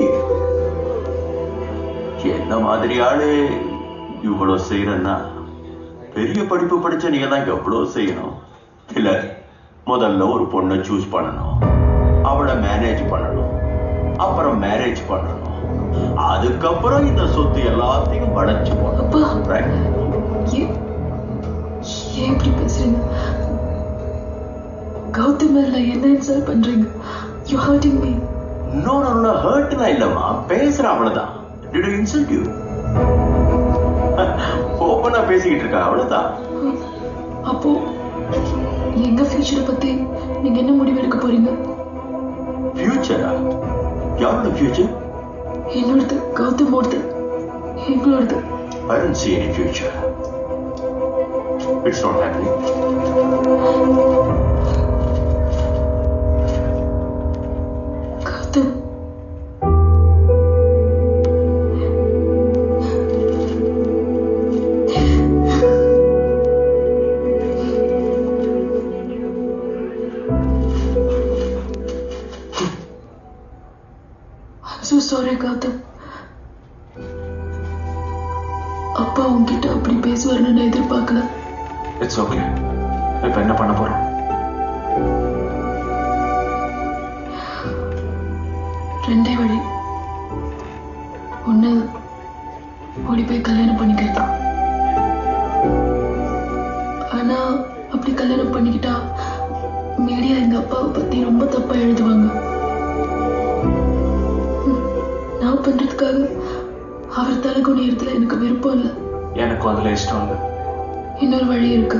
Speaker 7: என்ன மாதிரி ஆளு இவ்வளவு செய்யறன்னா பெரிய படிப்பு படிச்ச நீங்க தான் எவ்வளவு செய்யணும் இல்ல முதல்ல ஒரு பொண்ணை சூஸ் பண்ணணும் அவளை மேனேஜ் பண்ணணும் அப்புறம் மேரேஜ் பண்ணணும் அதுக்கப்புறம் இந்த சொத்து எல்லாத்தையும் வளைச்சு போடணும் Right?
Speaker 2: ஏன் ஏன் இப்படி பேசுறீங்க கௌதம் மேல என்ன இன்சல்ட் பண்றீங்க you hurting me
Speaker 7: no no no ஹர்ட்லாம் இல்லம்மா பேசுற அவ்வளவுதான் டிட் இன்சல்ட் யூ ஓப்பனா பேசிக்கிட்டு இருக்கா அவ்வளவுதான்
Speaker 2: அப்போ எங்க ஃபியூச்சரை பத்தி நீங்க என்ன முடிவு எடுக்க போறீங்க
Speaker 7: ஃபியூச்சரா யாரோட ஃபியூச்சர்
Speaker 2: என்னோடது கௌதமோடது எங்களோடது
Speaker 7: I don't see any future. It's not happening.
Speaker 2: Gautham I'm so sorry Gautham அப்பா உன்கிட்ட அப்படி பேசுவார்னு நான் எதிர்பார்க்கல
Speaker 1: இட்ஸ் ஓகே இப்போ என்ன பண்ண போறோம்
Speaker 2: ரெண்டே வழி ஒண்ணு ஓடி போய் கல்யாணம் பண்ணிக்கிறது ஆனா அப்படி கல்யாணம் பண்ணிக்கிட்டா மீடியா எங்க அப்பாவை பத்தி ரொம்ப தப்பா எழுதுவாங்க ம், நான் பண்றதுக்காக அவர் தலை குனியறதுல எனக்கு விருப்பம் இல்லை
Speaker 1: எனக்கும் அதுல இஷ்டம் இல்லை
Speaker 2: இன்னொரு வழி இருக்கு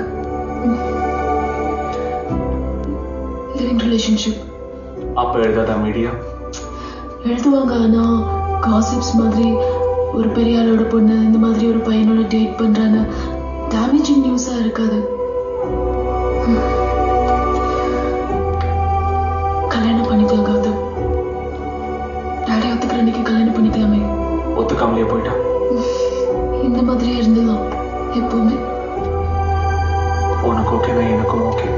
Speaker 2: லிவிங் ரிலேஷன்ஷிப்
Speaker 1: அப்ப எழுதாத மீடியா
Speaker 2: எழுதுவாங்க ஆனா காசிப்ஸ் மாதிரி ஒரு பெரிய ஆளோட பொண்ணு இந்த மாதிரி ஒரு பையனோட டேட் பண்றான்னு டேமேஜிங் நியூஸா இருக்காது ம். கல்யாணம் பண்ணிக்கலாம் கௌதம் டாடி ஒத்துக்கிற அன்னைக்கு கல்யாணம் பண்ணிக்கலாமே
Speaker 1: ஒத்துக்காமலே போயிட்டா
Speaker 2: இந்த மாதிரியே இருந்துதான் எப்பவுமே
Speaker 1: உனக்கு ஓகேனா எனக்கும் ஓகே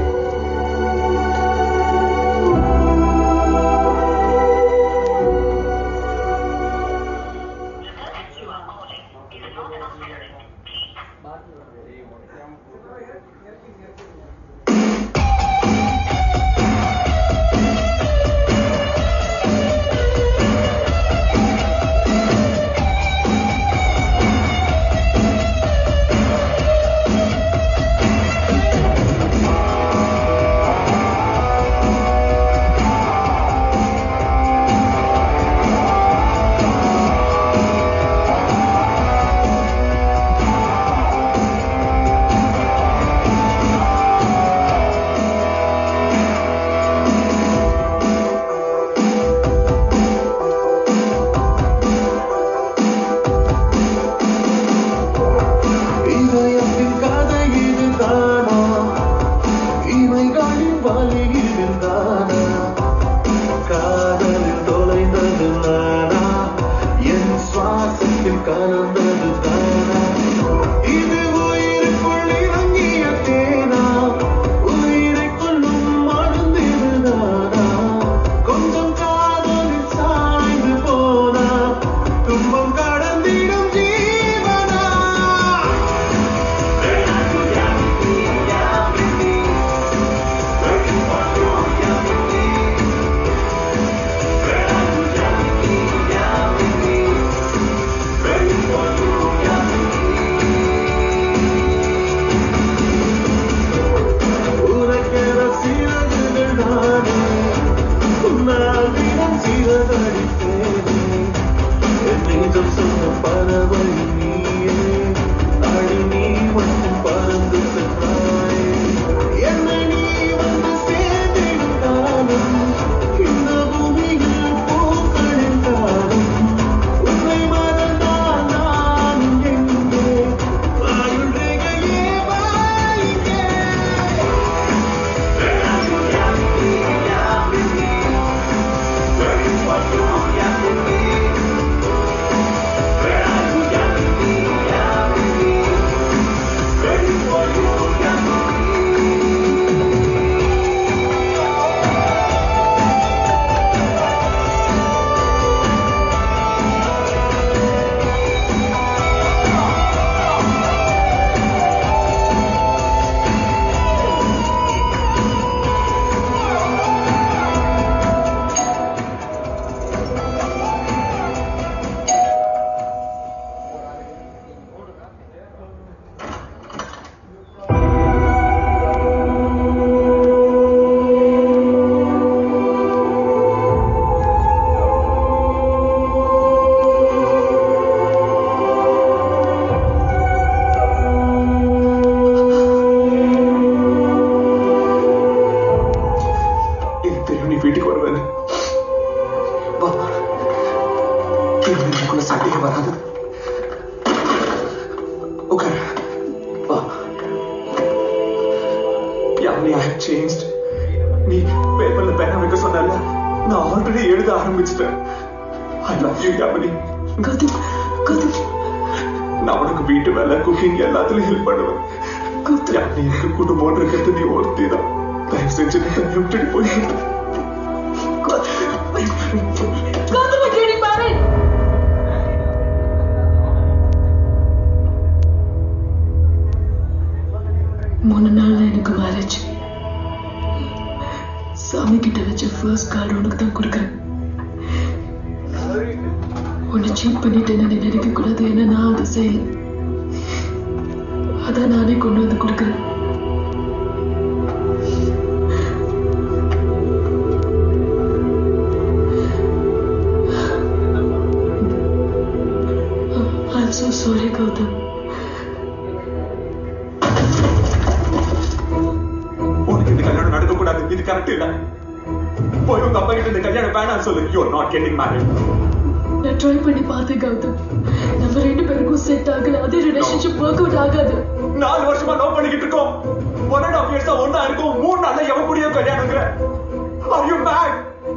Speaker 15: இதயத்தின் கதை இதுதானா இவைகளின் வழி இதுதானா காதலில் தொலைந்தது நானா என் சுவாசத்தில் கலந்தது தானா இது உயிருக்குள் இறங்கிய தேனா உயிரை கொள்ளும் மருந்து இதுதானா கொஞ்சம் காதலில் சாய்ந்து போனா துன்பம் கடந்திடும் ஜீவனா உனக்கென சிறகுகள் நானே உன்னால் தினம் சிறகடித்தேனே என் நெஞ்சம் சொன்ன பறவை நீயே அடி நீ மட்டும் பறந்து சென்றாயே என்னை நீ வந்து சேர்ந்திடும் காலம் இந்த பூமியில் பூக்களின் காலம் உன்னை மறந்தால் நான் எங்கே ஆயுள் ரேகையே வாய்க்கே Where is what you
Speaker 1: உனக்குள்ள சண்டையே வராது உட்கார் வா யாமினி ஐ ஹவ் சேஞ்ச்ட் நீ பேப்பர்ல பேனா வைக்க சொன்னல நான் ஆல்ரெடி எழுத ஆரம்பிச்சிட்டேன் I love you Yamini
Speaker 2: Gautam Gautam
Speaker 1: நான் உனக்கு வீட்டு வேலை குக்கிங் எல்லாத்துலயும் ஹெல்ப் பண்ணுவேன் யாமினி எனக்கு குடும்பம் இருக்கிறது நீ ஒருத்தி தான் தயவு செஞ்சு நீ தனியை விட்டுட்டு போயிட்டு
Speaker 2: கௌதம் is getting married. மூணு நாள்ல எனக்கு மேரேஜ் சாமி கிட்ட வச்ச ஃபர்ஸ்ட் கார்டு உனக்கு தான் கொடுக்குறேன் உன்னை சீட் பண்ணிட்டேன்னு நீ நினைக்க கூடாது ஏன்னா நான் அதை செய்யல அதான் நானே கொண்டு வந்து கொடுக்குறேன் I'm so sorry, Gautam.
Speaker 1: உனக்கு இந்த கல்யாணம் நடக்க கூடாது இது கரெக்ட் இல்ல போய் உங்க அப்பா கிட்ட இந்த கல்யாணம் வேணாம் சொல்லு you are not getting married
Speaker 2: நான் ட்ரை பண்ணி பார்த்தேன் கௌதம் நம்ம ரெண்டு பேருக்கும் செட் ஆகல அதே ரிலேஷன்ஷிப் ஒர்க் அவுட் ஆகாது
Speaker 1: நாலு வருஷமா லவ் பண்ணிக்கிட்டு இருக்கோம் ஒன் அண்ட் ஆஃப் இயர்ஸா ஒண்ணா இருக்கும் மூணு நாள்ல எவன் கூடயோ கல்யாணங்கிற ஆர் யூ பேட்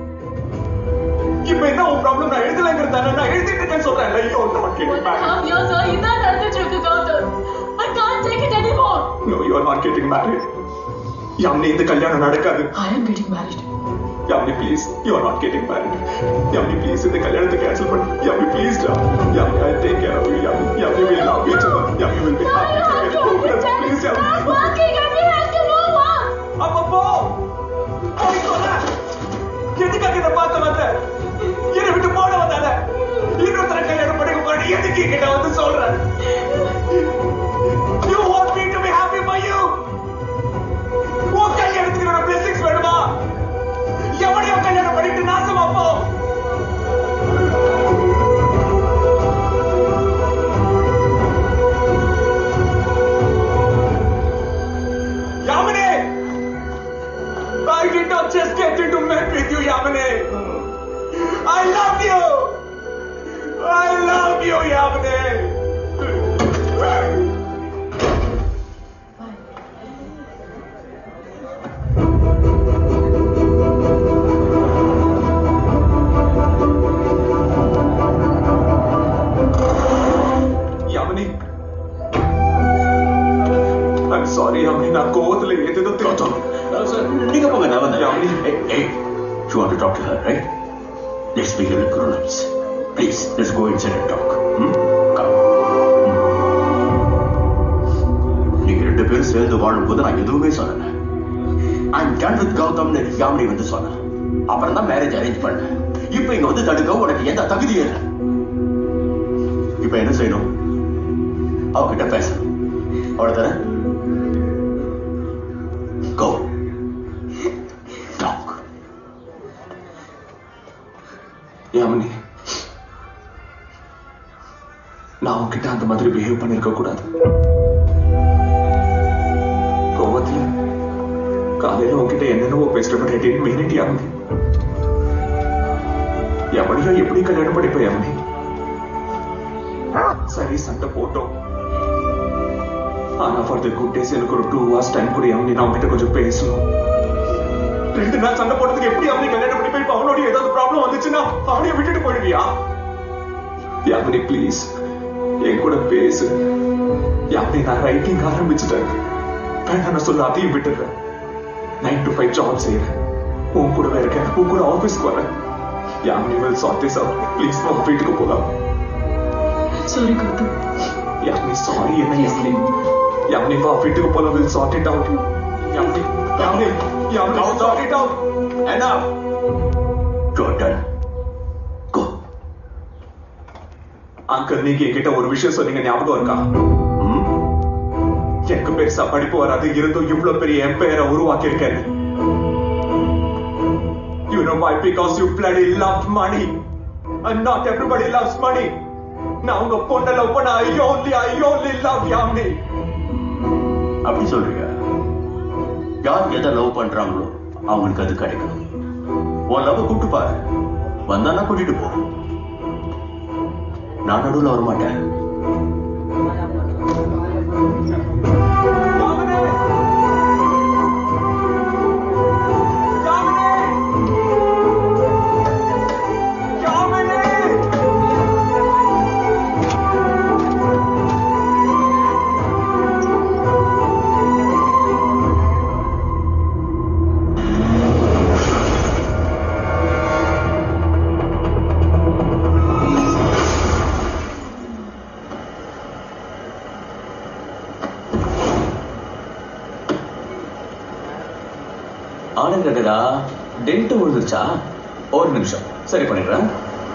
Speaker 1: இப்ப என்ன உன் ப்ராப்ளம் நான் எழுதலங்கிறது தானே நான் எழுதிட்டு இருக்கேன்னு சொல்றேன் you are not getting married
Speaker 2: half years ஆ இதான் நடந்துட்டு இருக்கு Gautam I can't take it anymore.
Speaker 1: No you are not getting married Yamini இந்த கல்யாணம் நடக்காது
Speaker 2: I am getting married.
Speaker 1: Yamini please you are not getting married Yamini please இந்த கல்யாணத்தை கேன்சல் பண்ணு யாமினி ப்ளீஸ் டா Yamini I take care of you Yamini Yamini will love each other Yamini will be happy together please Yamini
Speaker 2: working and we have to move on.
Speaker 1: அப்ப போ போய் சொல்ல எதுக்காக இதை பார்க்க வந்த என்னை விட்டு போட வந்தால இன்னொருத்தர கல்யாணம் பண்ணிக்க போறேன் எதுக்கு கிட்ட வந்து சொல்ற You want me to be happy for you? உன் கல்யாணத்துக்கு என்னோட blessings வேணுமா எவனையோ கல்யாணம் பண்ணிட்டு நாசமா போ Yamini! I did not just get into bed with you, Yamini. I love you. I love you, Yamini. Yamini. I'm sorry, Yamini. நான் கோவத்துல ஏதேதோ தெரிஞ்சோம்
Speaker 5: நீங்க போங்க நான் வந்தேன் Hey, hey, you want to talk to her, right? Let's be little grown-ups. Please, let's go inside and talk. Hmm? Come. Hmm. நீங்க ரெண்டு பேரும் சேர்ந்து வாழும்போது நான் எதுவுமே சொல்லல I'm done with கௌதம்னு யாமினி வந்து சொன்னேன் அப்புறம் தான் மேரேஜ் அரேஞ்ச் பண்ணேன் இப்போ இங்க வந்து தடுக்க உனக்கு எந்த தகுதியும் இல்லை இப்போ என்ன செய்யணும் அவகிட்ட பேசணும் அவ்வளவுதானே Go. Talk.
Speaker 1: யாமினி நான் உன்கிட்ட அந்த மாதிரி பிஹேவ் பண்ணிருக்க கூடாது கோவத்துல காலையில உன்கிட்ட என்னென்னவோ பேசுற but I didn't mean it Yamini எவனையோ எப்படி கல்யாணம் படிப்ப யாமினி சரி சண்டை போட்டோம் ஆனா ஃபார் தி குட் டேஸ் எனக்கு ஒரு டூ ஹவர்ஸ் டைம் கூட யாமினி நான் உன்கிட்ட கொஞ்சம் பேசணும் ரெண்டு நாள் சண்டை போட்டதுக்கு எப்படி அவனை கல்யாணம் பண்ணி போய் அவனோட ஏதாவது ப்ராப்ளம் வந்துச்சுன்னா அவனைய விட்டுட்டு போயிடுவியா யாமினி ப்ளீஸ் என் கூட பேசு யாமினி நான் ரைட்டிங் ஆரம்பிச்சுட்டேன் வேண்டாம் நான் சொல்ல அதையும் விட்டுடுறேன் நைன் டு ஃபைவ் ஜாப் செய்யறேன் உன் கூடவே இருக்கேன் உன் கூட ஆஃபீஸ்க்கு வரேன் Yamini will sort this out please நம்ம வீட்டுக்கு போகலாம்
Speaker 2: Sorry, Gautam.
Speaker 1: யாமினி சாரி என்ன யாமினி யாமினி வா வீட்டுக்கு போகலாம் will sort it out Yamini Yamini Yamini sort it out
Speaker 5: Enough. You're done.
Speaker 1: Uncle நீங்க என்கிட்ட ஒரு விஷயம் சொன்னீங்க ஞாபகம் இருக்கா எனக்கு பெருசா படிப்பு வராது இருந்தும் இவ்வளவு பெரிய எம்பையரை உருவாக்கி இருக்கேன் You know why? Because you bloody love money. And not everybody loves money. நான் உங்க பொண்ணை லவ் பண்ண I only, I only love Yamini.
Speaker 5: அப்படி சொல்றீங்க யார் எதை லவ் பண்றாங்களோ அவங்களுக்கு அது கிடைக்கணும் உன் லவ் கூப்பிட்டு பாரு வந்தானா கூட்டிட்டு போ நான் நடுவில் வர மாட்டேன் ஆனங்கடடா டென்ட் விழுந்துருச்சா ஒரு நிமிஷம் சரி பண்ணிடுறேன்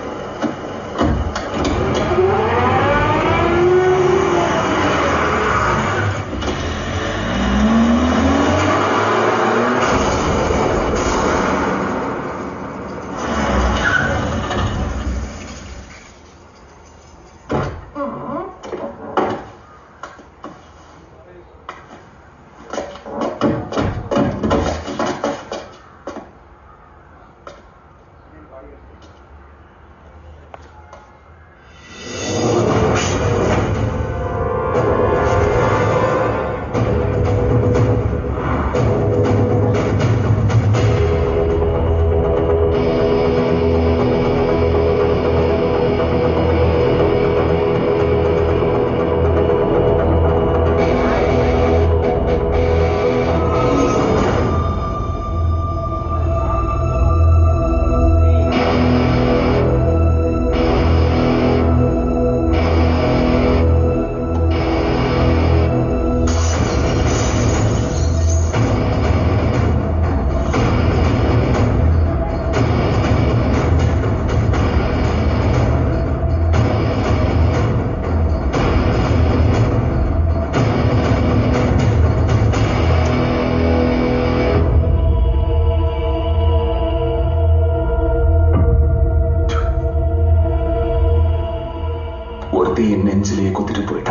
Speaker 1: ஒருத்தி என் நெஞ்சிலேயே குத்திட்டு போயிட்டா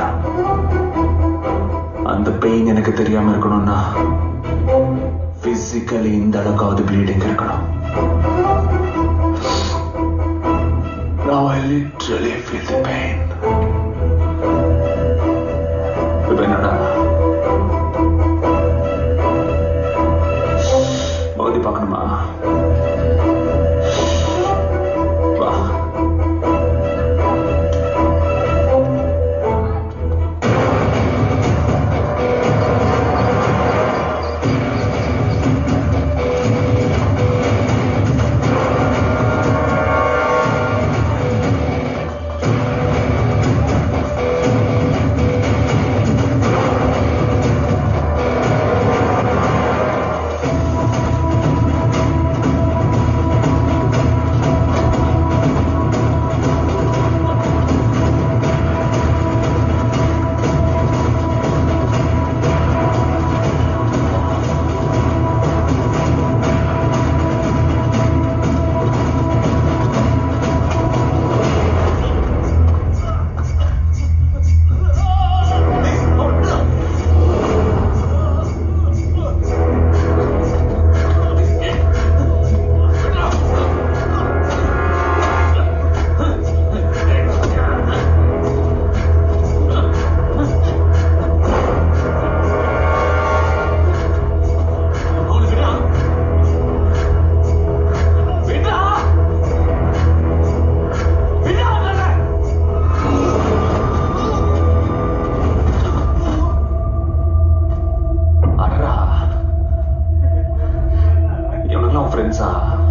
Speaker 1: அந்த பெயின் எனக்கு தெரியாம இருக்கணும்னா பிசிக்கலி இந்த அளவுக்காவது ப்ளீடிங் இருக்கணும் Now I literally feel the pain. இப்ப என்னடா பகுதி பார்க்கணுமா வா அடடா இவனுங்களாம் ஃப்ரெண்ட்ஸா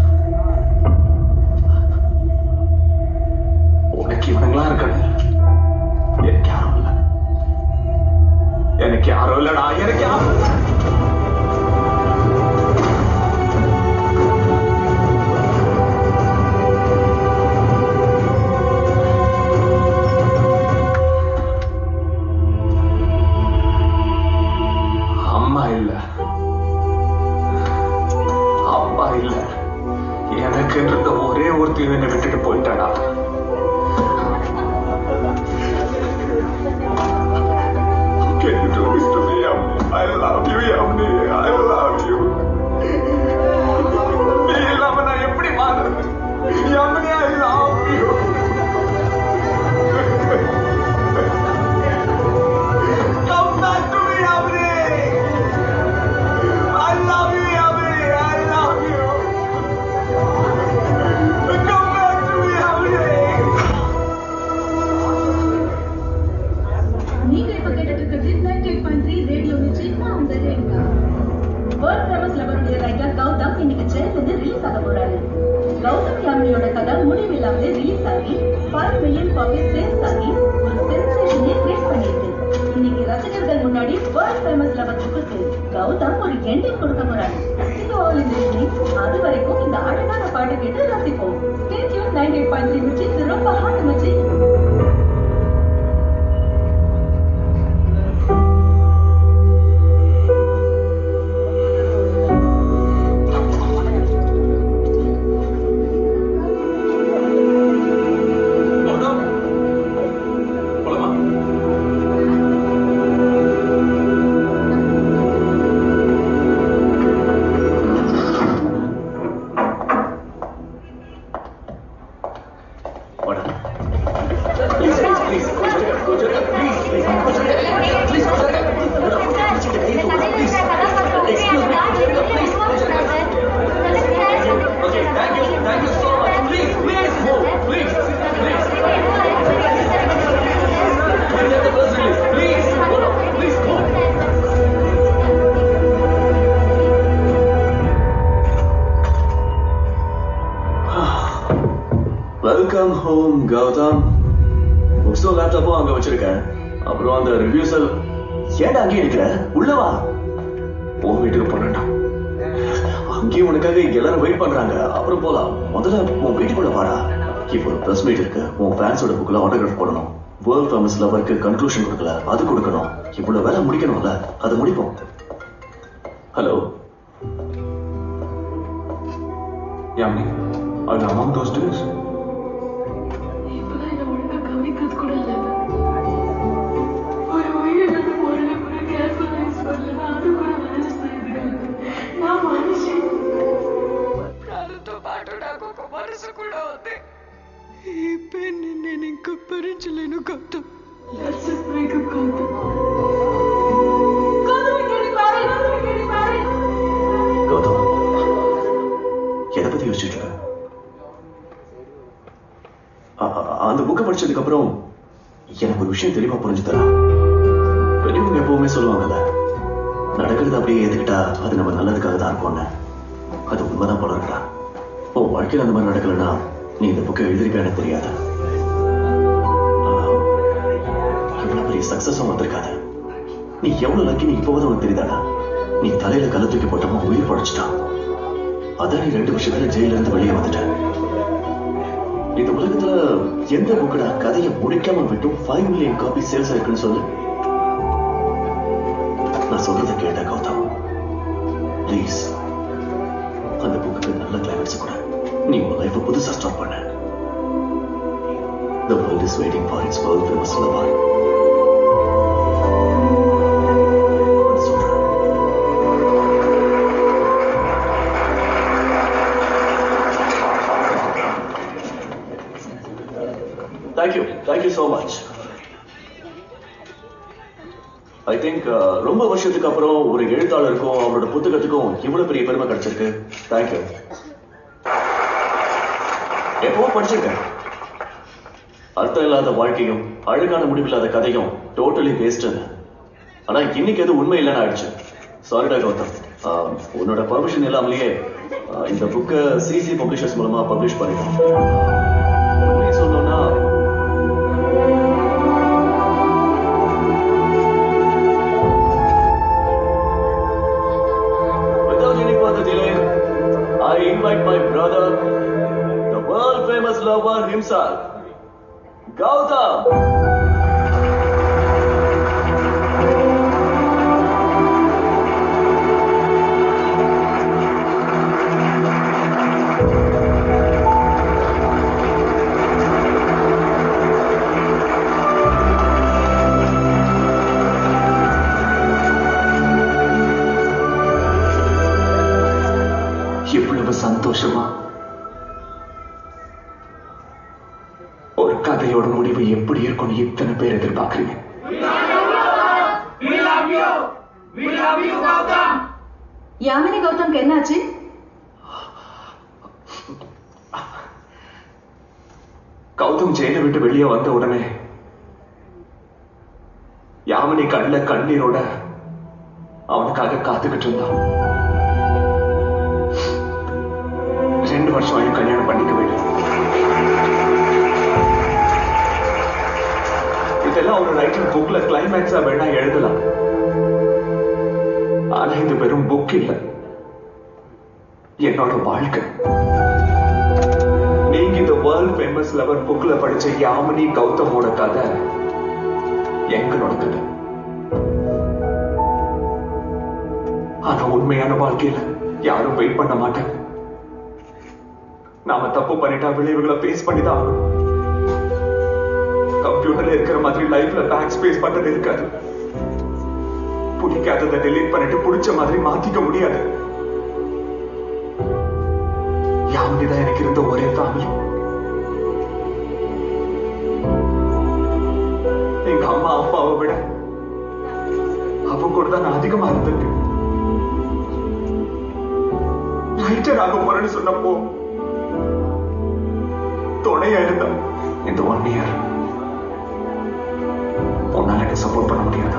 Speaker 1: உனக்கு இவனுங்களாம் இருக்கானு எனக்கு யாரும் இல்ல எனக்கு யாரும் இல்லடா எனக்கு யாரும் இல்ல. அம்மா இல்ல அப்பா இல்ல எனக்கு இருந்த ஒரே ஒருத்தி என்னை விட்டுட்டு போயிட்டாடா Can you do this to me, Yamni? I love you, Yamni. I love you. நீ இல்லாம நான் எப்படி வாழ்றது? Yamni, I love you.
Speaker 6: Gautam யாமினியோட கதை முடிவில்லாமலே ரிலீஸ் ஆகி ஃபைவ் மில்லியன் காப்பி சேல்ஸ் ஆகி ஒரு சென்சேஷனே கிரியேட் பண்ணிருக்கு இன்னைக்கு ரசிகர்கள் முன்னாடி world famous lover book Gautam ஒரு எண்டிங் கொடுக்க போறாரு இது ஆல் இந்த அது வரைக்கும் இந்த அழகான பாட்டை கேட்டு ரசிப்போம் stay tune nine eight point three மச்சி இது ரொம்ப ஹார்ட் மச்சி
Speaker 5: வெல்கம் ஹோம் கௌதம் புக்ஸும் லேப்டாப்பும் அங்க வச்சிருக்கேன் அப்புறம் அந்த ரிவ்யூஸ் ஏன்டா அங்கேயே இருக்கிற உள்ளவா உன் வீட்டுக்கு போனேன்டா அங்கேயும் உனக்காக எல்லாரும் வெயிட் பண்றாங்க அப்புறம் போலாம் முதல்ல உன் வீட்டுக்குள்ள வாடா இப்போ ஒரு பிரஸ் மீட் இருக்கு உன் ஃபேன்ஸோட புக்ல ஆட்டோகிராஃப் போடணும் வேர்ல்ட் ஃபேமஸ் லவருக்கு கன்க்ளூஷன் கொடுக்கல அது கொடுக்கணும் இவ்வளவு வேலை முடிக்கணும்ல அது முடிப்போம் ஹலோ
Speaker 1: யாமினி அது among those days
Speaker 2: இப்பதான் என்ன ஒழுங்கா கவனிக்கிறது கூட இல்ல ஒரு உயிரிழந்து போறத கூட கேர்ஃபுல்லா சொல்லல அது கூட வேலை செய்யுது நான் మనిషి ప్రాణంతో పాటు నాకు ఒక మనసు కూడా ఉంది ఈ పెన్ను నేను ఇంక భరించలేను Gautam let's break up Gautam Gautam ఇక్కడికి పారే గౌతమ్ ఇక్కడికి పారే
Speaker 5: கௌதம் எதை பத்தி யோசிச்சுட்டு இருக்க அ- அ- அந்த புக்கை படிச்சதுக்கு அப்புறம் எனக்கு ஒரு விஷயம் தெளிவா புரிஞ்சுதரா பெரியவங்க எப்பவுமே சொல்லுவாங்கல்ல நடக்கிறது அப்படியே ஏத்துக்கிட்டா அது நம்ம நல்லதுக்காக தான் இருக்கும்னு அது உண்மைதான் போல இருக்கா உன் வாழ்க்கையில் அந்த மாதிரி நடக்கலன்னா நீ இந்த புக்கை எழுதிருக்க எனக்கு தெரியாது ஆனா, இவ்வளவு பெரிய சக்சஸும் வந்திருக்காது நீ எவ்வளவு லக்கி நீ இப்போவது உனக்கு தெரியுதாடா நீ தலையில கல்ல தூக்கி போட்டமா உயிர் படைச்சிட்டான் அதான் நீ ரெண்டு வருஷத்துல ஜெயில இருந்து வெளியே வந்துட்ட இந்த உலகத்துல எந்த புக்கடா கதையை முடிக்காம விட்டும் ஃபைவ் மில்லியன் காப்பி சேல்ஸ் ஆயிருக்குன்னு சொல்லு நான் சொல்றத கேட்ட கௌதம் ப்ளீஸ் அந்த புக்குக்கு நல்ல கிளைமேட்ஸ் கூட நீ உன் லைஃப் புதுசா ஸ்டார்ட் பண்ண The world is waiting for its world famous lover. Thank you thank you so much I think ரொம்ப வருஷத்துக்கு அப்புறம் ஒரு எழுத்தாளருக்கும் அவரோட புத்தகத்துக்கும் இவ்வளவு பெரிய பெருமை கிடைச்சிருக்கு தேங்க்யூ எப்பவும் படிச்சிருக்கேன் அர்த்தம் இல்லாத வாழ்க்கையும் அழகான முடிவில்லாத கதையும் டோட்டலி வேஸ்ட்னு ஆனா இன்னைக்கு அது உண்மை இல்லைன்னு ஆயிடுச்சு சாரிடா கௌதம் ஆஹ், உன்னோட பர்மிஷன் இல்லாமலேயே ஆஹ், இந்த புக்கை சிசி பப்ளிஷர்ஸ் மூலமா பப்ளிஷ் பண்ணிட்டோம் உண்மையை சொல்லணும்னா Without any further delay, I invite my brother, the world famous lover himself, Gautam.
Speaker 1: இவ்வளவு சந்தோஷமா ஒரு கதையோட முடிவு எப்படி இருக்கும்னு இத்தனை பேர் எதிர்பார்க்கறீங்க
Speaker 6: யாமினி கௌதம்க்கு என்னாச்சு
Speaker 1: கௌதம் ஜெயில விட்டு வெளியே வந்த உடனே யாமினி கண்ணுல கண்ணீரோட அவனுக்காக காத்துக்கிட்டு இருந்தான் ரெண்டு வருஷம் ஆயும் கல்யாணம் பண்ணிக்க புக்ல கிளைமேக்ஸா வேணா எழுதலாம் ஆனா இது வெறும் புக் இல்ல என்னோட வாழ்க்கை நீங்க இந்த வேர்ல்ட் ஃபேமஸ் லெவல் புக்ல படிச்ச யாமினி கௌதமோட கதை எங்களோட கதை ஆனா உண்மையான வாழ்க்கையில யாரும் வெயிட் பண்ண மாட்டாங்க நாம தப்பு பண்ணிட்டா விளைவுகளை ஃபேஸ் பண்ணி தான் ஆகணும் கம்ப்யூட்டர்ல இருக்கிற மாதிரி லைஃப்ல பேக் ஸ்பேஸ் பண்றது இருக்காது பிடிக்காததை டெலீட் பண்ணிட்டு பிடிச்ச மாதிரி மாத்திக்க முடியாது யாமினி தான் எனக்கு இருந்த ஒரே ஃபேமிலி எங்க அம்மா அப்பாவை விட அவ கூட தான் நான் அதிகமா இருந்திருக்கேன் ரைட்டர் ஆக போறேன்னு சொன்னப்போ துணையா இருந்தா இந்த ஒன் இயர் உன்னால எனக்கு சப்போர்ட் பண்ண முடியாதா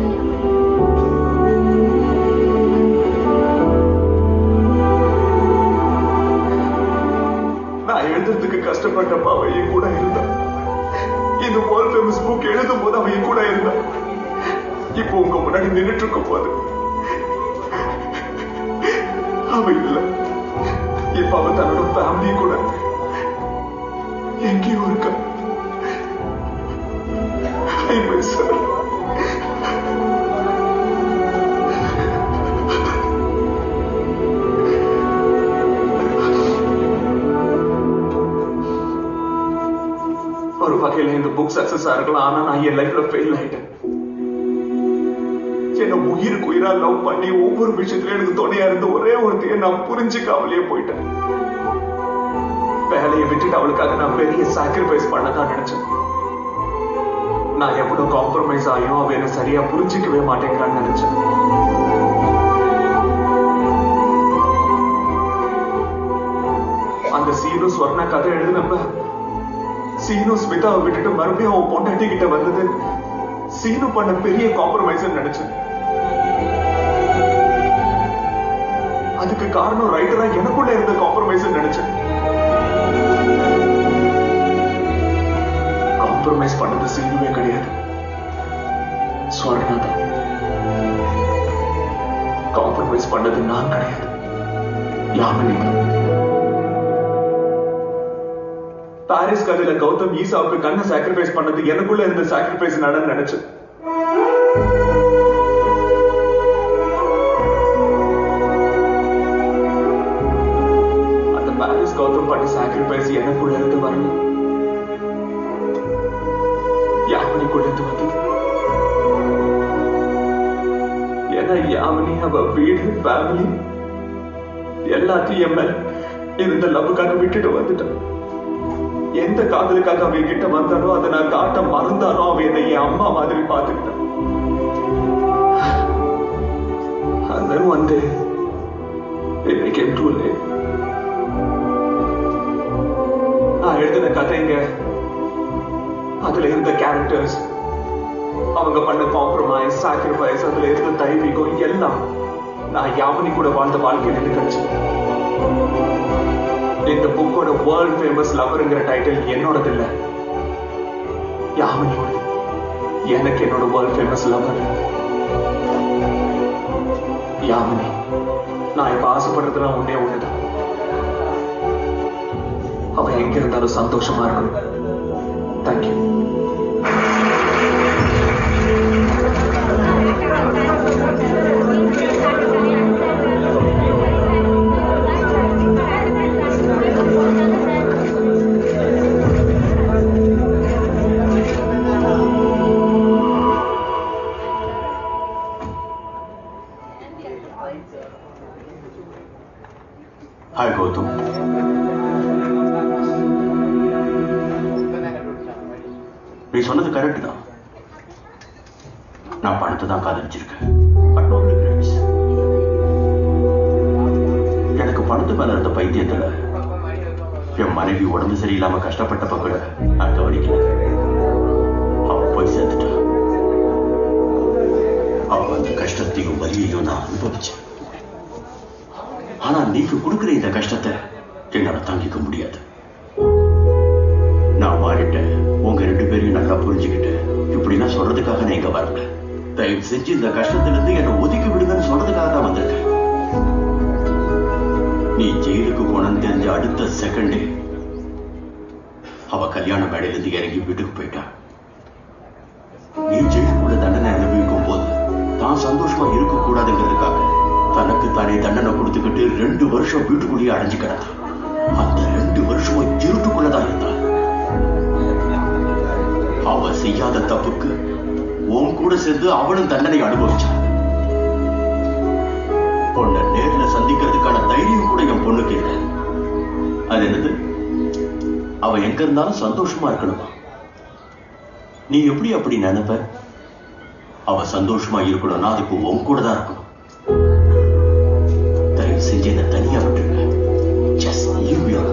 Speaker 1: நான் எழுதுறதுக்கு கஷ்டப்பட்டப்ப அவ என் கூட இருந்தா இந்த வேர்ல்ட் ஃபேமஸ் புக் எழுதும் போது அவ என் கூட இருந்தா இப்போ உங்க முன்னாடி நின்னுட்டு இருக்க போது அவ இல்ல இப்ப அவ தன்னோட ஃபேமிலி கூட எங்கேயோ இருக்கா I miss her. ஒரு வகையில இந்த புக் சக்சஸ் இருக்கலாம் ஆனா நான் என் லைஃப்ல ஃபெயில் ஆயிட்டேன் என்ன உயிருக்கு உயிரா லவ் பண்ணி ஒவ்வொரு விஷயத்திலும் எனக்கு துணையா இருந்த ஒரே ஒருத்தைய நான் புரிஞ்சுக்காமலேயே போயிட்டேன் வேலையை விட்டுட்டு அவளுக்காக நான் பெரிய சாக்ரிஃபைஸ் பண்ணதான் நினைச்சேன் நான் எவ்வளவு காம்ப்ரமைஸ் ஆகியும் அவ என்ன சரியா புரிஞ்சிக்கவே மாட்டேங்கிறான்னு நினைச்சேன் அந்த சீனு ஸ்வர்ணா கதை எழுதினப்ப சீனு ஸ்மிதாவை விட்டுட்டு மறுபடியும் அவன் பொண்டாட்டி கிட்ட வந்தது சீனு பண்ண பெரிய காம்ப்ரமைஸ் நினைச்சேன் அதுக்கு காரணம் ரைட்டரா எனக்குள்ள இருந்த காம்ப்ரமைஸ் நினைச்சேன் காம்ப்ரமைஸ் பண்ணது சீனுவே கிடையாது ஸ்வர்ணா தான் காம்ப்ரமைஸ் பண்ணது நான் கிடையாது யாமினி தான் பாரிஸ் கதையில கௌதம் ஈசாவுக்கு கண்ணை சாக்ரிஃபைஸ் பண்ணது எனக்குள்ள இருந்த சாக்ரிஃபைஸ் நடன்னு நினைச்சேன் அந்த பாரிஸ் கௌதம் பண்ண சாக்ரிஃபைஸ் எனக்குள்ள இருந்து வரல யாமினிக்குள்ள இருந்து வந்தது ஏன்னா யாமினி அவ வீடு ஃபேமிலி எல்லாத்தையும் என் மேல இருந்த லவ்வுக்காக விட்டுட்டு வந்துட்டான் எந்த காதலுக்காக அவன் கிட்ட வந்தானோ அதை நான் காட்ட மறந்தானோ அவன் என்னை என் அம்மா மாதிரி பார்த்துக்கிட்டான் And then one day, it became too late. நான் எழுதின கதைங்க அதுல இருந்த கேரக்டர்ஸ் அவங்க பண்ண காம்ப்ரமைஸ் சாக்ரிஃபைஸ் அதுல இருந்த தைரியம் எல்லாம் நான் யாமினி கூட வாழ்ந்த வாழ்க்கையில இருந்து கிடைச்சது இந்த புக்கோட வேர்ல்ட் ஃபேமஸ் லவருங்கிற டைட்டில் என்னோடது இல்ல யாமினியோட எனக்கு என்னோட வேர்ல்ட் ஃபேமஸ் லவர் யாமினி நான் இப்ப ஆசைப்படுறதுலாம் ஒன்னே ஒண்ணுதான் அவ எங்க இருந்தாலும் சந்தோஷமா இருக்கணும் தேங்க்யூ
Speaker 8: ஹாய் கௌதம் நீ சொன்னது கரெக்ட் தான் நான் பணத்தை தான் காதலிச்சிருக்கேன் But no regrets. எனக்கு பணத்து மேல இருந்த பைத்தியத்துல என் மனைவி உடம்பு சரியில்லாம கஷ்டப்பட்டப்ப கூட நான் கவனிக்கல அவ போய் சேர்த்துட்டா அவ அந்த கஷ்டத்தையும் வலியையும் நான் அனுபவிச்சேன் ஆனா நீங்க கொடுக்குற இந்த கஷ்டத்தை என்னால தாங்கிக்க முடியாது நான் மாறிட்டேன் உங்க ரெண்டு பேரையும் நல்லா புரிஞ்சுக்கிட்டு இப்படிலாம் சொல்றதுக்காக நான் இங்க வரல தயவு செஞ்சு இந்த கஷ்டத்துல இருந்து என்னை ஒதுக்கி விடுங்கன்னு சொல்றதுக்காக தான் வந்திருக்கேன் நீ ஜெயிலுக்கு போனன்னு தெரிஞ்ச அடுத்த செகண்டே அவ கல்யாண மேடையில இருந்து இறங்கி வீட்டுக்கு போயிட்டான் நீ ஜெயிலுக்குள்ள தண்டனை அனுபவிக்கும் போது தான் சந்தோஷமா இருக்க கூடாதுங்கிறதுக்காக தனக்கு தானே தண்டனை கொடுத்துக்கிட்டு ரெண்டு வருஷம் வீட்டுக்குள்ளேயே அடைஞ்சு கிடந்தான் அந்த ரெண்டு வருஷமும் இருட்டுக்குள்ளதான் இருந்தான் அவ செய்யாத தப்புக்கு உன் கூட சேர்ந்து அவளும் தண்டனை அனுபவிச்சான் பொண்ணை நேர்ல சந்திக்கிறதுக்கான தைரியம் கூட என் பொண்ணுக்கு இல்லை அது என்னது அவ எங்க இருந்தாலும் சந்தோஷமா இருக்கணுமா நீ எப்படி அப்படி நினைப்ப அவ சந்தோஷமா இருக்கணும்னா அதுக்கு உன் கூட தான் இருக்கணும் தயவு செஞ்சு என்ன தனியா விட்டுருங்க ஜஸ்ட் லீவ் யூ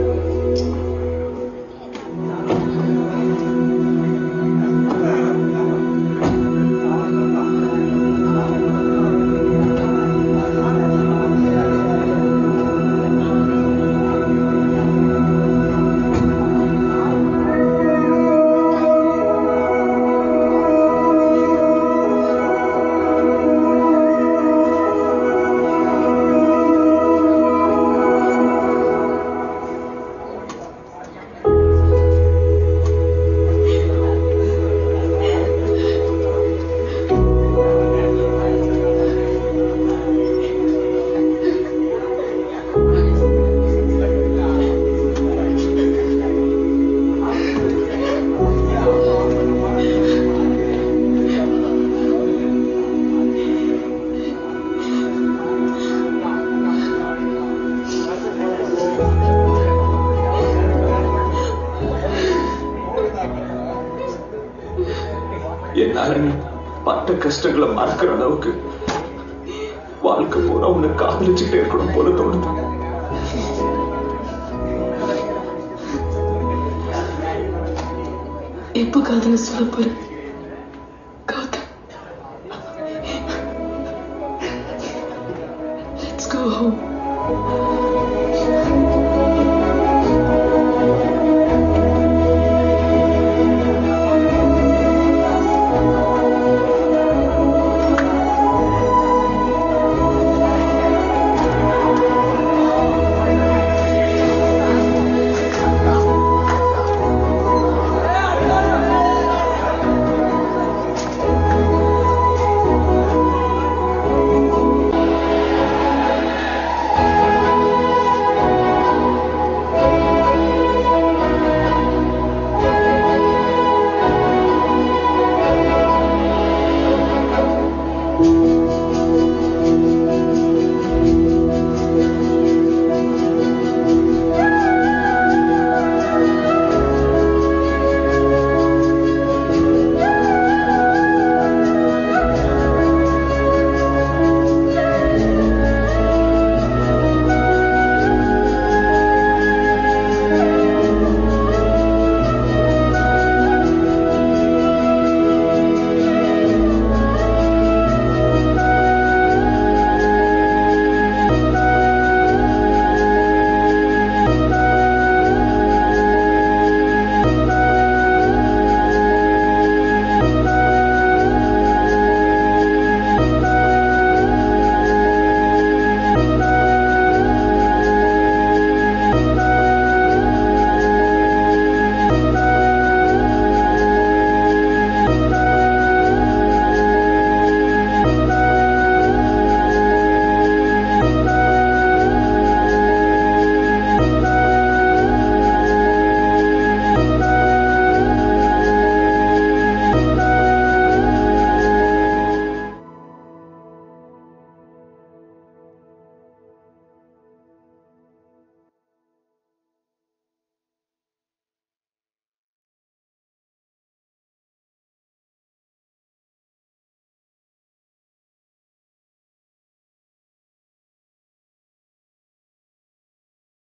Speaker 1: என்னால நீ பட்ட கஷ்டங்களை மறக்கிற அளவுக்கு வாழ்க்கை பூரா உன்னை காதலிச்சுக்கிட்டே இருக்கணும் போல தோணுது
Speaker 2: எப்போ காதல சொல்ல போறேன்